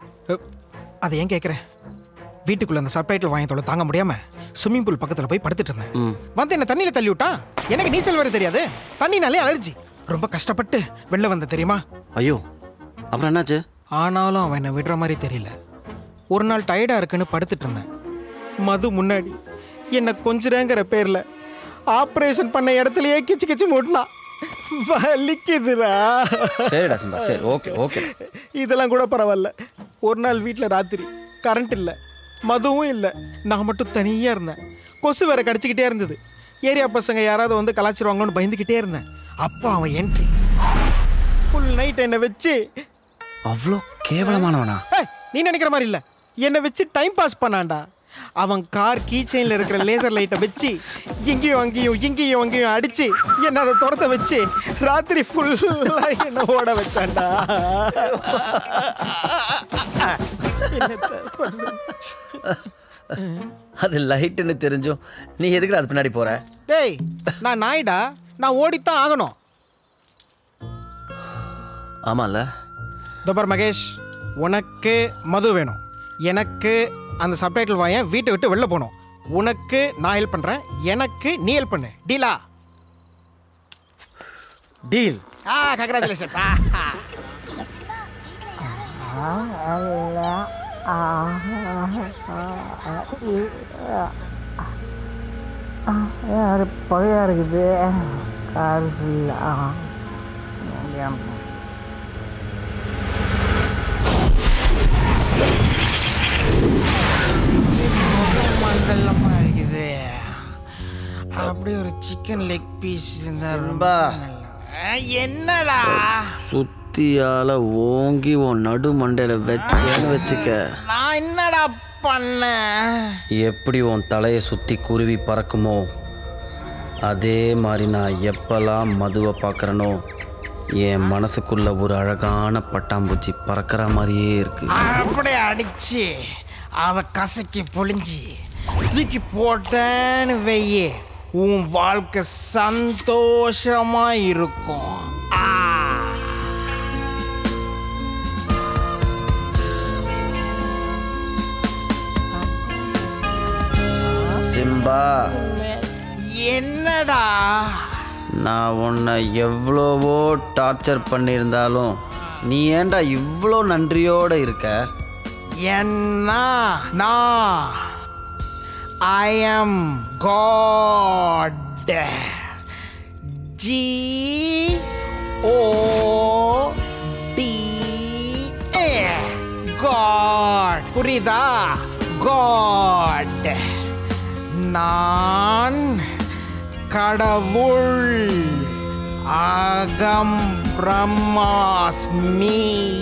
Speaker 9: அதை ஏன் கேட்குறேன் வீட்டுக்குள்ள அந்த சப்டைட்டில் வாங்கி தொலை தாங்க முடியாம ஸ்விம்மிங் பூல் பக்கத்துல போய் படுத்துட்டு இருந்தேன் வந்து என்ன தண்ணியில தள்ளி விட்டான் எனக்கு நீச்சல் வர தெரியாது தண்ணினாலே அலர்ஜி ரொம்ப கஷ்டப்பட்டு வெளில வந்த தெரியுமா
Speaker 5: ஐயோ அப்புறம் என்னாச்சு
Speaker 9: ஆனாலும் அவன் என்னை விடுற மாதிரி தெரியல ஒரு நாள் டயர்டா இருக்குன்னு படுத்துட்டு இருந்தேன் மது முன்னாடி என்னை கொஞ்சிறேங்கிற பேர்ல ஆப்ரேஷன் பண்ண இடத்துலயே கிச்சு கிச்சு முட்டினான் வலிக்குதுடா
Speaker 5: சரிடா சிம்பா சரி ஓகே ஓகே
Speaker 9: இதெல்லாம் கூட பரவாயில்ல ஒரு நாள் வீட்டில் ராத்திரி கரண்ட் இல்லை மதுவும் இல்லை நான் மட்டும் தனியாக இருந்தேன் கொசு வேற கடிச்சிக்கிட்டே இருந்தது ஏரியா பசங்க யாராவது வந்து கலாச்சிருவாங்களோன்னு பயந்துக்கிட்டே இருந்தேன் அப்போ அவன் என்ட்ரி ஃபுல் நைட் என்னை வச்சு
Speaker 5: அவ்வளோ கேவலமானவனா
Speaker 9: ஏய், நீ நினைக்கிற மாதிரி இல்லை என்னை வச்சு டைம் பாஸ் பண்ணான்டா அவன் கார் கீ செயின்ல இருக்கிற லேசர் லைட்டை வச்சு இங்கேயும் அங்கேயும் இங்கேயும் அங்கேயும் அடிச்சு என்ன அதை துரத்த வச்சு ராத்திரி ஃபுல்லா என்ன ஓட வச்சான்டா என்னத்த பண்றது?
Speaker 5: அது லைட்டுன்னு தெரிஞ்சும் நீ எதுக்குடா அது பின்னாடி போற
Speaker 9: டேய் நான் நாய்டா நான் ஓடித்தான் ஆகணும்
Speaker 5: ஆமால
Speaker 9: தோபர் மகேஷ் உனக்கு மது வேணும் எனக்கு அந்த சப்டைட்டில் வாயன் வீட்டை விட்டு வெளில போகணும் உனக்கு நான் ஹெல்ப் பண்ணுறேன் எனக்கு நீ ஹெல்ப் பண்ணு டீலா
Speaker 5: டீல்
Speaker 9: ஆ கங்க்ராச்சுலேஷன்ஸ்
Speaker 4: யார் பகையாக இருக்குது கார் இல்லை
Speaker 9: மண்டலமாக இருக்குது அப்படியே ஒரு சிக்கன் லெக் பீஸ் இருந்தா
Speaker 5: சிம்பா.
Speaker 9: என்னடா
Speaker 5: சுத்தியால ஓங்கி உன் நடு மண்டையில வச்சேன்னு வச்சுக்க
Speaker 9: நான் என்னடா பண்ணேன்
Speaker 5: எப்படி உன் தலையை சுத்தி குருவி பறக்குமோ அதே மாதிரி நான் எப்பெல்லாம் மதுவை பார்க்கறனோ என் மனசுக்குள்ள ஒரு அழகான பட்டாம்பூச்சி பறக்கிற மாதிரியே இருக்கு
Speaker 9: அப்படியே அடிச்சு அதை கசக்கி பொழிஞ்சு தூக்கி போட்டேன்னு வெய்யே உன் வாழ்க்கை சந்தோஷமா இருக்கும் ஆ.
Speaker 5: சிம்பா
Speaker 9: என்னடா
Speaker 5: நான் உன்னை எவ்வளவோ டார்ச்சர் பண்ணியிருந்தாலும் நீ ஏன்டா இவ்வளோ நன்றியோட இருக்க
Speaker 9: என்ன நான் I am god G O D A god புரியுதா காட் நான் கடவுள் அகம் பிரம்மாஸ்மி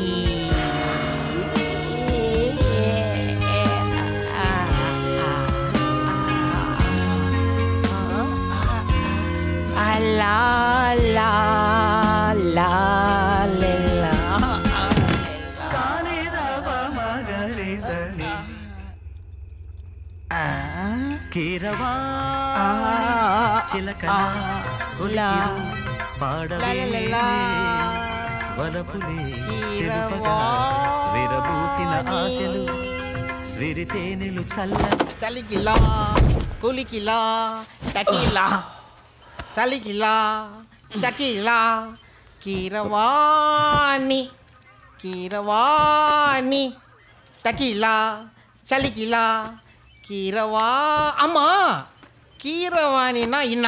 Speaker 9: La la la la la. కీరవా చిలక పాడవేలే వలపులే తెలుపగా విరబూసిన ఆశలు విరితేనెలు చల్ల
Speaker 8: చలికిలా కులికిలా టకీలా చలికిలా షకీలా కీరవాణి కీరవాణి టకీలా చలికిలా கீரவா அம்மா கீரவாணினா என்ன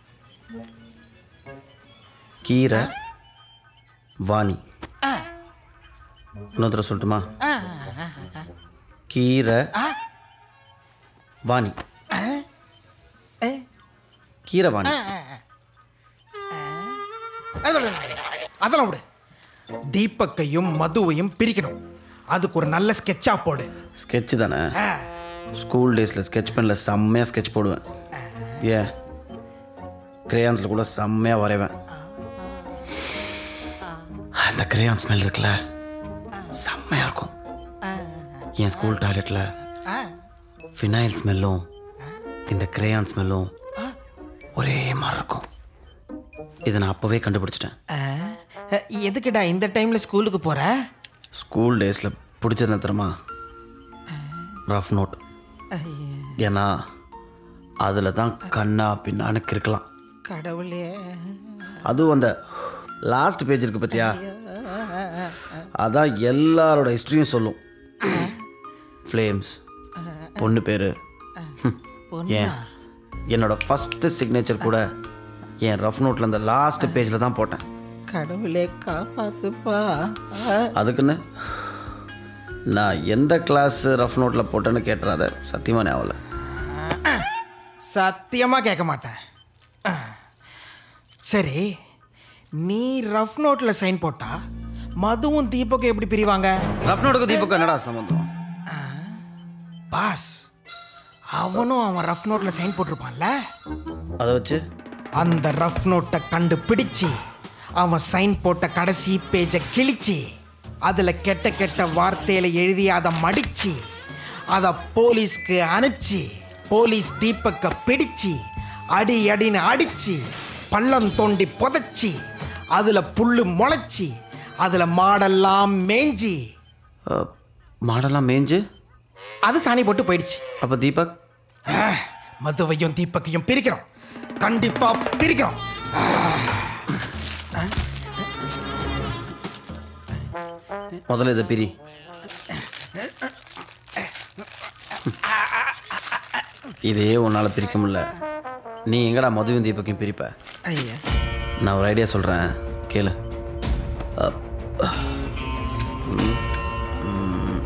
Speaker 5: கீரை வாணி
Speaker 8: ஆ,
Speaker 5: இன்னொரு தடவை சொல்லட்டுமா
Speaker 8: ஆ,
Speaker 5: கீரை
Speaker 8: ஆ,
Speaker 5: வாணி
Speaker 8: ஆ, ஆ,
Speaker 5: கீரை வாணி
Speaker 8: ஆ, ஆ, ஆ. அதெல்லாம் அதெல்லாம் விடு தீபக்கையும் மதுவையும் பிரிக்கணும் அதுக்கு ஒரு நல்ல ஸ்கெட்சா போடு
Speaker 5: ஸ்கெட்சு தானே
Speaker 8: ஆ,
Speaker 5: ஸ்கூல் டேஸில் ஸ்கெட்ச் பெனில் செம்மையாக ஸ்கெட்ச் போடுவேன் ஏன் கிரேயான்ஸில் கூட செம்மையாக வரைவேன் அந்த கிரேயான் ஸ்மெல் இருக்குல்ல செம்மையாக இருக்கும் என் ஸ்கூல் டாய்லெட்டில்
Speaker 8: ஆ,
Speaker 5: ஃபினைல் ஸ்மெல்லும் இந்த கிரேயான் ஸ்மெல்லும் ஒரே மாதிரி இருக்கும் இதை நான் அப்போவே கண்டுபிடிச்சிட்டேன்
Speaker 8: ஆ, எதுக்குடா இந்த டைம்ல ஸ்கூலுக்கு போற
Speaker 5: ஸ்கூல் டேஸில் பிடிச்சது தெரியுமா ரஃப் நோட் ஏன்னா அதில் தான் கண்ணா பின்னான்னு கிறுக்கலாம்
Speaker 8: கடவுளே
Speaker 5: அதுவும் அந்த லாஸ்ட் பேஜ் இருக்கு பார்த்தியா அதான் எல்லாரோட ஹிஸ்ட்ரியும் சொல்லும் ஃப்ளேம்ஸ் பொண்ணு பேர் ஏன் என்னோட ஃபஸ்ட்டு சிக்னேச்சர் கூட என் ரஃப் நோட்டில் அந்த லாஸ்ட் பேஜில் தான் போட்டேன்
Speaker 8: கடவுளே காப்பாத்துப்பா
Speaker 5: அதுக்குன்னு நான் எந்த கிளாஸ் ரஃப் நோட்டில் போட்டேன்னு கேட்டுறாத சத்தியமாக ஞாபகம் இல்லை.
Speaker 8: சத்தியமா கேட்க மாட்டேன் ஆ. சரி நீ ரஃப் நோட்ல சைன் போட்டா மதுவும் தீபக்கும் எப்படி பிரிவாங்க
Speaker 5: ரஃப் நோட்டுக்கு தீபக்கும் என்னடா சம்மந்தம்
Speaker 8: பாஸ் அவனும் அவன் ரஃப் நோட்ல சைன் போட்டிருப்பான்ல
Speaker 5: அதை வச்சு
Speaker 8: அந்த ரஃப் நோட்டை கண்டுபிடிச்சு அவன் சைன் போட்ட கடைசி பேஜை கிழிச்சு அதுல கெட்ட கெட்ட வார்த்தையில எழுதி அதை மடிச்சு அதை போலீஸ்க்கு அனுப்பிச்சு போலீஸ் தீபக்க பிடிச்சு அடி அடின்னு அடிச்சு பள்ளம் தோண்டி புதைச்சி அதுல புல்லு முளைச்சி அதுல மாடெல்லாம் மேஞ்சி
Speaker 5: அஹ், மாடெல்லாம் மேய்ஞ்சு
Speaker 8: அது சாணி போட்டு போயிடுச்சு
Speaker 5: அப்போ தீபக்
Speaker 8: ஆஹ், மதுவையும் தீபக்கையும் பிரிக்கிறோம் கண்டிப்பா பிரிக்கிறோம்
Speaker 5: முதல்ல இதை பிரி இதே உன்னால் பிரிக்க முடியல நீ எங்கடா மதுவும் தீபக்கையும் பிரிப்ப
Speaker 8: ஐயா
Speaker 5: நான் ஒரு ஐடியா சொல்கிறேன் கேளு அப். ம், ம்.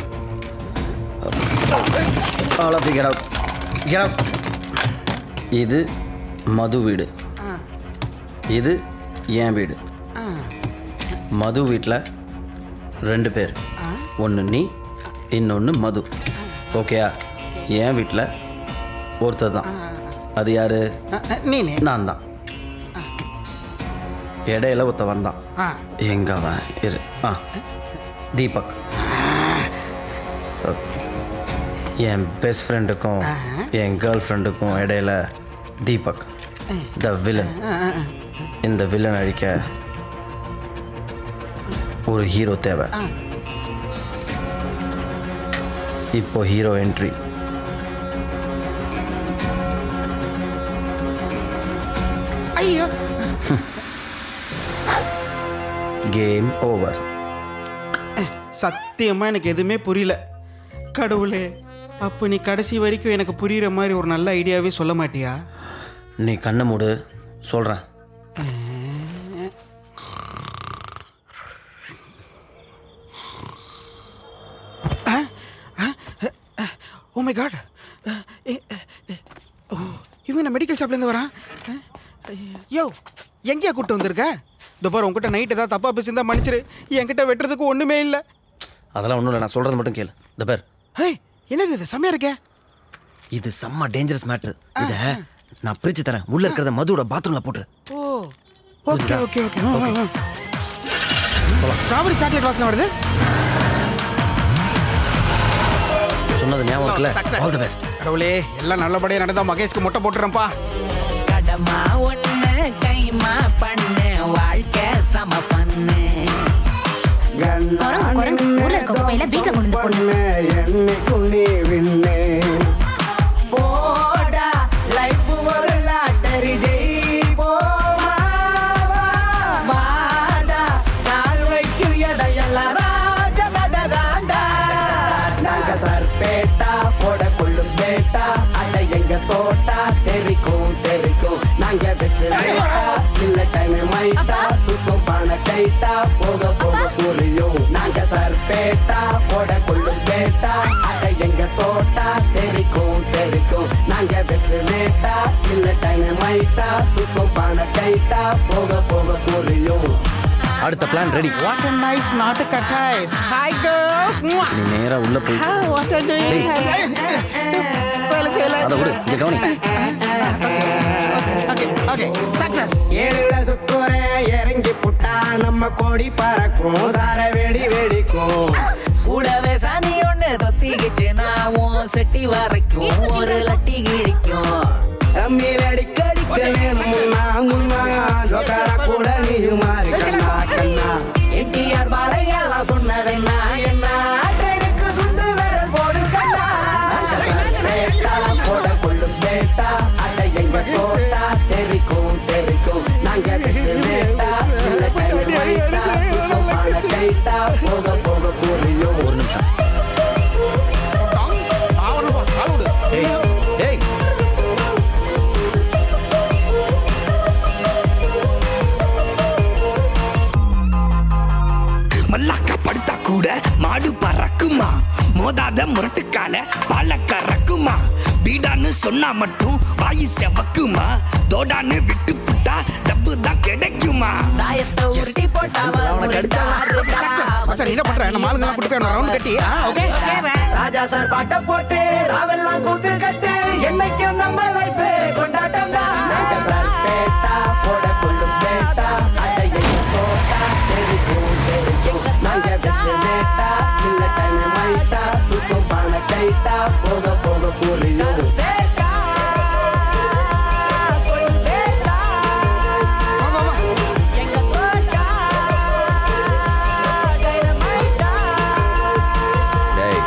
Speaker 5: All of you get out. Get out. இது மது வீடு இது என் வீடு மது வீட்டில் ரெண்டு பேர் ஒன்று நீ இன்னொன்று மது ஓகேயா என் வீட்டில் ஒருத்தர் தான் அது யாரு
Speaker 8: நீனே
Speaker 5: நான் தான் இடையில ஒருத்தவன் தான்
Speaker 8: ஆ
Speaker 5: எங்க அவன் இரு ஆ தீபக் என் பெஸ்ட் ஃப்ரெண்டுக்கும் என் கேர்ள் ஃப்ரெண்டுக்கும் இடையில தீபக் த வில்லன் இந்த வில்லன் அழிக்க ஒரு ஹீரோ தேவை இப்போ ஹீரோ என்ட்ரி
Speaker 8: ஐயோ
Speaker 5: கேம் ஓவர்
Speaker 8: சத்தியமா எனக்கு எதுவுமே புரியல கடவுளே அப்போ நீ கடைசி வரைக்கும் எனக்கு புரியுற மாதிரி ஒரு நல்ல ஐடியாவே சொல்ல மாட்டியா
Speaker 5: நீ கண்ணை மூடு சொல்கிறேன்
Speaker 8: ஓ மை காட் இவன் மெடிக்கல் ஷாப்லேருந்து வரான் அஹ், யோ எங்கேயா கூப்பிட்டு வந்திருக்க இந்த பாரு உங்ககிட்ட நைட் ஏதாவது தப்பாக பேசியிருந்தா மன்னிச்சிரு என்கிட்ட வெட்டுறதுக்கு ஒன்றுமே இல்லை
Speaker 5: அதெல்லாம் ஒன்றும் இல்லை நான் சொல்கிறது மட்டும் கேளு இந்த பேர்
Speaker 8: ஹே என்னது இது செம்மையா இருக்கே
Speaker 5: இது செம்ம டேஞ்சரஸ் மேட்ரு இதை நான் பிரித்து தரேன் உள்ளே இருக்கிறத மதுவோட பாத்ரூமில் போட்டு
Speaker 8: oh okay okay okay strawberry chocolate வாசனை வருது
Speaker 5: ஸோ
Speaker 6: சொன்னது ஞாபகம் இருக்குல்ல
Speaker 9: Success.
Speaker 6: ஆல் தி பெஸ்ட்
Speaker 9: கடவுளே எல்லாம் நல்லபடியா நடந்தா மகேஷ்க்கு முட்டை போட்டுறேன்ப்பா
Speaker 11: கடமா ஒண்ணு கைமா பண்ணு வாழ்க்கை சம பண்ணு
Speaker 2: குரங்கு குரங்கு ஊர்ல இருக்க குப்பையில வீட்டுல கொண்டு வந்து போடு
Speaker 3: என்னைக்கும் நீ விண்ணே போடா லைஃப் ஒரு லாட்டரி ஜெயிப்போமா வாடா கால் வைக்கும் இடையெல்லாம் ராஜமடதாண்டா நாங்க சர்பேட்டா போட கொள்ளும் பேட்டா அட எங்க தோட்டா தெரிக்கும் தெரிக்கும் நாங்க வெத்து வேட்டா இல்ல டைம் மைட்டா சுத்தம் பான டைட்டா போக போக புரியும் நாங்க சர்பேட்டா போட கொள்ளும் பேட்டா அட எங்க தோட்டா தெரிக்கும் தெரிக்கும் நாங்க வெத்து வேட்டா இல்ல டைம் மைட்டா சுத்தம் பான டைட்டா போக போக புரியும்
Speaker 6: அடுத்த plan ready
Speaker 9: What a nice நாட்டுக்க ties. Hi girls. Mwah.
Speaker 6: நீ நேரா உள்ள போய்
Speaker 9: How what a day.
Speaker 6: டேய்.
Speaker 9: வேலை செய்யல.
Speaker 6: அதை விடு இங்க கவனி
Speaker 9: Okay, okay. Success.
Speaker 3: ஏழுல சுக்குறே இறங்கி புட்டா நம்ம கொடி பறக்கும் சார வெடி வெடிக்கும்
Speaker 11: கூடவே சனி ஒண்ணு தொத்திக்கிச்சுனா உன் செட்டி வரைக்கும் ஒரு லட்டி கிழிக்கும்
Speaker 3: அம்மியில் அடிக்கடிக்க வேணும் முன்னா முன்னா ஜோக்கார கூட நீயும் மாறி கண்ணா கண்ணா
Speaker 11: என்டிஆர் பாலையெல்லாம் சொன்னதென்ன என்ன
Speaker 3: ட்ரெயினுக்கு சுண்டு வேற போடு கண்ணா
Speaker 11: பேட்டா போட கொள்ளும் பேட்டா அட எங்க தோட்டா தெரிக்கும் தெரிக்கும் நாங்க வெட்டு வேட்டா இல்ல டைம் வைட்டா சுத்தம் பான கைட்டா போக போக புரியும்
Speaker 6: ஒரு நிமிஷம் டேய் டேய்
Speaker 10: மல்லாக்கா படுத்தா கூட மாடு பறக்குமா மோதாத முரட்டுக்கால பால கறக்குமா பீடான்னு சொன்னா மட்டும் வாயு செவக்குமா தோடான்னு விட்டு புட்டா டப்பு தான் கிடைக்குமா
Speaker 11: தாயத்தை உருட்டி போட்டாவ
Speaker 9: மச்சான், நீ என்ன பண்ற நம்ம ஆளுங்க கூட்டி போய் ரவுண்ட் கட்டி ஓகே
Speaker 3: ராஜா சார் பாட்ட போட்டு ராவெல்லாம் கூத்து கட்டு என்னைக்கும் நம்ம லைஃப் கொண்டாட்டம் தான்
Speaker 11: நாங்க சார் பேட்டா போட கொள்ளும் பேட்டா அட எங்க தோட்டா தெரிக்கும் தெரிக்கும் நாங்க வெட்டு வேட்டா இல்ல டைம் மைட்டா சுத்தம் பான கைட்டா போக போக புரியும்
Speaker 21: டேய்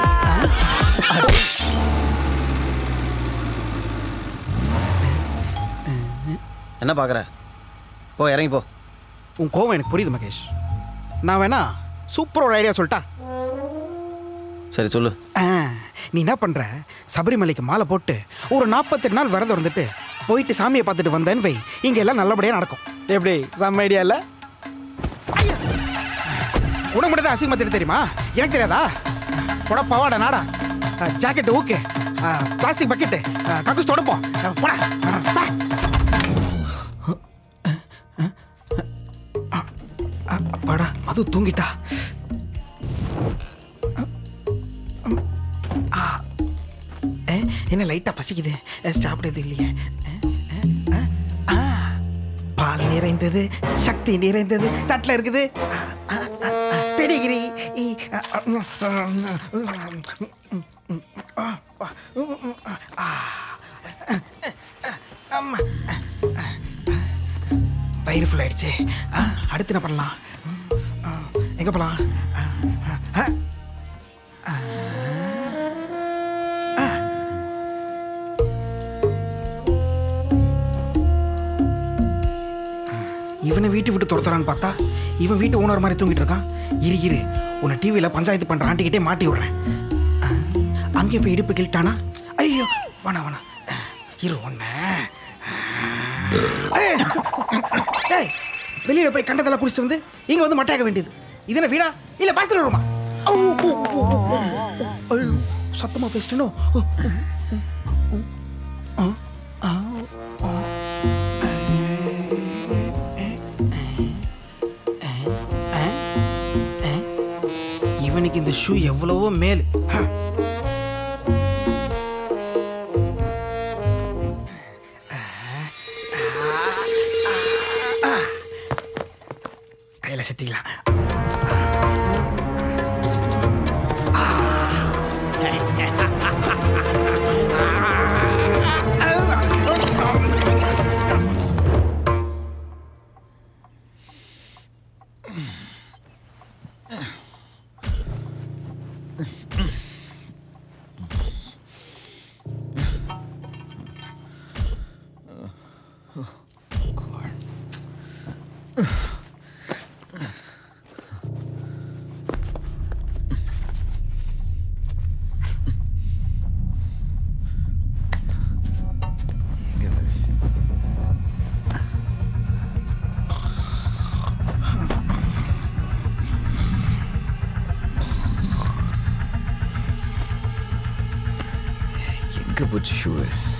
Speaker 6: என்ன பார்க்குற போ இறங்கி போ
Speaker 9: உன் கோவம் எனக்கு புரியுது மகேஷ் நான் வேணா சூப்பர் ஒரு ஐடியா சொல்லிட்டா
Speaker 6: சரி சொல்லு
Speaker 9: ஆ, நீ என்ன பண்ற சபரிமலைக்கு மாலை போட்டு ஒரு நாற்பத்தெட்டு நாள் விரதம் இருந்துட்டு போயிட்டு சாமியை பார்த்துட்டு வந்தேன்னு வை இங்க எல்லாம் நல்லபடியா நடக்கும் எப்படி செம்ம ஐடியா இல்ல உனக்கு மட்டும் தான் அசிங்கமா தெரியும் தெரியுமா எனக்கு தெரியாதா போடா பவாடா நாடா ஜாக்கெட் ஓகே பிளாஸ்டிக் பக்கெட்டு கக்கூஸ் தொடப்போம் அஹ், போடா அஹ், பா. அஹ், அப்பாடா மது தூங்கிட்டா ஆ. ஏ, என்ன லைட்டா பசிக்குது ஏ, சாப்பிடுறது இல்லையே ஏ, ஏ, ஆ, ஆ. பால் நிறைந்தது சக்தி நிறைந்தது தட்டில் இருக்குது ஆ, ஆ, ஆ, ஆ. பெடிகிரி ஈ, ஆ, ஆ, ம், ம், ம், ஆ, ஆ, ம், ஆ. அம்மா. வயிறு ஃபுல் ஆயிடுச்சு ஆ, அடுத்து என்ன பண்ணலாம் ம், ஆ, எங்க போலாம் ஆ, ஆ, ஆ. இவனை வீட்டு விட்டு துரத்துறான்னு பார்த்தா இவன் வீட்டு ஓனர் மாதிரி தூங்கிட்டு இருக்கான் இரு இரு உன்னை டிவியில் பஞ்சாயத்து பண்ணுற ஆண்டிக்கிட்டே மாட்டி விட்றேன் அஹ், அங்கே போய் இடுப்பு கிழிட்டானா ஐயோ வேணாம் வேணாம் அஹ், இரு ஒன்ன ஏய் வெளியில் போய் கண்டதெல்லாம் குடிச்சிட்டு வந்து இங்கே வந்து மட்டையாக வேண்டியது இது என்ன வீடா இல்லை பார்த்துட்டு வருமா ஐயோ சத்தமாக பேசிட்டனோ ஆ ஆ ஆ இவனுக்கு இந்த ஷூ எவ்வளவோ மேல் ஹ. கையில செத்திக்கலாம்
Speaker 21: எங்க போச்சு ஷூ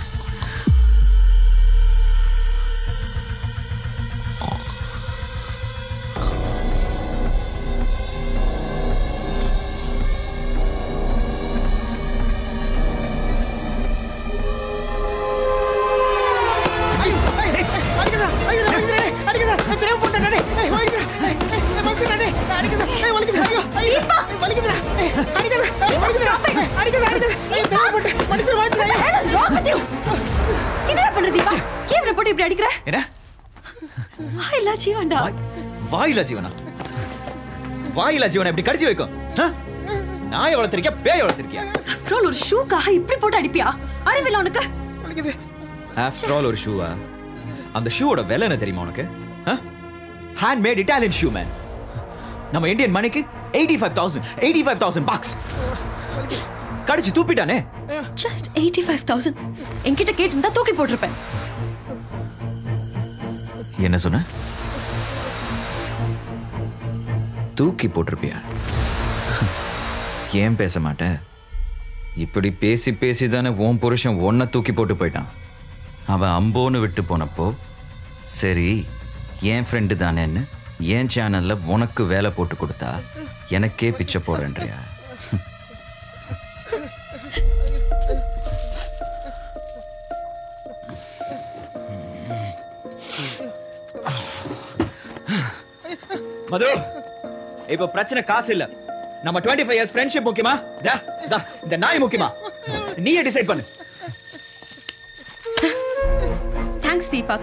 Speaker 7: என்னடா பண்ற தீபா ஏன் இவனை போட்டு இப்படி அடிக்கிற
Speaker 21: என்ன
Speaker 7: வாயில்லா ஜீவன்டா
Speaker 21: வாயிலா ஜீவனா வாயிலா ஜீவனை இப்படி கடிச்சு வைக்கும் ஆ? நாயை வளர்த்திருக்கியா பேய வளர்த்திருக்கியா
Speaker 7: ஆஃப்டர் ஆல் ஒரு ஷூக்காக இப்படி போட்டு அடிப்பியா அறிவில்ல உனக்கு
Speaker 21: ஆஃப்டர் ஆல் ஒரு ஷூவா அந்த ஷூவோட விலை என்ன தெரியுமா உனக்கு hand made Italian shoe man நம்ம இந்தியன் மணிக்கு eighty five thousand eighty five thousand bucks கடிச்சு தூப்பிட்டானே
Speaker 7: ஜஸ்ட் எயிட்டி ஃபைவ் தௌசண்ட் என்கிட்ட கேட்டிருந்தா தூக்கி போட்டிருப்பேன்
Speaker 21: என்ன சொன்ன தூக்கி போட்டிருப்பியா ஏன் பேச மாட்டேன் இப்படி பேசி பேசி தானே உன் புருஷன் ஒன்ன தூக்கி போட்டு போயிட்டான் அவன் அம்போன்னு விட்டு போனப்போ சரி என் ஃப்ரெண்டு தானேன்னு என் சேனல்ல உனக்கு வேலை போட்டு கொடுத்தா எனக்கே பிச்சை போடுறேன்றியா மது இப்போ பிரச்சனை காசு இல்ல நம்ம 25 ஃபைவ் இயர்ஸ் ஃப்ரெண்ட்ஷிப் முக்கியமா தா தா இந்த நாய் முக்கியமா நீயே டிசைட் பண்ணு
Speaker 7: தேங்க்ஸ் தீபக்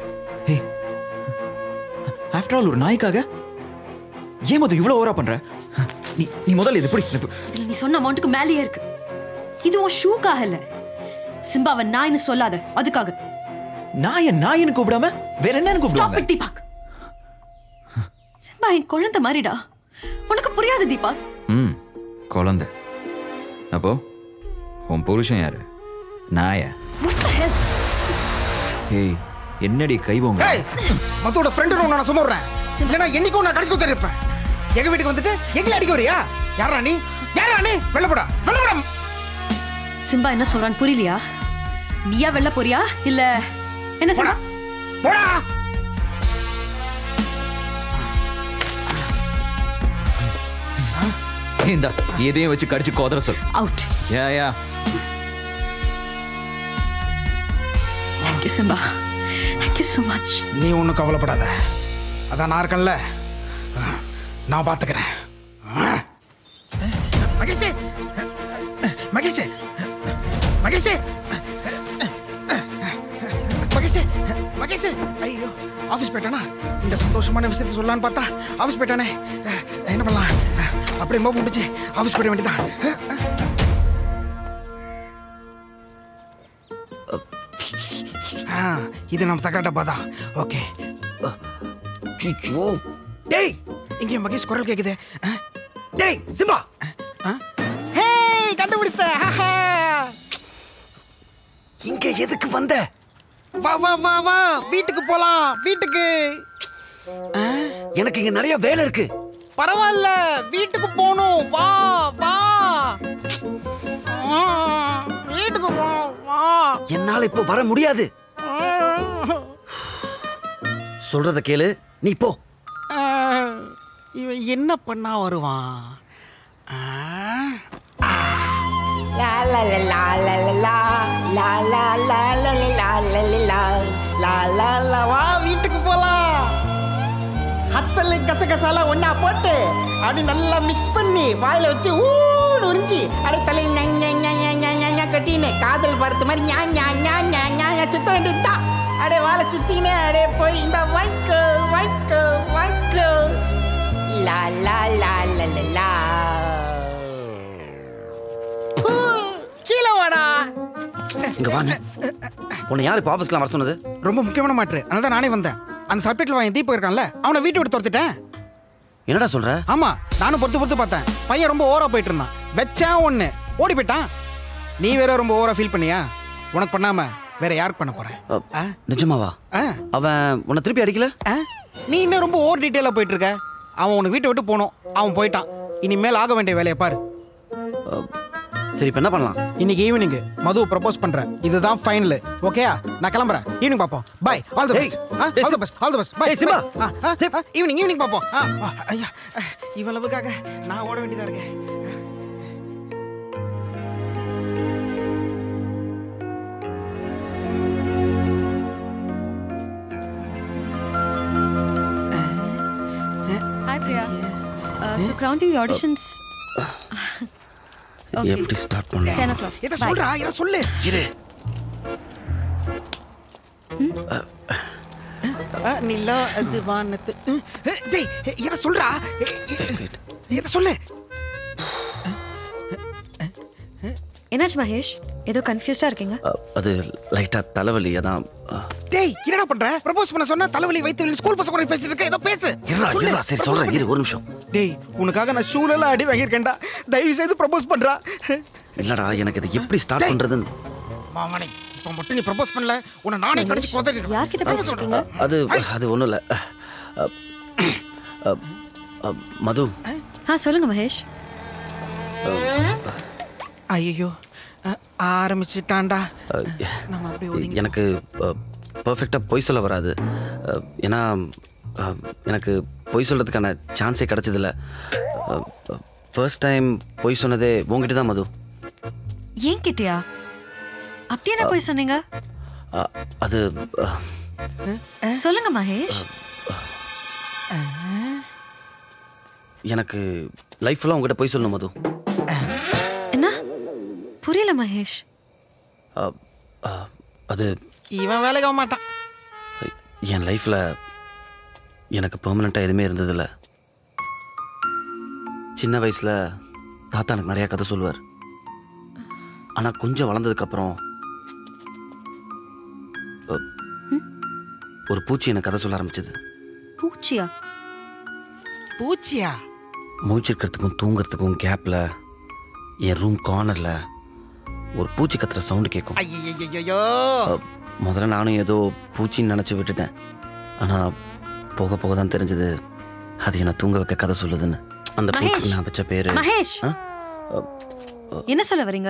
Speaker 21: ஆஃப்டர் ஆல் ஒரு நாய்க்காக ஏன் மது இவ்வளவு ஓவரா பண்ற நீ நீ முதல்ல இது பிடி இது-
Speaker 7: இதுல நீ சொன்ன அமௌண்ட்டுக்கு மேலேயே இருக்கு இது உன் ஷூக்காக இல்ல சிம்பாவை நாய்னு சொல்லாத அதுக்காக
Speaker 21: நாய நாயின்னு கூப்பிடாம வேற என்னன்னு
Speaker 7: Stop
Speaker 21: கூப்பிடுவாங்க
Speaker 7: it, தீபக் சிம்பா என் குழந்தை மாதிரிடா உனக்கு புரியாது தீபக்
Speaker 21: ம் குழந்தை அப்போ உன் புருஷன் யாரு நாயா
Speaker 7: What the hell?
Speaker 21: ஏய் என்னடி கைவோங்க
Speaker 9: ஏய் மத்தோட ஃப்ரெண்டு நான் சும்மா விடுறேன் இல்லைன்னா என்னைக்கும் நான் கடிச்சு கொடுத்து இருப்பேன் எங்க வீட்டுக்கு வந்துட்டு எங்களை அடிக்க வரியா யாரா நீ யாரா நீ வெளில போடா வெளில போடா
Speaker 7: சிம்பா என்ன சொல்றான்னு புரியலையா நீயா வெளில போறியா இல்ல என்ன சொல்ற
Speaker 9: போடா
Speaker 21: இந்த எதையும் வச்சு கடிச்சு கோதற sold
Speaker 7: out
Speaker 21: yeah yeah
Speaker 7: thank you Simba thank you so much
Speaker 9: நீ ஒன்றும் கவலைப்படாத அதான் நான் இருக்கேன்ல நான் பார்த்துக்கிறேன் மகேஷ் மகேஷ் மகேஷ் மகேஷ் மகேஷ் ஐயோ ஆஃபீஸ் போயிட்டானா இந்த சந்தோஷமான விஷயத்தை சொல்லலான்னு பார்த்தா ஆஃபீஸ் போயிட்டானே என்ன பண்ணலாம் அப்படியே மோப் முடிச்சு ஆஃபீஸ் போயிட வேண்டியதான் ஆ இது நம்ம தகர டப்பா தான் ஓகே சிச்சோ டேய் இங்கே மகேஷ் குரல் கேக்குதே ஆ? டேய் சிம்பா ஆ? ஹேய் கண்டுபிடிச்சிட்டேன் ஹாஹா.
Speaker 1: இங்க எதுக்கு வந்த
Speaker 9: வா வா வா வா வீட்டுக்கு போலாம் வீட்டுக்கு
Speaker 1: எனக்கு இங்க நிறைய வேலை இருக்கு
Speaker 9: பரவாயில்ல வீட்டுக்கு போகணும் வா வா ஆ, வீட்டுக்கு போகணும் வா
Speaker 1: என்னால இப்போ வர முடியாது சொல்றத கேளு நீ போ
Speaker 9: ஆ, இவன் என்ன பண்ணா வருவான் ஆ?
Speaker 4: La la la la la la la la la la la la la la la
Speaker 9: லா லா லா வா வீட்டுக்கு போலாம் ஹத்தல் கசகசாலாம் ஒண்ணா போட்டு அப்படி நல்லா மிக்ஸ் பண்ணி வாயில வச்சு ஊன்னு உறிஞ்சி அப்படியே தலையில் ஞா, ஞா, ஞா, ஞா, ஞா, ஞா, ஞா கட்டின்னு காதல் பருத்து மாதிரி ஞா ஞா ஞா ஞா ஞா ஞா சுத்த வேண்டியதுதான் அப்படியே வாழை சுத்தினே அப்படியே போய் இந்த வாய்க்கு வாய்க்கு வாய்க்கு
Speaker 4: la la la la la la
Speaker 9: பூ, கீழே வாடா
Speaker 1: இங்க வா நீ. உன்னை யார் இப்போ ஆஃபீஸ்க்குலாம் வர சொன்னது
Speaker 9: ரொம்ப முக்கியமான மாற்று அதனால தான் நானே வந்தேன் அந்த சப்டைட்டில் வாங்கி தீபக் இருக்கான்ல அவனை வீட்டை விட்டு துரத்திட்டேன்
Speaker 5: என்னடா சொல்ற
Speaker 9: ஆமா நானும் பொறுத்து பொறுத்து பார்த்தேன் பையன் ரொம்ப ஓவரா போயிட்டு இருந்தான் வச்சான் ஒண்ணு ஓடி போயிட்டான் நீ வேற ரொம்ப ஓவரா ஃபீல் பண்ணியா உனக்கு பண்ணாம வேற யாருக்கு பண்ண போறேன்
Speaker 5: நிஜமாவா அவன் உன்னை திருப்பி அடிக்கல
Speaker 9: நீ இன்னும் ரொம்ப ஓவர் டீட்டெயிலாக போயிட்டு இருக்க அவன் உனக்கு வீட்டை விட்டு போகணும் அவன் போயிட்டான் இனிமேல் ஆக வேண்டிய வேலையை பாரு
Speaker 5: சரி இப்போ என்ன பண்ணலாம்
Speaker 9: இன்னைக்கு ஈவினிங் மது ப்ரப்போஸ் பண்றேன் இதுதான் ஃபைனல் ஓகேயா நான் கிளம்புறேன் ஈவினிங் பார்ப்போம் bye all the best all the best all the best bye Simba evening evening பார்ப்போம் ஆ, ஆ, ஐயா இவ்வளவுக்காக நான் ஓட வேண்டியதா இருக்கேன்
Speaker 7: Hi, Priya. Uh, so, Crown TV auditions. Okay.
Speaker 5: எப்படி ஸ்டார்ட் பண்ணலாம்
Speaker 7: 10 o'clock.
Speaker 9: இதை
Speaker 7: Bye.
Speaker 9: சொல்றா இதை சொல்லு
Speaker 5: இரு
Speaker 9: ஆ, நிலா அது வானத்து ம், ஏ, டேய் இதை சொல்றா ஏ, ஏ, இதை சொல்லு
Speaker 7: என்னாச்சு மகேஷ் ஏதோ கன்ஃபியூஸ்டா இருக்கீங்க
Speaker 5: அஹ், அது லைட்டா தலைவலி அதான் அஹ்,
Speaker 9: டேய் என்னடா பண்ற ப்ரப்போஸ் பண்ண சொன்னா தலைவலி வைத்து ஸ்கூல் பசங்க கூட பேசிட்டு இருக்க ஏதோ பேசு
Speaker 5: இருடா
Speaker 9: சொல்லு.
Speaker 5: இருடா சரி சொல்றேன் இரு ஒரு நிமிஷம்
Speaker 9: டேய் உனக்காக நான் ஷூல எல்லாம் அடி வாங்கியிருக்கேன்டா தயவு செய்து ப்ரப்போஸ் பண்றா
Speaker 5: இல்லடா எனக்கு இது எப்படி ஸ்டார்ட் பண்றதுன்னு
Speaker 9: மாமனை இப்போ மட்டும் நீ ப்ரப்போஸ் பண்ணல உன்னை நானே கடிச்சு கொதறிடுறேன்
Speaker 7: யார்கிட்ட பேசிட்டு இருக்கீங்க
Speaker 5: அது அது ஒன்றும் இல்லை மது
Speaker 7: ஆ சொல்லுங்க மகேஷ்
Speaker 9: ஐயோ ஆரம்பிச்சிட்டான்டா
Speaker 5: அஹ்,
Speaker 9: நம்ம அப்படியே ஒதுங்கி
Speaker 5: எனக்கு பர்ஃபெக்டாக பொய் சொல்ல வராது அஹ், ஏன்னா அஹ், எனக்கு பொய் சொல்கிறதுக்கான சான்ஸே கிடச்சதில்ல ஃபர்ஸ்ட் டைம் பொய் சொன்னதே உங்ககிட்ட தான் மது
Speaker 7: ஏன் கிட்டியா அப்படி என்ன போய் சொன்னீங்க
Speaker 5: அஹ், அது அஹ்,
Speaker 7: சொல்லுங்க மகேஷ்
Speaker 5: எனக்கு லைஃப் ஃபுல்லாக உங்ககிட்ட பொய் சொல்லணும் மது
Speaker 7: என்ன புரியல மகேஷ்
Speaker 5: அஹ், அஹ், அது
Speaker 9: இவன் வேலைக்கு ஆக மாட்டான்
Speaker 5: என் லைஃப்பில் எனக்கு பெர்மனெண்ட்டாக எதுவுமே இருந்ததில்ல சின்ன வயசில் தாத்தா எனக்கு நிறையா கதை சொல்லுவார் ஆனால் கொஞ்சம் வளர்ந்ததுக்கப்புறம் அ, ஒரு பூச்சி எனக்கு கதை சொல்ல ஆரம்பிச்சது
Speaker 7: பூச்சியா
Speaker 9: பூச்சியா
Speaker 5: மூச்சிருக்கிறதுக்கும் தூங்குறதுக்கும் கேப்பில் என் ரூம் கார்னரில் ஒரு பூச்சி கத்துற சவுண்டு கேட்கும்
Speaker 9: ஐயோ
Speaker 5: அ, முதல்ல நானும் ஏதோ பூச்சின்னு நினச்சி விட்டுட்டேன் ஆனால் போக போக தான் தெரிஞ்சது அது என்னை தூங்க வைக்க கதை சொல்லுதுன்னு அந்த
Speaker 7: மகேஷ்.
Speaker 5: பூச்சிக்கு நான் வச்ச பேர்
Speaker 7: மகேஷ் என்ன சொல்ல வரீங்க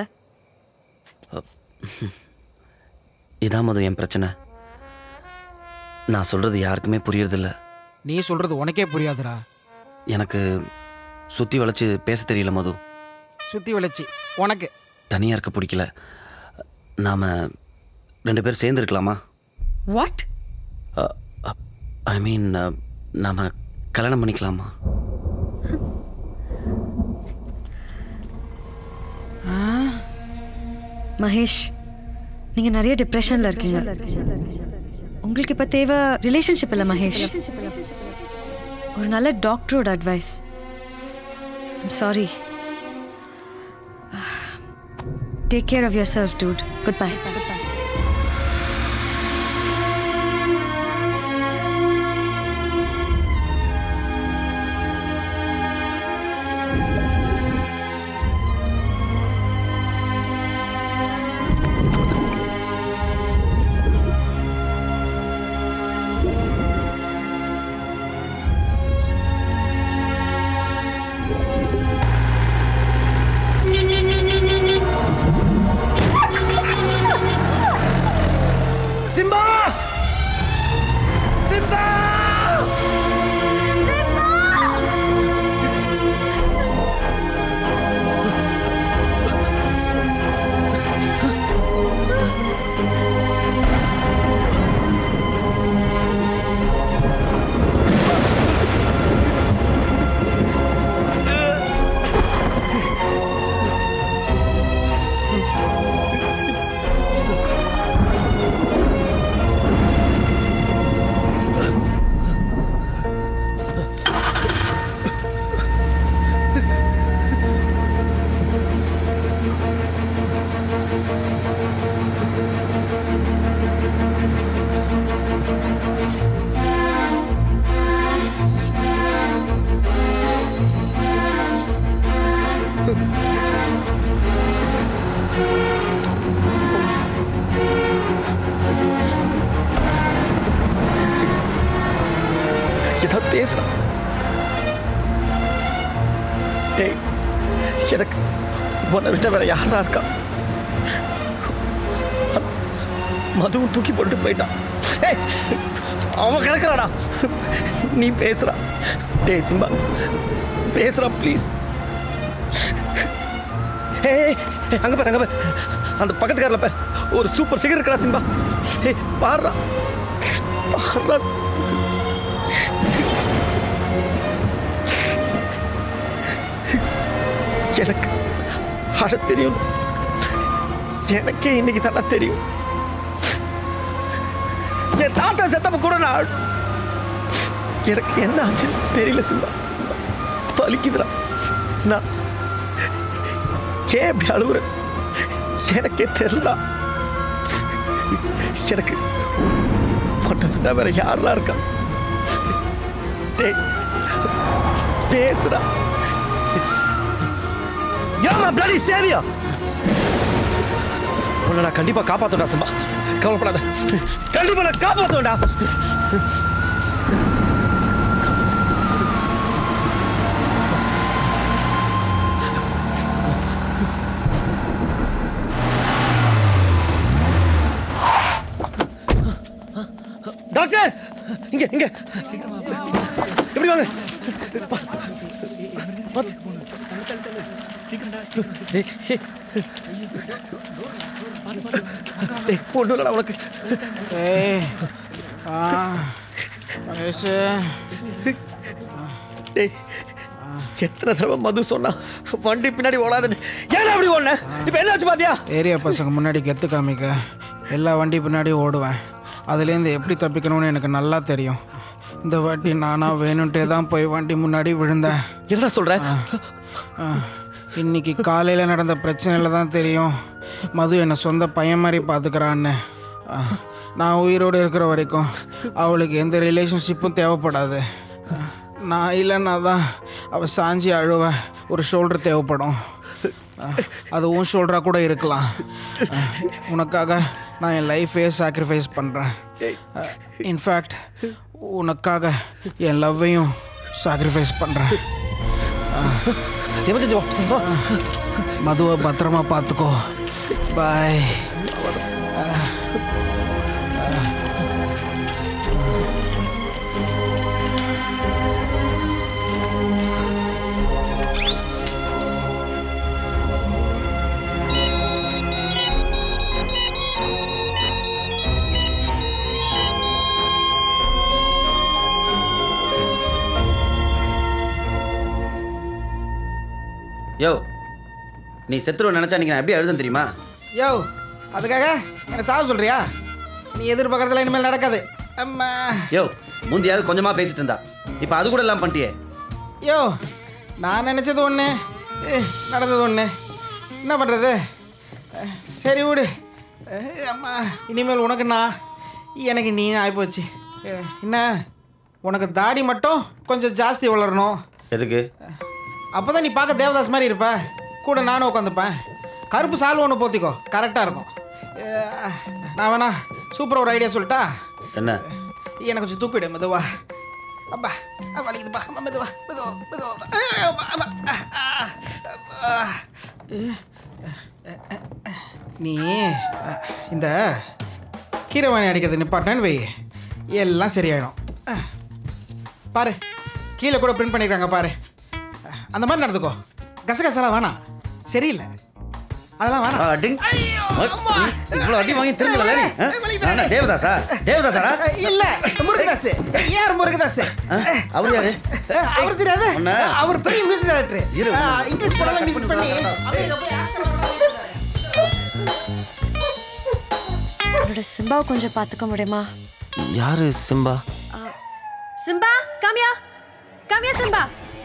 Speaker 5: இதான் மது என் பிரச்சனை நான் சொல்கிறது யாருக்குமே புரியறதில்ல
Speaker 9: நீ சொல்றது உனக்கே புரியாதுடா
Speaker 5: எனக்கு சுற்றி வளைச்சு பேச தெரியல மது
Speaker 9: சுத்தி வளைச்சி உனக்கு
Speaker 5: தனியாக இருக்க பிடிக்கல நாம் ரெண்டு பேர் சேர்ந்து இருக்கலாமா
Speaker 7: வாட்
Speaker 5: ஐ மீன் நாம் கல்யாணம் பண்ணிக்கலாமா
Speaker 7: மகேஷ் நீங்க நிறைய டிப்ரெஷன்ல இருக்கீங்க உங்களுக்கு இப்ப தேவை ரிலேஷன்ஷிப் இல்ல மகேஷ் ஒரு நல்ல டாக்டரோட advice sorry take care of yourself dude good bye
Speaker 3: Simba Simba
Speaker 6: பேசுறா டேய் எனக்கு உன்னை விட்ட வேற யாரா இருக்கா மதுவும் தூக்கி போட்டு போயிட்டான் ஏய் அவன் கிடக்குறாடா நீ பேசுறா டேய் சிம்பா பேசுறா ப்ளீஸ் ஏய் ஏய், அங்க பாரு அங்க பாரு அந்த பக்கத்து காரில் பாரு ஒரு சூப்பர் ஃபிகர் இருக்கடா சிம்பா ஏய் பாருடா பாருடா எனக்கு அழ தெரியும் எனக்கே இன்னைக்கு தானே தெரியும் என் தாத்தா செத்தப்ப கூட நான் அழ- எனக்கு என்ன ஆச்சுன்னு தெரியல சிம்பா சிம்பா வலிக்குதுடா நான் ஏன் இப்படி அழுகுறேன் எனக்கே தெரியல எனக்கு பொண்ணை விட வேற யாரெல்லாம் இருக்கா டேய் பேசுடா ஏமா பிளடி சேவியா உன்னை நான் கண்டிப்பா காப்பாத்துடா சிம்பா கவலைப்படாத கண்டிப்பா நான் காப்பாத்துவேன்டா டாக்டர் இங்க இங்க எப்படி வாங்க பாத்து. டேய், ஏய். டேய், ஒண்ணும் இல்லடா உனக்கு
Speaker 9: ஏய் ஆ வயசு
Speaker 6: டேய் எத்தனை தடவை மது சொன்னா வண்டி பின்னாடி ஓடாதுன்னு ஏன் அப்படி ஓடுன இப்போ என்னாச்சு பாத்தியா
Speaker 9: ஏரியா பசங்க முன்னாடி கெத்து காமிக்க எல்லா வண்டி பின்னாடியும் ஓடுவேன் அதுலேருந்து எப்படி தப்பிக்கணும்னு எனக்கு நல்லா தெரியும் இந்த வாட்டி நானா வேணும்ட்டே தான் போய் வண்டி முன்னாடி விழுந்தேன்
Speaker 6: என்ன சொல்ற
Speaker 9: இன்னைக்கு காலையில் நடந்த பிரச்சனையில் தான் தெரியும் மது என்னை சொந்த பையன் மாதிரி பார்த்துக்கிறான்னு அஹ், நான் உயிரோடு இருக்கிற வரைக்கும் அவளுக்கு எந்த ரிலேஷன்ஷிப்பும் தேவைப்படாது அஹ், நான் இல்லைன்னா தான் அவள் சாஞ்சி அழுவ ஒரு ஷோல்டர் தேவைப்படும் அஹ், அது உன் ஷோல்டராக கூட இருக்கலாம் அஹ், உனக்காக நான் என் லைஃபே சாக்ரிஃபைஸ் பண்ணுறேன் இன்ஃபேக்ட் உனக்காக என் லவ்வையும் சாக்ரிஃபைஸ் பண்ணுறேன் மதுவை பத்திரமா பார்த்துக்கோ பாய்
Speaker 14: யோ நீ செத்துருவ நினைச்சா நீங்க நான் எப்படி எழுதுன்னு தெரியுமா
Speaker 9: யோ அதுக்காக என்ன சாவு சொல்றியா நீ எதிர்பார்க்கறதுல இனிமேல் நடக்காது அம்மா
Speaker 14: யோ முந்தியாவது கொஞ்சமா பேசிட்டு இருந்தா இப்போ அது கூட எல்லாம் பண்ணிட்டியே
Speaker 9: யோ நான் நினச்சது ஒன்று நடந்தது ஒன்று என்ன பண்ணுறது சரி விடு அஹ், அம்மா இனிமேல் உனக்கு நான் எனக்கு நீ ஆகிப்போச்சு அஹ், என்ன உனக்கு தாடி மட்டும் கொஞ்சம் ஜாஸ்தி வளரணும்
Speaker 14: எதுக்கு
Speaker 9: அப்போ தான் நீ பார்க்க தேவதாஸ் மாதிரி இருப்ப கூட நானும் உட்காந்துப்பேன் கருப்பு சால் ஒன்று போத்திக்கோ கரெக்டாக இருக்கும் அஹ், நான் வேணா சூப்பர் ஒரு ஐடியா சொல்லிட்டா
Speaker 14: என்ன
Speaker 9: எனக்கு கொஞ்சம் தூக்கிடு மெதுவா அப்பா அஹ், வலிக்குதுப்பா அம்மா, மெதுவா மெதுவா மெதுவா அஹ், அம்மா, அம்மா, அஹ், அஹ், அஹ். நீ அஹ், இந்த கீரைவாணி அடிக்கிறது நிப்பாட்டினேன்னு வை எல்லாம் சரியாயிடும் அஹ். பாரு கீழே கூட பிரிண்ட் பண்ணியிருக்காங்க பாரு அஹ், அந்த மாதிரி நடந்துக்கோ கசகசலாம் வேணாம் சரியில்லை அதெல்லாம் வேணாம்
Speaker 14: அடிங் இவ்வளோ அடி வாங்கி திரும்ப வரல நீ ஆ? நான் என்ன, தேவதாசா தேவதாசாடா
Speaker 9: இல்ல முருகதாஸ் யார் முருகதாஸ்
Speaker 14: அவர் யாரு
Speaker 9: அவர் தெரியாது
Speaker 14: உன்னை?
Speaker 9: அவர் பெரிய மியூசிக்
Speaker 14: இரு,
Speaker 9: டைரக்டர்
Speaker 14: உன்னை.
Speaker 9: இங்கிலீஷ் படம் மியூசிக் பண்ணி அமெரிக்கா போய்
Speaker 7: என்னோட சிம்பாவை கொஞ்சம் பார்த்துக்க முடியுமா
Speaker 5: யாரு சிம்பா
Speaker 15: சிம்பா காமியா காமியா சிம்பா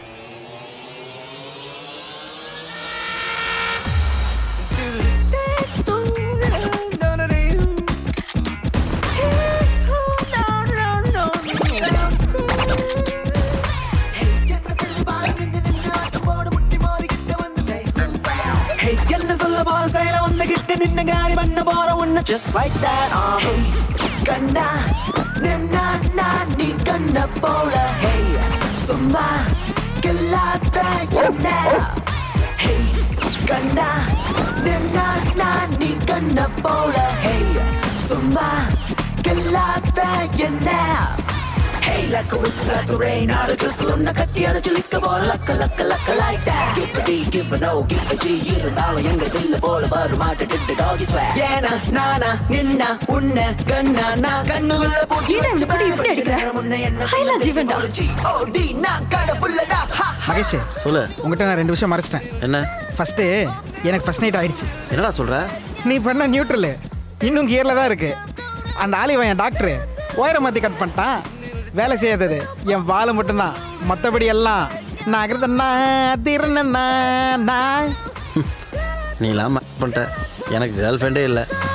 Speaker 3: Hey, என்ன சொல்ல போற செயல வந்துகிட்டு நின்னு காலி பண்ண போற உன்ன just like that uh. Hey, கண்ணா நின்னா நான் நீ கண்ண போல ஹே சும்மா கில்லாத என்ன ஹே கண்ணா நின்னா நான் நீ கண்ண போல ஹே சும்மா கில்லாத என்ன Hey, like a whistle, like a rain, out of drizzle, உன்னை கட்டி அடைச்சு லிக்க போற லக்க லக்க லக்க like that. Give a D, give a no, give a G, இருந்தாலும் எங்க தில்ல போல வரும் மாட்டு டிட்டு doggy swag. ஏனா நானா நின்னா உன்னை கண்ணா நான் கண்ணுக்குள்ள போட்டு
Speaker 7: ஏன்னா
Speaker 3: வச்ச
Speaker 7: இப்படி இப்படி
Speaker 3: கொஞ்ச
Speaker 7: அடிக்கிற?
Speaker 3: நேரம் முன்ன என்ன
Speaker 7: ஹைலா ஜீவன்டா.
Speaker 3: G, O, D, நான் கடை ஃபுல்லடா ஹா
Speaker 9: மகேஷ்
Speaker 5: சொல்லு
Speaker 9: உங்ககிட்ட நான் ரெண்டு விஷயம் மறைச்சிட்டேன்
Speaker 5: என்ன
Speaker 9: ஃபர்ஸ்ட்டு எனக்கு ஃபர்ஸ்ட் நைட் ஆயிடுச்சு
Speaker 5: என்னடா சொல்ற
Speaker 9: நீ பண்ண நியூட்ரல் இன்னும் கியரில் தான் இருக்கு அந்த ஆலிவன் என் டாக்டரு ஒயரை மாற்றி கட் பண்ணிட்டான் வேலை செய்யாதது என் வாழை மட்டும்தான் மற்றபடி எல்லாம் நகர்தண்ணா திறனா நான்
Speaker 5: நீ இல்லாம பண்ணிட்ட எனக்கு கேர்ள் ஃப்ரெண்டே இல்லை